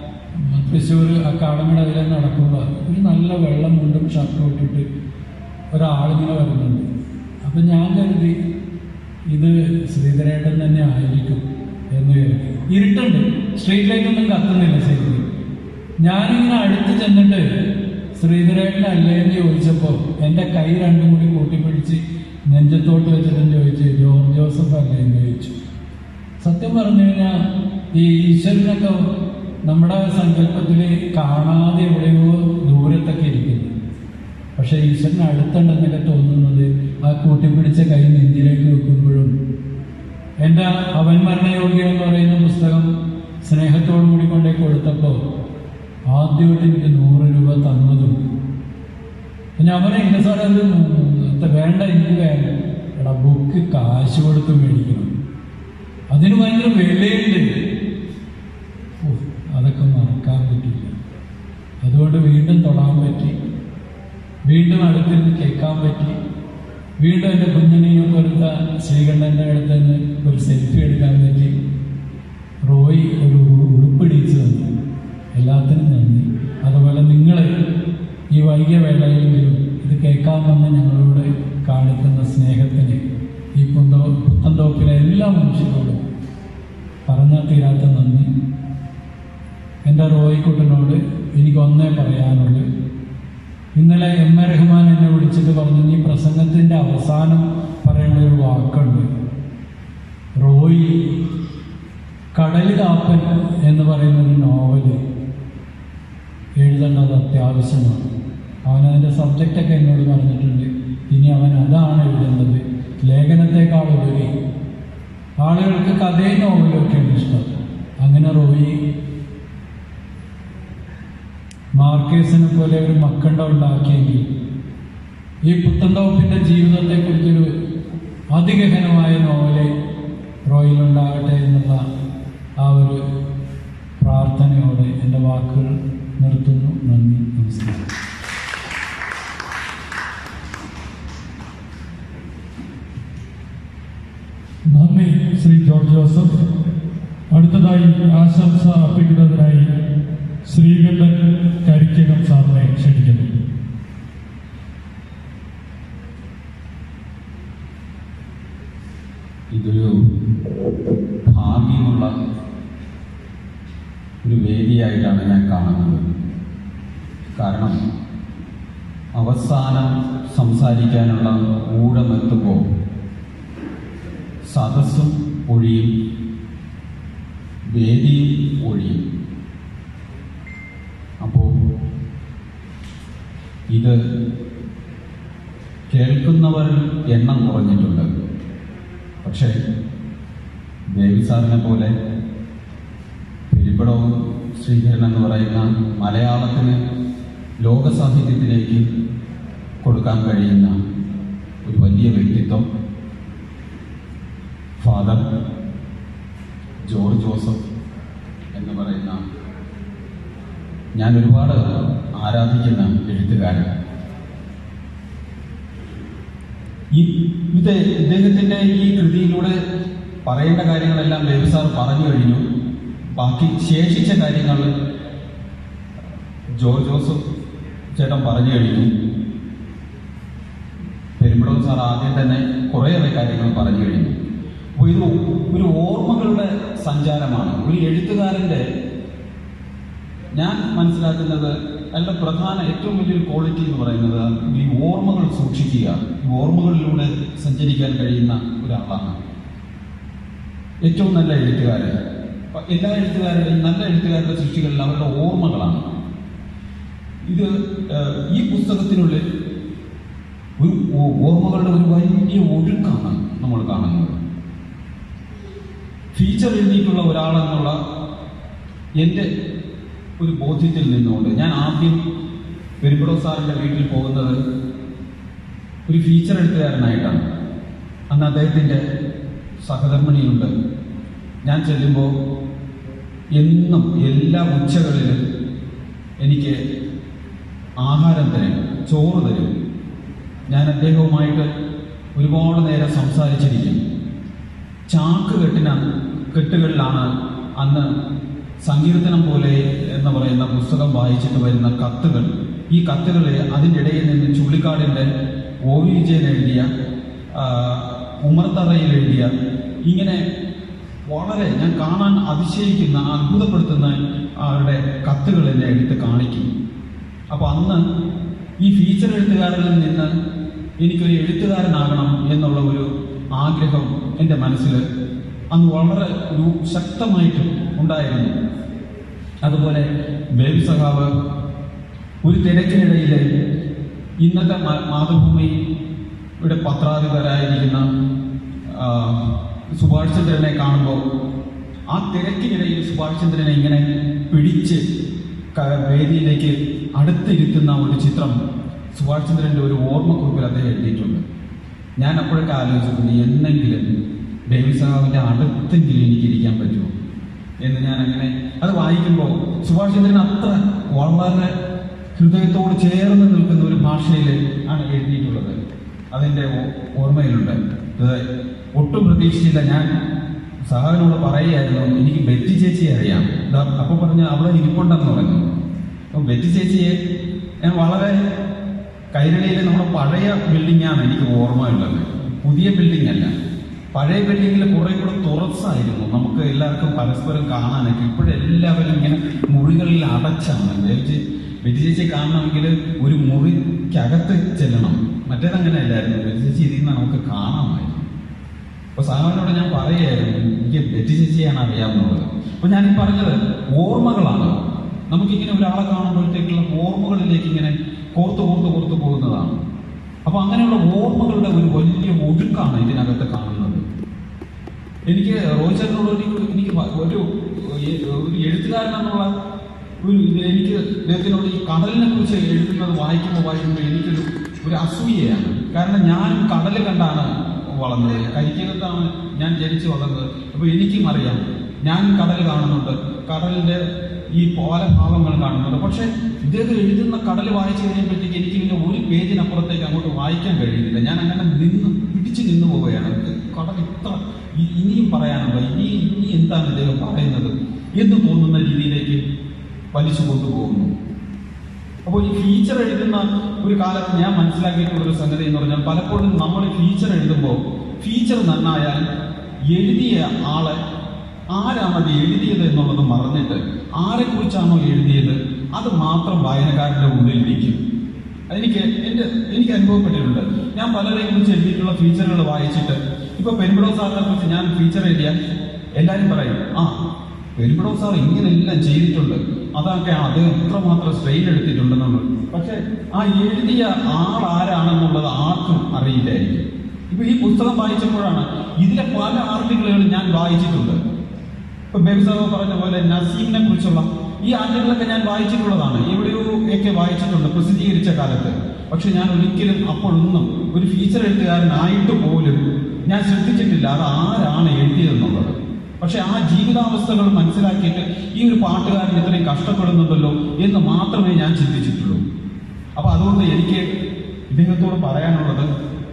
തൃശ്ശൂർ അക്കാഡമിയുടെ അതിലെ നടക്കുമ്പോൾ ഒരു നല്ല വെള്ളം മുണ്ടും ഷർട്ടും ഇട്ടിട്ട് ഒരാളിങ്ങനെ വരുന്നുണ്ട് അപ്പം ഞാൻ കരുതി ഇത് ശ്രീധരേട്ടൻ തന്നെ ആയിരിക്കും എന്ന് കരുതി ഇരുട്ടുണ്ട് സ്ട്രീറ്റ് ലൈറ്റ് ഒന്നും കത്തുന്നില്ല ശരിക്കും ഞാനിങ്ങനെ അടുത്ത് ചെന്നിട്ട് ശ്രീധരേട്ടൻ അല്ലേ എന്ന് ചോദിച്ചപ്പോൾ എൻ്റെ കൈ രണ്ടും കൂടി കൂട്ടിപ്പിടിച്ച് നെഞ്ചത്തോട്ട് വെച്ചിട്ടും ചോദിച്ചു ജോർജ് ജോസഫ് അല്ലേ എന്ന് ചോദിച്ചു സത്യം പറഞ്ഞു കഴിഞ്ഞാൽ ഈ ഈശ്വരനൊക്കെ നമ്മുടെ സങ്കല്പത്തിൽ കാണാതെ എവിടെയോ ദൂരത്തൊക്കെ ഇരിക്കുന്നു പക്ഷെ ഈശ്വരൻ അടുത്തുണ്ടെന്നൊക്കെ തോന്നുന്നത് ആ കൂട്ടിപ്പിടിച്ച കൈ നെഞ്ചിലേക്ക് വെക്കുമ്പോഴും എൻ്റെ അവൻ മരണയോഗ്യ എന്ന് പറയുന്ന പുസ്തകം സ്നേഹത്തോടു കൂടി കൊണ്ടേ കൊടുത്തപ്പോൾ ആദ്യമായിട്ട് എനിക്ക് നൂറ് രൂപ തന്നതും പിന്നെ അവനെ ഇല്ല സാറേ അത് ഇത് വേണ്ട എനിക്ക് വേണ്ട എടാ ബുക്ക് കാശ് കൊടുത്ത് മേടിക്കണം അതിന് ഭയങ്കര വിലയുണ്ട് ഓ, അതൊക്കെ മറക്കാൻ പറ്റില്ല അതുകൊണ്ട് വീണ്ടും തൊടാൻ പറ്റി വീണ്ടും അടുത്തിരുന്ന് കേൾക്കാൻ പറ്റി വീണ്ടും എൻ്റെ കുഞ്ഞിനെയും വെറുത്ത ശ്രീകണ്ഠൻ്റെ അടുത്ത് നിന്ന് ഒരു സെൽഫി എടുക്കാൻ പറ്റി റോയ് ഒരു ഉടുപ്പിടിച്ച് തന്നു എല്ലാത്തിനും നന്ദി അതുപോലെ നിങ്ങൾ ഈ വൈകിയ വേളയിലെങ്കിലും ഇത് കേൾക്കാൻ വന്ന ഞങ്ങളോട് കാണിക്കുന്ന സ്നേഹത്തിന് ഈ പുന്തോ പുത്തന്തോപ്പിലെ എല്ലാ മനുഷ്യരോടും പറഞ്ഞാൽ തീരാത്ത നന്ദി എൻ്റെ റോയിക്കുട്ടനോട് എനിക്ക് ഒന്നേ പറയാനുള്ളൂ ഇന്നലെ എം എ റഹ്മാൻ എന്നെ വിളിച്ചിട്ട് പറഞ്ഞു ഈ പ്രസംഗത്തിൻ്റെ അവസാനം പറയേണ്ട ഒരു വാക്കുണ്ട് റോയി കടൽ കാപ്പൻ എന്ന് പറയുന്ന ഒരു നോവല് എഴുതി എഴുതേണ്ടത് അത്യാവശ്യമാണ് അവൻ അതിൻ്റെ സബ്ജക്റ്റൊക്കെ എന്നോട് പറഞ്ഞിട്ടുണ്ട് ഇനി അവൻ അതാണ് എഴുതേണ്ടത് ലേഖനത്തെക്കാൾ ഉപരി ആളുകൾക്ക് കഥയും നോവലും ഒക്കെയാണ് ഇഷ്ടം അങ്ങനെ റോയി മാർക്കേസിനെ പോലെ ഒരു മക്കണ്ട ഉണ്ടാക്കിയെങ്കിൽ ഈ പുത്തൻതോപ്പിന്റെ ജീവിതത്തെക്കുറിച്ചൊരു അതിഗഹനമായ നോവല് റോയിലുണ്ടാകട്ടെ എന്നുള്ള ആ ഒരു പ്രാർത്ഥനയോടെ എൻ്റെ വാക്കുകൾ നിർത്തുന്നു നന്ദി നമസ്കാരം നന്ദി ശ്രീ ജോർജ് ജോസഫ് അടുത്തതായി ആശംസ അർപ്പിക്കുന്നതിനായി ശ്രീകണ്ഠൻ കരിക്കകം സാറിനെ ക്ഷണിക്കുന്നു ഇതൊരു ഭാഗ്യമുള്ള ഒരു വേദിയായിട്ടാണ് ഞാൻ കാണുന്നത് കാരണം അവസാനം സംസാരിക്കാനുള്ള ഊഴമെത്തുമ്പോൾ സദസ്സും ഒഴിയും വേദിയും ഒഴിയും അപ്പോൾ ഇത് കേൾക്കുന്നവരിൽ എണ്ണം കുറഞ്ഞിട്ടുണ്ട് പക്ഷേ ദേവി സാറിനെ പോലെ പെരുമ്പടവും ശ്രീധരൻ എന്ന് പറയുന്ന മലയാളത്തിന് ലോക സാഹിത്യത്തിലേക്ക് കൊടുക്കാൻ കഴിയുന്ന ഒരു വലിയ വ്യക്തിത്വം ഫാദർ ജോർജ് ജോസഫ് എന്ന് പറയുന്ന ഞാൻ ഒരുപാട് ആരാധിക്കുന്ന എഴുത്തുകാരൻ ഈ ഇത് ഇദ്ദേഹത്തിന്റെ ഈ കൃതിയിലൂടെ പറയേണ്ട കാര്യങ്ങളെല്ലാം ബേബി സാർ പറഞ്ഞു കഴിഞ്ഞു ബാക്കി ശേഷിച്ച കാര്യങ്ങൾ ജോർജ് ജോസഫ് ചേട്ടൻ പറഞ്ഞു കഴിഞ്ഞു പെരുമ്പടവ് സാർ ആദ്യം തന്നെ കുറേയേറെ കാര്യങ്ങൾ പറഞ്ഞു കഴിഞ്ഞു അപ്പോൾ ഇത് ഒരു ഓർമ്മകളുടെ സഞ്ചാരമാണ് ഒരു എഴുത്തുകാരന്റെ ഞാൻ മനസ്സിലാക്കുന്നത് അയാളുടെ പ്രധാന ഏറ്റവും വലിയൊരു ക്വാളിറ്റി എന്ന് പറയുന്നത് ഈ ഓർമ്മകൾ സൂക്ഷിക്കുക ഈ ഓർമ്മകളിലൂടെ സഞ്ചരിക്കാൻ കഴിയുന്ന ഒരാളാണ് ഏറ്റവും നല്ല എഴുത്തുകാരൻ അപ്പൊ എല്ലാ എഴുത്തുകാരുടെയും നല്ല എഴുത്തുകാരുടെ സൃഷ്ടികളിൽ അവരുടെ ഓർമ്മകളാണ് ഇത് ഏഹ്, ഈ പുസ്തകത്തിനുള്ളിൽ ഒരു ഓ- ഓർമ്മകളുടെ ഒരു വലിയ ഒഴുക്കാണ് നമ്മൾ കാണുന്നത് ഫീച്ചർ എഴുതിയിട്ടുള്ള ഒരാളെന്നുള്ള എൻ്റെ ഒരു ബോധ്യത്തിൽ നിന്നുകൊണ്ട് ഞാൻ ആദ്യം പെരുമ്പടോ സാറിൻ്റെ വീട്ടിൽ പോകുന്നത് ഒരു ഫീച്ചർ എഴുത്തുകാരനായിട്ടാണ് അന്ന് അദ്ദേഹത്തിൻ്റെ സഹധർമ്മിണിയുണ്ട് ഞാൻ ചെല്ലുമ്പോൾ എന്നും എല്ലാ ഉച്ചകളിലും എനിക്ക് ആഹാരം തരും ചോറ് തരും ഞാൻ അദ്ദേഹവുമായിട്ട് ഒരുപാട് നേരം സംസാരിച്ചിരിക്കും ചാക്ക് കെട്ടിന കെട്ടുകളിലാണ് അന്ന് സങ്കീർത്തനം പോലെ എന്ന് പറയുന്ന പുസ്തകം വായിച്ചിട്ട് വരുന്ന കത്തുകൾ ഈ കത്തുകളെ അതിൻ്റെ ഇടയിൽ നിന്ന് ചുള്ളിക്കാടിൻ്റെ ഒ വി വിജയൻ എഴുതിയ ആ, ഉമർത്തറയിൽ എഴുതിയ ഇങ്ങനെ വളരെ ഞാൻ കാണാൻ അതിശയിക്കുന്ന അത്ഭുതപ്പെടുത്തുന്ന അവരുടെ കത്തുകൾ എന്നെ എടുത്ത് കാണിക്കും അപ്പൊ അന്ന് ഈ ഫീച്ചർ എഴുത്തുകാരിൽ നിന്ന് എനിക്കൊരു എഴുത്തുകാരനാകണം എന്നുള്ള ഒരു ആഗ്രഹം എൻ്റെ മനസ്സിൽ അന്ന് വളരെ ഒരു ശക്തമായിട്ട് ഉണ്ടായിരുന്നു അതുപോലെ ബേബി സഖാവ് ഒരു തിരക്കിനിടയിൽ ഇന്നത്തെ മാ- മാതൃഭൂമി ഇവിടെ പത്രാധിപരായിരിക്കുന്ന ആ, സുഭാഷ് ചന്ദ്രനെ കാണുമ്പോൾ ആ തിരക്കിനിടയിൽ സുഭാഷ് ചന്ദ്രനെ ഇങ്ങനെ പിടിച്ച് ക- വേദിയിലേക്ക് അടുത്തിരുത്തുന്ന ഒരു ചിത്രം സുഭാഷ് ചന്ദ്രന്റെ ഒരു ഓർമ്മക്കുറിപ്പിൽ അദ്ദേഹം എഴുതിയിട്ടുണ്ട് ഞാൻ അപ്പോഴൊക്കെ ആലോചിച്ചിട്ടുണ്ട് എന്നെങ്കിലും ദേവി സാഹിബിന്റെ അടുത്തെങ്കിലും എനിക്ക് ഇരിക്കാൻ പറ്റുമോ എന്ന് ഞാൻ അങ്ങനെ അത് വായിക്കുമ്പോൾ സുഭാഷ് ചന്ദ്രൻ അത്ര വളരെ ഹൃദയത്തോട് ചേർന്ന് നിൽക്കുന്ന ഒരു ഭാഷയിൽ ആണ് എഴുതിയിട്ടുള്ളത് അതിൻ്റെ ഓ- ഓർമ്മയിലുണ്ട് ഇത് ഒട്ടും പ്രതീക്ഷിച്ചില്ല ഞാൻ സഹാവിനോട് പറയുകയായിരുന്നു എനിക്ക് ബെറ്റി ചേച്ചിയെ അറിയാം ദാ അപ്പൊ പറഞ്ഞ അവിടെ ഇരിപ്പുണ്ടെന്ന് പറഞ്ഞു അപ്പൊ ബെറ്റി ചേച്ചിയെ ഞാൻ വളരെ കൈരളിയിലെ നമ്മുടെ പഴയ ബിൽഡിംഗാണ് എനിക്ക് ഓർമ്മയുള്ളത് പുതിയ ബിൽഡിംഗ് അല്ല പഴയ ബിൽഡിങ്ങിൽ കുറെ കൂടെ തുറസായിരുന്നു നമുക്ക് എല്ലാവർക്കും പരസ്പരം കാണാനൊക്കെ ഇപ്പോഴെല്ലാവരും ഇങ്ങനെ മുറികളിൽ അടച്ചാണ് ബെറ്റി ബെറ്റി ചേച്ചിയെ കാണണമെങ്കിൽ ഒരു മുറിക്കകത്ത് ചെല്ലണം മറ്റേതങ്ങനെ അല്ലായിരുന്നു ബെറ്റി ചേച്ചി ഇതിൽ നിന്ന് നമുക്ക് കാണാമായിരുന്നു അപ്പൊ സാറിനോട് ഞാൻ പറയുകയായിരുന്നു എനിക്ക് ബെറ്റി ചേച്ചിയാണ് അറിയാവുന്നത് അപ്പൊ ഞാൻ ഈ പറഞ്ഞത് ഓർമ്മകളാണ് നമുക്കിങ്ങനെ ഒരാളെ കാണുമ്പോഴത്തേക്കുള്ള ഓർമ്മകളിലേക്ക് ഇങ്ങനെ കോർത്ത് കോർത്ത് കോർത്ത് പോകുന്നതാണ് അപ്പൊ അങ്ങനെയുള്ള ഓർമ്മകളുടെ ഒരു വലിയ ഒഴുക്കാണ് ഇതിനകത്ത് കാണുന്നത് എനിക്ക് റോജറിനോട് ഒരു എനിക്ക് വ- ഒരു ഒരു എഴുത്തുകാരൻ എന്നുള്ള ഒരു ഇത് എനിക്ക് അദ്ദേഹത്തിനോട് ഈ കടലിനെ കുറിച്ച് എഴുതുന്നത് വായിക്കുമ്പോൾ വായിക്കുമ്പോൾ എനിക്കൊരു ഒരു അസൂയയാണ് കാരണം ഞാനും കടൽ കണ്ടാണ് വളർന്നത് കരിക്കകത്താണ് ഞാൻ ജനിച്ചു വളർന്നത് അപ്പൊ എനിക്കും അറിയാം ഞാൻ കടൽ കാണുന്നുണ്ട് കടലിന്റെ ഈ പല ഭാഗങ്ങൾ കാണുന്നുണ്ട് പക്ഷെ ഇദ്ദേഹം എഴുതുന്ന കടൽ വായിച്ചു കഴിയുമ്പോഴത്തേക്ക് എനിക്ക് പിന്നെ ഒരു പേജിനപ്പുറത്തേക്ക് അങ്ങോട്ട് വായിക്കാൻ കഴിയുന്നില്ല ഞാൻ അങ്ങനെ നിന്ന് പിടിച്ചു നിന്നു പോവുകയാണ് ഇത് കടൽ ഇത്ര ഇ- ഇനിയും പറയാനുണ്ടോ ഇനി ഇനി എന്താണ് ഇദ്ദേഹം പറയുന്നത് എന്ന് തോന്നുന്ന രീതിയിലേക്ക് വലിച്ചു കൊണ്ടുപോകുന്നു അപ്പോൾ ഈ ഫീച്ചർ എഴുതുന്ന ഒരു കാലത്ത് ഞാൻ മനസ്സിലാക്കിയിട്ടുള്ള ഒരു സംഗതി എന്ന് പറഞ്ഞാൽ പലപ്പോഴും നമ്മൾ ഫീച്ചർ എഴുതുമ്പോൾ ഫീച്ചർ നന്നായാൽ എഴുതിയ ആളെ ആരാണ് അത് എഴുതിയത് എന്നുള്ളത് മറന്നിട്ട് ആരെക്കുറിച്ചാണോ എഴുതിയത് അത് മാത്രം വായനക്കാരന്റെ ഉള്ളിൽ ഇരിക്കും എനിക്ക് എൻ്റെ എനിക്ക് അനുഭവപ്പെട്ടിട്ടുണ്ട് ഞാൻ പലരെയും കുറിച്ച് എഴുതിയിട്ടുള്ള ഫീച്ചറുകൾ വായിച്ചിട്ട് ഇപ്പൊ പെരുമ്പടോ സാറിനെ കുറിച്ച് ഞാൻ ഫീച്ചർ എഴുതിയാൽ എല്ലാവരും പറയും ആ പെരുമ്പടോ സാർ ഇങ്ങനെല്ലാം ചെയ്തിട്ടുണ്ട് അതൊക്കെ അത് എത്രമാത്രം സ്ട്രെയിൻ എടുത്തിട്ടുണ്ടെന്നുള്ളത് പക്ഷെ ആ എഴുതിയ ആൾ ആരാണെന്നുള്ളത് ആർക്കും അറിയില്ലായിരിക്കും ഇപ്പൊ ഈ പുസ്തകം വായിച്ചപ്പോഴാണ് ഇതിലെ പല ആർട്ടിക്കിളുകളും ഞാൻ വായിച്ചിട്ടുണ്ട് ഇപ്പൊ ബേബി സാഹോ പറഞ്ഞ പോലെ നസീമിനെ കുറിച്ചുള്ള ഈ ആർട്ടിക്കിളൊക്കെ ഞാൻ വായിച്ചിട്ടുള്ളതാണ് എവിടെയോ ഒക്കെ വായിച്ചിട്ടുണ്ട് പ്രസിദ്ധീകരിച്ച കാലത്ത് പക്ഷെ ഞാൻ ഒരിക്കലും അപ്പോഴൊന്നും ഒരു ഫീച്ചർ എഴുത്തുകാരനായിട്ട് പോലും ഞാൻ ശ്രദ്ധിച്ചിട്ടില്ല അത് ആരാണ് എഴുതിയതെന്നുള്ളത് പക്ഷെ ആ ജീവിതാവസ്ഥകൾ മനസ്സിലാക്കിയിട്ട് ഈ ഒരു പാട്ടുകാരൻ ഇത്രയും കഷ്ടപ്പെടുന്നുണ്ടല്ലോ എന്ന് മാത്രമേ ഞാൻ ചിന്തിച്ചിട്ടുള്ളൂ അപ്പൊ അതുകൊണ്ട് എനിക്ക് ഇദ്ദേഹത്തോട് പറയാനുള്ളത്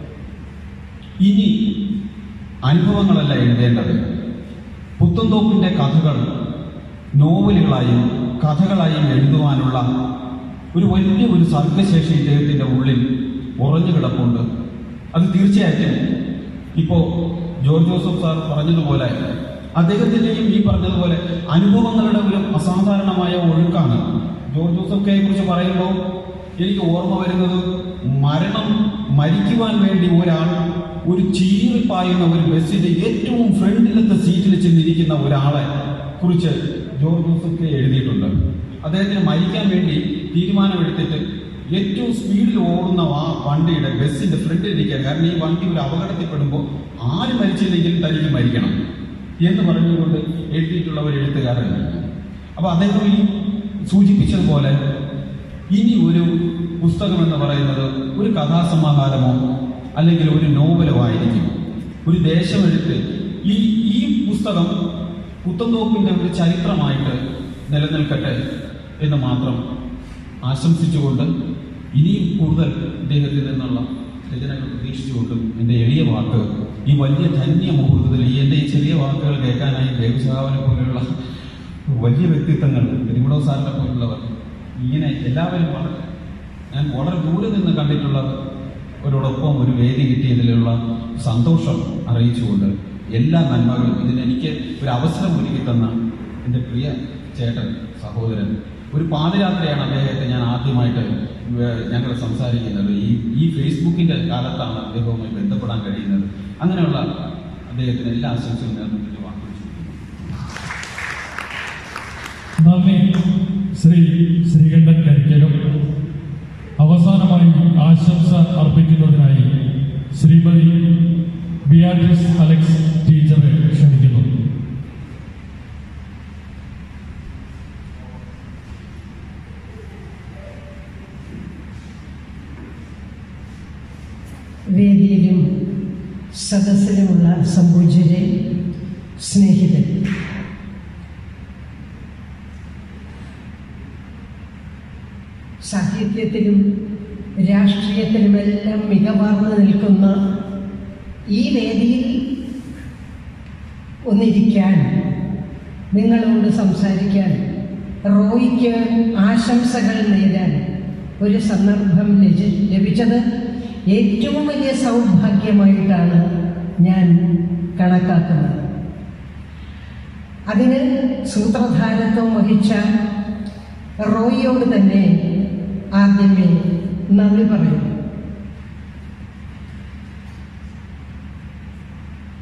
ഇനി അനുഭവങ്ങളല്ല എഴുതേണ്ടത് പുത്തൻതോപ്പിന്റെ കഥകൾ നോവലുകളായും കഥകളായും എഴുതുവാനുള്ള ഒരു വലിയ ഒരു സർഗശേഷി ഇദ്ദേഹത്തിന്റെ ഉള്ളിൽ ഉറഞ്ഞു കിടപ്പുണ്ട് അത് തീർച്ചയായിട്ടും ഇപ്പോ ജോർജ് ജോസഫ് സാർ പറഞ്ഞതുപോലെ അദ്ദേഹത്തിന്റെയും ഈ പറഞ്ഞതുപോലെ അനുഭവങ്ങളുടെ ഒരു അസാധാരണമായ ഒഴുക്കാണ് ജോർജ് ജോസഫ് കെയെ കുറിച്ച് പറയുമ്പോൾ എനിക്ക് ഓർമ്മ വരുന്നത് മരണം മരിക്കുവാൻ വേണ്ടി ഒരാൾ ഒരു ചീറിപ്പായുന്ന ഒരു ബസ്സിന്റെ ഏറ്റവും ഫ്രണ്ടിലത്തെ സീറ്റിൽ ചെന്നിരിക്കുന്ന ഒരാളെ കുറിച്ച് ജോർജ് ജോസഫ് കെ എഴുതിയിട്ടുണ്ട് അദ്ദേഹത്തിന് മരിക്കാൻ വേണ്ടി തീരുമാനമെടുത്തിട്ട് ഏറ്റവും സ്പീഡിൽ ഓടുന്ന ആ വണ്ടിയുടെ ബസ്സിന്റെ ഫ്രണ്ടിൽ ഇരിക്കുക കാരണം ഈ വണ്ടി ഒരു അപകടത്തിൽപ്പെടുമ്പോൾ ആര് മരിച്ചില്ലെങ്കിലും തനിക്ക് മരിക്കണം എന്ന് പറഞ്ഞുകൊണ്ട് എഴുതിയിട്ടുള്ള ഒരു എഴുത്തുകാരൻ അപ്പൊ അദ്ദേഹം ഈ സൂചിപ്പിച്ചതുപോലെ ഇനി ഒരു പുസ്തകം എന്ന് പറയുന്നത് ഒരു കഥാസമാഹാരമോ അല്ലെങ്കിൽ ഒരു നോവലോ ആയിരിക്കും ഒരു ദേശമെഴുത്ത് ഈ ഈ പുസ്തകം പുത്തന്തോപ്പിന്റെ ഒരു ചരിത്രമായിട്ട് നിലനിൽക്കട്ടെ എന്ന് മാത്രം ആശംസിച്ചുകൊണ്ട് ഇനിയും കൂടുതൽ ഇദ്ദേഹത്തിൽ നിന്നുള്ള രചനകൾ പ്രതീക്ഷിച്ചുകൊണ്ടും എൻ്റെ എളിയ വാക്ക് ഈ വലിയ ധന്യ മുഹൂർത്തത്തിൽ ഈ എൻ്റെ ഈ ചെറിയ വാക്കുകൾ കേൾക്കാനായി ദേവസ്വാവിനെ പോലെയുള്ള വലിയ വ്യക്തിത്വങ്ങൾ പെരുമുടോ സാറിനെ പോലുള്ളവർ ഇങ്ങനെ എല്ലാവരും വളരെ ഞാൻ വളരെ ദൂരെ നിന്ന് കണ്ടിട്ടുള്ള അവരോടൊപ്പം ഒരു വേദി കിട്ടിയതിലുള്ള സന്തോഷം അറിയിച്ചുകൊണ്ട് എല്ലാ നന്മകളും ഇതിനെനിക്ക് ഒരു അവസരം ഒരുക്കി തന്ന എൻ്റെ പ്രിയ ചേട്ടൻ സഹോദരൻ ഒരു പാദയാത്രയാണ് അദ്ദേഹത്തെ ഞാൻ ആദ്യമായിട്ട് ഞങ്ങൾ സംസാരിക്കുന്നത് ഈ ഈ ഫേസ്ബുക്കിന്റെ കാലത്താണ് അദ്ദേഹവുമായി ബന്ധപ്പെടാൻ കഴിയുന്നത് അങ്ങനെയുള്ള അദ്ദേഹത്തിന് എല്ലാ ആശംസകളും നേർന്നിട്ട് വാക്കുകൾ നന്ദി ശ്രീ ശ്രീകണ്ഠൻ കരിക്കലും അവസാനമായി ആശംസ അർപ്പിക്കുന്നതിനായി ശ്രീമതി ബിയാട്രിസ് അലക്സ് ടീച്ചറെ ക്ഷണിക്കുന്നു വേദിയിലും സദസ്സിലുമുള്ള സമ്പൂജ്യരെ സ്നേഹിതൻ സാഹിത്യത്തിലും രാഷ്ട്രീയത്തിലുമെല്ലാം മികവാർന്നു നിൽക്കുന്ന ഈ വേദിയിൽ ഒന്നിരിക്കാൻ നിങ്ങളോട് സംസാരിക്കാൻ റോയിക്ക് ആശംസകൾ നേരാൻ ഒരു സന്ദർഭം ലജി- ലഭിച്ചത് ഏറ്റവും വലിയ സൗഭാഗ്യമായിട്ടാണ് ഞാൻ കണക്കാക്കുന്നത് അതിന് സൂത്രധാരത്വം വഹിച്ച റോയിയോട് തന്നെ ആദ്യമേ നന്ദി പറയുന്നു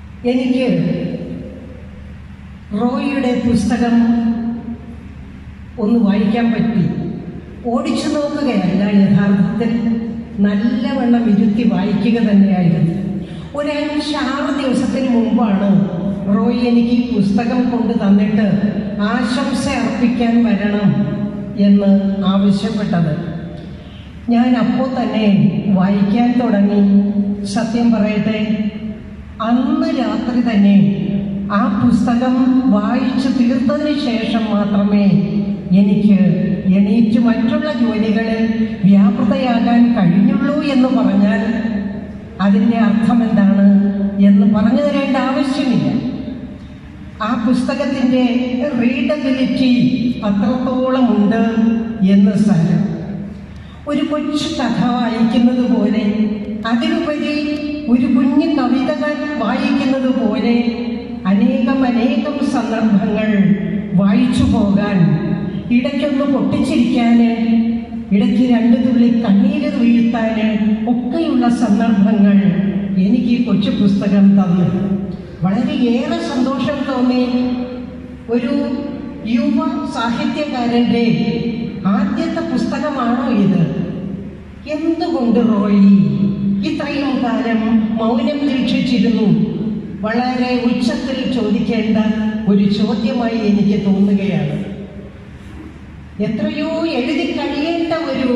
എനിക്ക് റോയിയുടെ പുസ്തകം ഒന്ന് വായിക്കാൻ പറ്റി ഓടിച്ചു നോക്കുകയല്ല യഥാർത്ഥത്തിൽ നല്ലവണ്ണം ഇരുത്തി വായിക്കുക തന്നെയായിരുന്നു ഒരു അഞ്ചാറ് ദിവസത്തിന് മുമ്പാണ് റോയി എനിക്ക് ഈ പുസ്തകം കൊണ്ട് തന്നിട്ട് ആശംസ അർപ്പിക്കാൻ വരണം എന്ന് ആവശ്യപ്പെട്ടത് ഞാൻ അപ്പോൾ തന്നെ വായിക്കാൻ തുടങ്ങി സത്യം പറയട്ടെ അന്ന് രാത്രി തന്നെ ആ പുസ്തകം വായിച്ചു തീർത്തതിന് ശേഷം മാത്രമേ എനിക്ക് എണീറ്റ് മറ്റുള്ള ജോലികളിൽ വ്യാപൃതയാകാൻ കഴിഞ്ഞുള്ളൂ എന്ന് പറഞ്ഞാൽ അതിൻ്റെ അർത്ഥം എന്താണ് എന്ന് പറഞ്ഞു തരേണ്ട ആവശ്യമില്ല ആ പുസ്തകത്തിൻ്റെ റീഡബിലിറ്റി അത്രത്തോളം ഉണ്ട് എന്ന് സാരം ഒരു കൊച്ചു കഥ വായിക്കുന്നത് പോലെ അതിലുപരി ഒരു കുഞ്ഞു കവിതകൾ വായിക്കുന്നത് പോലെ അനേകം അനേകം സന്ദർഭങ്ങൾ വായിച്ചു പോകാൻ ഇടയ്ക്കൊന്ന് പൊട്ടിച്ചിരിക്കാന് ഇടയ്ക്ക് രണ്ട് തുള്ളി കണ്ണീര് വീഴ്ത്താന് ഒക്കെയുള്ള സന്ദർഭങ്ങൾ എനിക്ക് ഈ കൊച്ചു പുസ്തകം തന്നു വളരെയേറെ സന്തോഷം തോന്നി ഒരു യുവ സാഹിത്യകാരൻ്റെ ആദ്യത്തെ പുസ്തകമാണോ ഇത് എന്തുകൊണ്ട് റോയി ഇത്രയും കാലം മൗനം ദീക്ഷിച്ചിരുന്നു വളരെ ഉച്ചത്തിൽ ചോദിക്കേണ്ട ഒരു ചോദ്യമായി എനിക്ക് തോന്നുകയാണ് എത്രയോ എഴുതി കഴിയേണ്ട ഒരു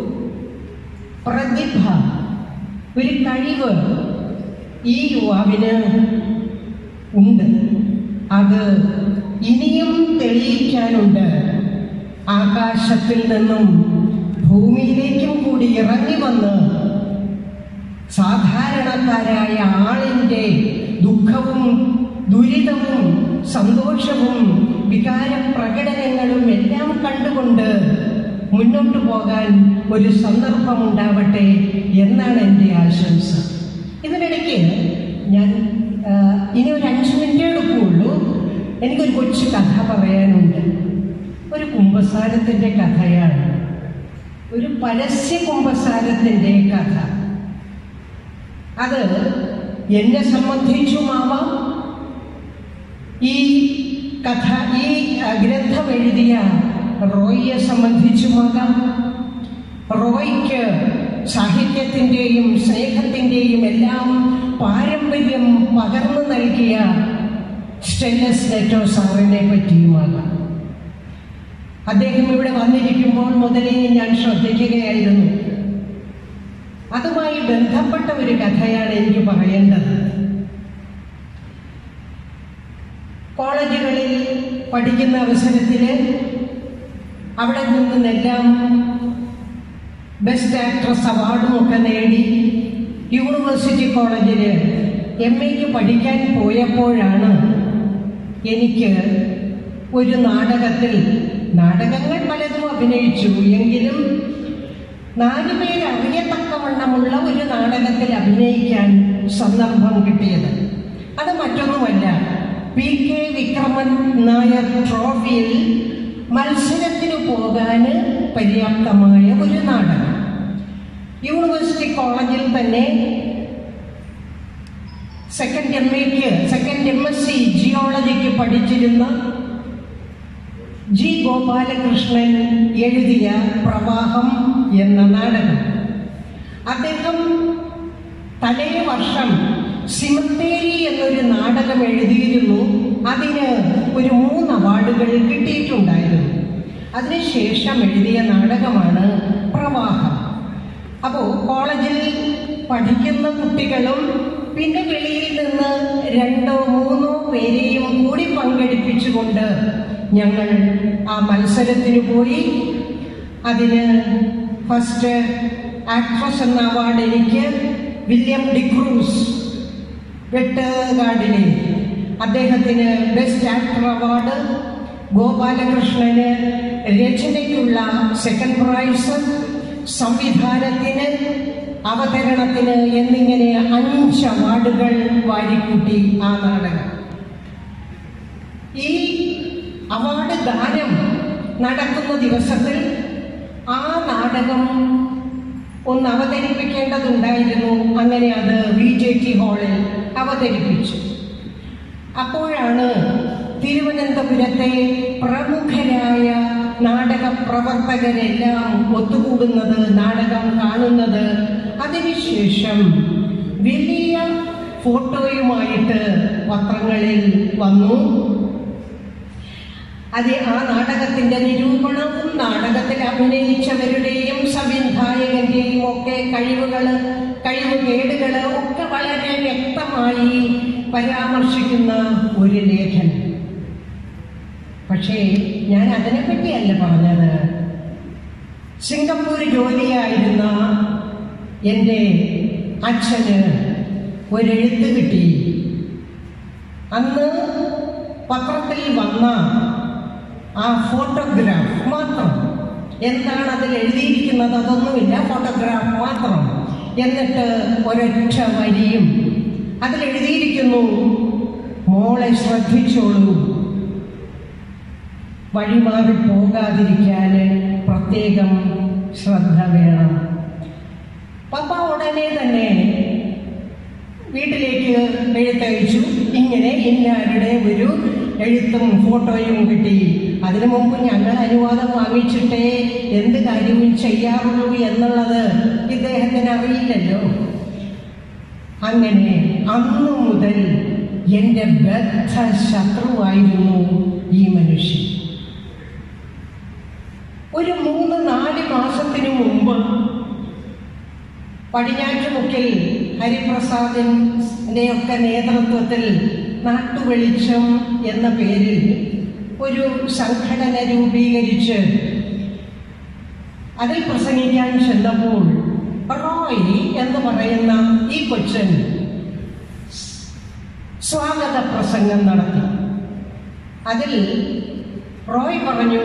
പ്രതിഭ ഒരു കഴിവ് ഈ യുവാവിന് ഉണ്ട് അത് ഇനിയും തെളിയിക്കാനുണ്ട് ആകാശത്തിൽ നിന്നും ഭൂമിയിലേക്കും കൂടി ഇറങ്ങി വന്ന് സാധാരണക്കാരായ ആളിൻ്റെ ദുഃഖവും ദുരിതവും സന്തോഷവും വികാര പ്രകടനങ്ങളും എല്ലാം കണ്ടുകൊണ്ട് മുന്നോട്ട് പോകാൻ ഒരു സന്ദർഭം ഉണ്ടാവട്ടെ എന്നാണ് എൻ്റെ ആശംസ ഇതിനിടയ്ക്ക് ഞാൻ ആ, ഇനി ഒരു അഞ്ച് മിനിറ്റേ എടുക്കുകയുള്ളൂ എനിക്കൊരു കൊച്ചു കഥ പറയാനുണ്ട് ഒരു കുംഭസാരത്തിൻ്റെ കഥയാണ് ഒരു പരസ്യ കുംഭസാരത്തിൻ്റെ കഥ അത് എന്നെ സംബന്ധിച്ചുമാവാം ഈ കഥ ഈ ആ, ഗ്രന്ഥം എഴുതിയ റോയിയെ സംബന്ധിച്ചുമാകാം റോയ്ക്ക് സാഹിത്യത്തിൻ്റെയും സ്നേഹത്തിൻ്റെയും എല്ലാം പാരമ്പര്യം പകർന്നു നൽകിയ സ്റ്റെല്ലസ് നെറ്റോ സാറിനെ പറ്റിയുമാകാം അദ്ദേഹം ഇവിടെ വന്നിരിക്കുമ്പോൾ മുതലേ ഞാൻ ശ്രദ്ധിക്കുകയായിരുന്നു അതുമായി ബന്ധപ്പെട്ട ഒരു കഥയാണ് എനിക്ക് പറയേണ്ടത് കോളേജുകളിൽ പഠിക്കുന്ന അവസരത്തിൽ അവിടെ നിന്നെല്ലാം ബെസ്റ്റ് ആക്ട്രസ് അവാർഡും ഒക്കെ നേടി യൂണിവേഴ്സിറ്റി കോളേജിൽ എം എക്ക് പഠിക്കാൻ പോയപ്പോഴാണ് എനിക്ക് ഒരു നാടകത്തിൽ നാടകങ്ങൾ പലതും അഭിനയിച്ചു എങ്കിലും നാലു പേര് അറിയത്തക്കവണ്ണമുള്ള ഒരു നാടകത്തിൽ അഭിനയിക്കാൻ സന്ദർഭം കിട്ടിയത് അത് മറ്റൊന്നുമല്ല പി കെ വിക്രമൻ നായർ ട്രോഫിയിൽ മത്സരത്തിന് പോകാൻ പര്യാപ്തമായ ഒരു നാടകം യൂണിവേഴ്സിറ്റി കോളേജിൽ തന്നെ സെക്കൻഡ് എം എക്ക് സെക്കൻഡ് എം എസ് സി ജിയോളജിക്ക് പഠിച്ചിരുന്ന ജി ഗോപാലകൃഷ്ണൻ എഴുതിയ പ്രവാഹം എന്ന നാടകം അദ്ദേഹം തലേ വർഷം സിമത്തേരി എന്നൊരു നാടകം എഴുതിയിരുന്നു അതിന് ഒരു മൂന്ന് അവാർഡുകൾ കിട്ടിയിട്ടുണ്ടായിരുന്നു അതിനുശേഷം എഴുതിയ നാടകമാണ് പ്രവാഹം അപ്പോൾ കോളേജിൽ പഠിക്കുന്ന കുട്ടികളും പിന്നെ വെളിയിൽ നിന്ന് രണ്ടോ മൂന്നോ പേരെയും കൂടി പങ്കെടുപ്പിച്ചുകൊണ്ട് ഞങ്ങൾ ആ മത്സരത്തിന് പോയി അതിന് ഫസ്റ്റ് ആക്ട്രസ് എന്ന അവാർഡ് എനിക്ക് വില്യം ഡിക്രൂസ് വെട്ടുകാടിലെ അദ്ദേഹത്തിന് ബെസ്റ്റ് ആക്ടർ അവാർഡ് ഗോപാലകൃഷ്ണന് രചനയ്ക്കുള്ള സെക്കൻഡ് പ്രൈസ് സംവിധാനത്തിന് അവതരണത്തിന് എന്നിങ്ങനെ അഞ്ച് അവാർഡുകൾ വാരിക്കൂട്ടി ആ നാടകം ഈ അവാർഡ് ദാനം നടക്കുന്ന ദിവസത്തിൽ ആ നാടകം ഒന്ന് അവതരിപ്പിക്കേണ്ടതുണ്ടായിരുന്നു അങ്ങനെ അത് വി ജെ ടി ഹാളിൽ അവതരിപ്പിച്ചു അപ്പോഴാണ് തിരുവനന്തപുരത്തെ പ്രമുഖരായ നാടക പ്രവർത്തകരെല്ലാം ഒത്തുകൂടുന്നത് നാടകം കാണുന്നത് അതിനുശേഷം വലിയ ഫോട്ടോയുമായിട്ട് പത്രങ്ങളിൽ വന്നു അത് ആ നാടകത്തിന്റെ നിരൂപണവും നാടകത്തിൽ അഭിനയിച്ചവരുടെയും സംവിധായകന്റെയും ഒക്കെ കഴിവുകൾ കഴിവുകേടുകൾ ഒക്കെ വളരെ വ്യക്തമായി പരാമർശിക്കുന്ന ഒരു ലേഖനം പക്ഷേ ഞാൻ അതിനെപ്പറ്റിയല്ല പറഞ്ഞത് സിംഗപ്പൂർ ജോലിയായിരുന്ന എൻ്റെ അച്ഛന് ഒരെഴുത്ത് കിട്ടി അന്ന് പത്രത്തിൽ വന്ന ആ ഫോട്ടോഗ്രാഫ് മാത്രം എന്താണ് അതിൽ എഴുതിയിരിക്കുന്നത് അതൊന്നുമില്ല ഫോട്ടോഗ്രാഫ് മാത്രം എന്നിട്ട് ഒരൊറ്റ വരിയും അതിൽ എഴുതിയിരിക്കുന്നു മോളെ ശ്രദ്ധിച്ചോളൂ വഴിമാറി പോകാതിരിക്കാൻ പ്രത്യേകം ശ്രദ്ധ വേണം പപ്പ ഉടനെ തന്നെ വീട്ടിലേക്ക് എഴുത്തയച്ചു ഇങ്ങനെ ഇന്നാരുടെ ഒരു എഴുത്തും ഫോട്ടോയും കിട്ടി അതിനു മുമ്പ് ഞങ്ങൾ അനുവാദം വാങ്ങിച്ചിട്ടേ എന്ത് കാര്യവും ചെയ്യാറുള്ളൂ എന്നുള്ളത് ഇദ്ദേഹത്തിന് അറിയില്ലല്ലോ അങ്ങനെ അന്നു മുതൽ എൻ്റെ ബദ്ധ ശത്രുവായിരുന്നു ഈ മനുഷ്യൻ ഒരു മൂന്ന് നാല് മാസത്തിനു മുമ്പ് പടിഞ്ഞാറ്റുമുക്കിൽ ഹരിപ്രസാദിന്റെ ഒക്കെ നേതൃത്വത്തിൽ നാട്ടുവെളിച്ചം എന്ന പേരിൽ ഒരു സംഘടന രൂപീകരിച്ച് അതിൽ പ്രസംഗിക്കാൻ ചെന്നപ്പോൾ റോയ് എന്ന് പറയുന്ന ഈ കൊച്ചൻ സ്വാഗത പ്രസംഗം നടത്തി അതിൽ റോയ് പറഞ്ഞു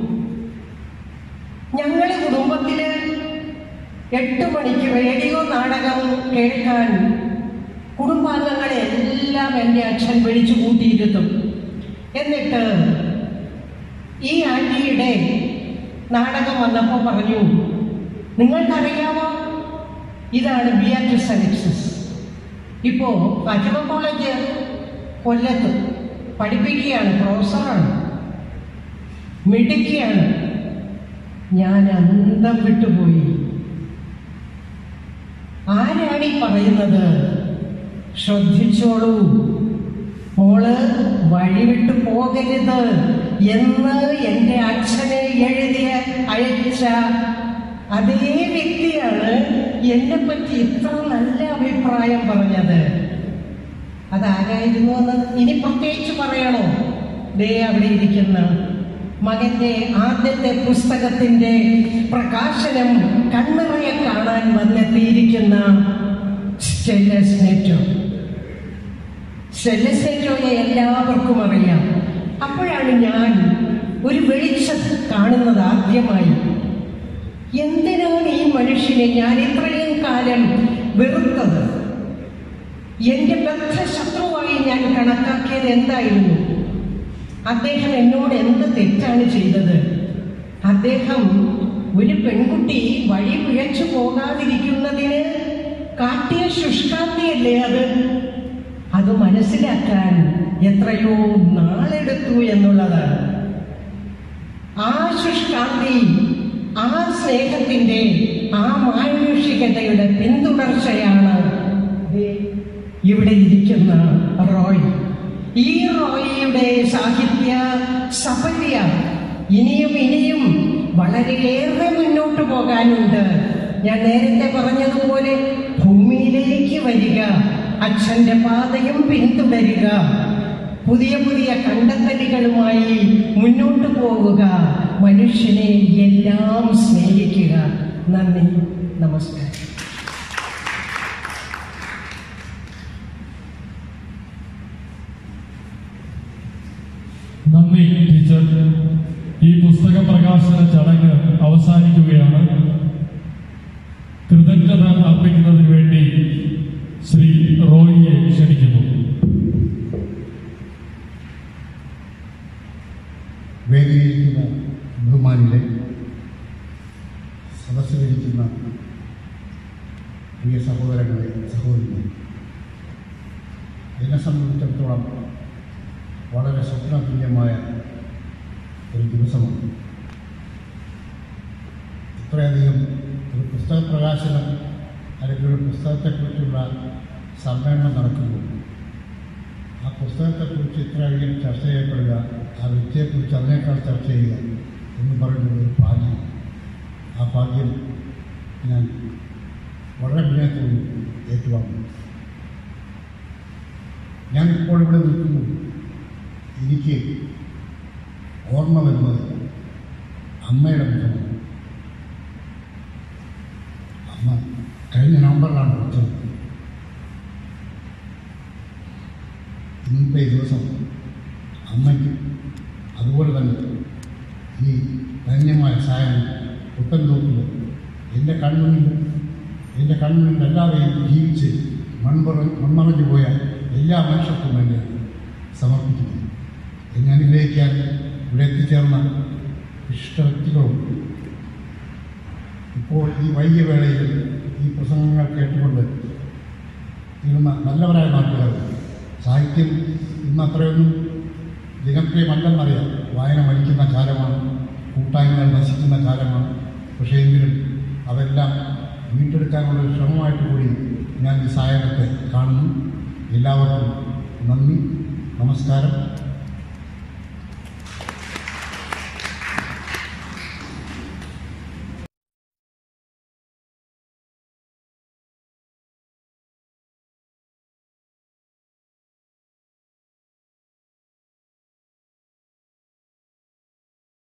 ഞങ്ങളുടെ കുടുംബത്തില് എട്ട് മണിക്ക് റേഡിയോ നാടകം കേൾക്കാൻ കുടുംബാംഗങ്ങളെ എല്ലാം എൻ്റെ അച്ഛൻ വിളിച്ചു കൂട്ടിയിരുത്തും എന്നിട്ട് ഈ ആൻറ്റിയുടെ നാടകം വന്നപ്പോൾ പറഞ്ഞു നിങ്ങൾക്കറിയാമോ ഇതാണ് ബിയാട്രിസ് അലക്സിസ് ഇപ്പോൾ ഫാറ്റിമ കോളേജ് കൊല്ലത്ത് പഠിപ്പിക്കുകയാണ് പ്രൊഫസറാണ് മിടുക്കിയാണ് ഞാൻ അന്തം വിട്ടുപോയി ആരാണ് ഈ പറയുന്നത് ശ്രദ്ധിച്ചോളൂ മോള് വഴിവിട്ടു പോകരുത് എന്ന് എൻ്റെ അച്ഛനെ എഴുതിയ അയച്ച അതേ വ്യക്തിയാണ് എന്നെ പറ്റി ഇത്ര നല്ല അഭിപ്രായം പറഞ്ഞത് അതാരായിരുന്നു എന്ന് ഇനി പ്രത്യേകിച്ച് പറയണോ ദേ അവിടെ ഇരിക്കുന്ന മകന്റെ ആദ്യത്തെ പുസ്തകത്തിന്റെ പ്രകാശനം കണ്ണിറയെ കാണാൻ വന്നെത്തിയിരിക്കുന്ന സ്റ്റെല്ലസ് നെറ്റോ സ്റ്റെല്ലസ് നെറ്റോയെ എല്ലാവർക്കും അറിയാം അപ്പോഴാണ് ഞാൻ ഒരു വെളിച്ചം കാണുന്നത് ആദ്യമായി എന്തിനാണ് ഈ മനുഷ്യനെ ഞാൻ ഇത്രയും കാലം വെറുത്തത് എന്റെ ബദ്ധ ശത്രുവായി ഞാൻ കണക്കാക്കിയത് എന്തായിരുന്നു അദ്ദേഹം എന്നോട് എന്ത് തെറ്റാണ് ചെയ്തത് അദ്ദേഹം ഒരു പെൺകുട്ടി വഴി പിഴച്ചു പോകാതിരിക്കുന്നതിന് കാട്ടിയ ശുഷ്കാന്തിയല്ലേ അത് അത് മനസ്സിലാക്കാൻ എത്രയോ നാളെടുത്തു എന്നുള്ളതാണ് ആ ശുഷ്കാന്തി ആ സ്നേഹത്തിന്റെ ആ മാനുഷികതയുടെ പിന്തുടർച്ചയാണ് ദേ ഇവിടെ ഇരിക്കുന്ന റോയ് ഈ റോയിയുടെ സാഹിത്യ സഫല്യ ഇനിയും ഇനിയും വളരെയേറെ മുന്നോട്ട് പോകാനുണ്ട് ഞാൻ നേരത്തെ പറഞ്ഞതുപോലെ ഭൂമിയിലേക്ക് വരിക അച്ഛന്റെ പാതയും പിന്തുടരുക പുതിയ പുതിയ കണ്ടെത്തലുകളുമായി മുന്നോട്ട് പോവുക മനുഷ്യനെ എല്ലാം സ്നേഹിക്കുക നന്ദി നമസ്കാരം നന്ദി ടീച്ചർ ഈ പുസ്തക പ്രകാശന ചടങ്ങ് അവസാനിക്കുകയാണ് കൃതജ്ഞത അർപ്പിക്കുന്നതിന് വേണ്ടി ശ്രീ റോയിയെ ക്ഷണിക്കുന്നു വേദിയിലിരിക്കുന്ന ബഹുമാനിലെ സദസ്സിലിരിക്കുന്ന പ്രിയ സഹോദരങ്ങളെ സഹോദരികളെ എന്നെ സംബന്ധിച്ചിടത്തോളം വളരെ സ്വപ്നതുല്യമായ ഒരു ദിവസമാണ് ഇത്രയധികം ഒരു പുസ്തക പ്രകാശനം അല്ലെങ്കിൽ ഒരു പുസ്തകത്തെക്കുറിച്ചുള്ള സമ്മേളനം നടക്കുമ്പോൾ ആ പുസ്തകത്തെക്കുറിച്ച് ഇത്രയധികം ചർച്ച ചെയ്യപ്പെടുക ആ വ്യക്തിയെക്കുറിച്ച് അതിനേക്കാൾ ചർച്ച ചെയ്യുക എന്ന് പറയുന്നത് ഒരു ഭാഗ്യം ആ ഭാഗ്യം ഞാൻ വളരെ വിനയത്തോടും ഏറ്റുവാങ്ങുന്നു ഞാനിപ്പോൾ ഇവിടെ നിൽക്കുന്നു എനിക്ക് ഓർമ്മ വരുന്നത് അമ്മയുടെ മുഖമാണ് അമ്മ കഴിഞ്ഞ നവംബറിലാണ് വിളിച്ചത് ഇന്നത്തെ ഈ ദിവസം അമ്മയ്ക്ക് അതുപോലെ തന്നെ ഈ ധന്യമായ സായം പുത്തൻ തോക്കുകൾ എൻ്റെ കൺമുന്നിൽ എൻ്റെ കൺമുന്നിൽ എല്ലാവരെയും ജീവിച്ച് മൺപറ മൺമറഞ്ഞു പോയ എല്ലാ മനുഷ്യർക്കും വേണ്ടി സമർപ്പിക്കുന്നു എന്നെ അനുഗ്രഹിക്കാൻ ഇവിടെ എത്തിച്ചേർന്ന ഇഷ്ട വ്യക്തികളും ഇപ്പോൾ ഈ വൈകിയ വേളയിൽ ഈ പ്രസംഗങ്ങൾ കേട്ടുകൊണ്ട് ഇരുന്ന നല്ലവരായ നാട്ടുകാർ സാഹിത്യം ഇന്ന് അത്രയൊന്നും ജനപ്രിയമല്ലെന്നറിയാം വായന മരിക്കുന്ന കാലമാണ് കൂട്ടായ്മകൾ നശിക്കുന്ന കാലമാണ് പക്ഷേ എങ്കിലും അതെല്ലാം വീണ്ടെടുക്കാനുള്ള ഒരു ശ്രമമായിട്ട് കൂടി ഞാൻ ഈ സായനത്തെ കാണുന്നു എല്ലാവർക്കും നന്ദി നമസ്കാരം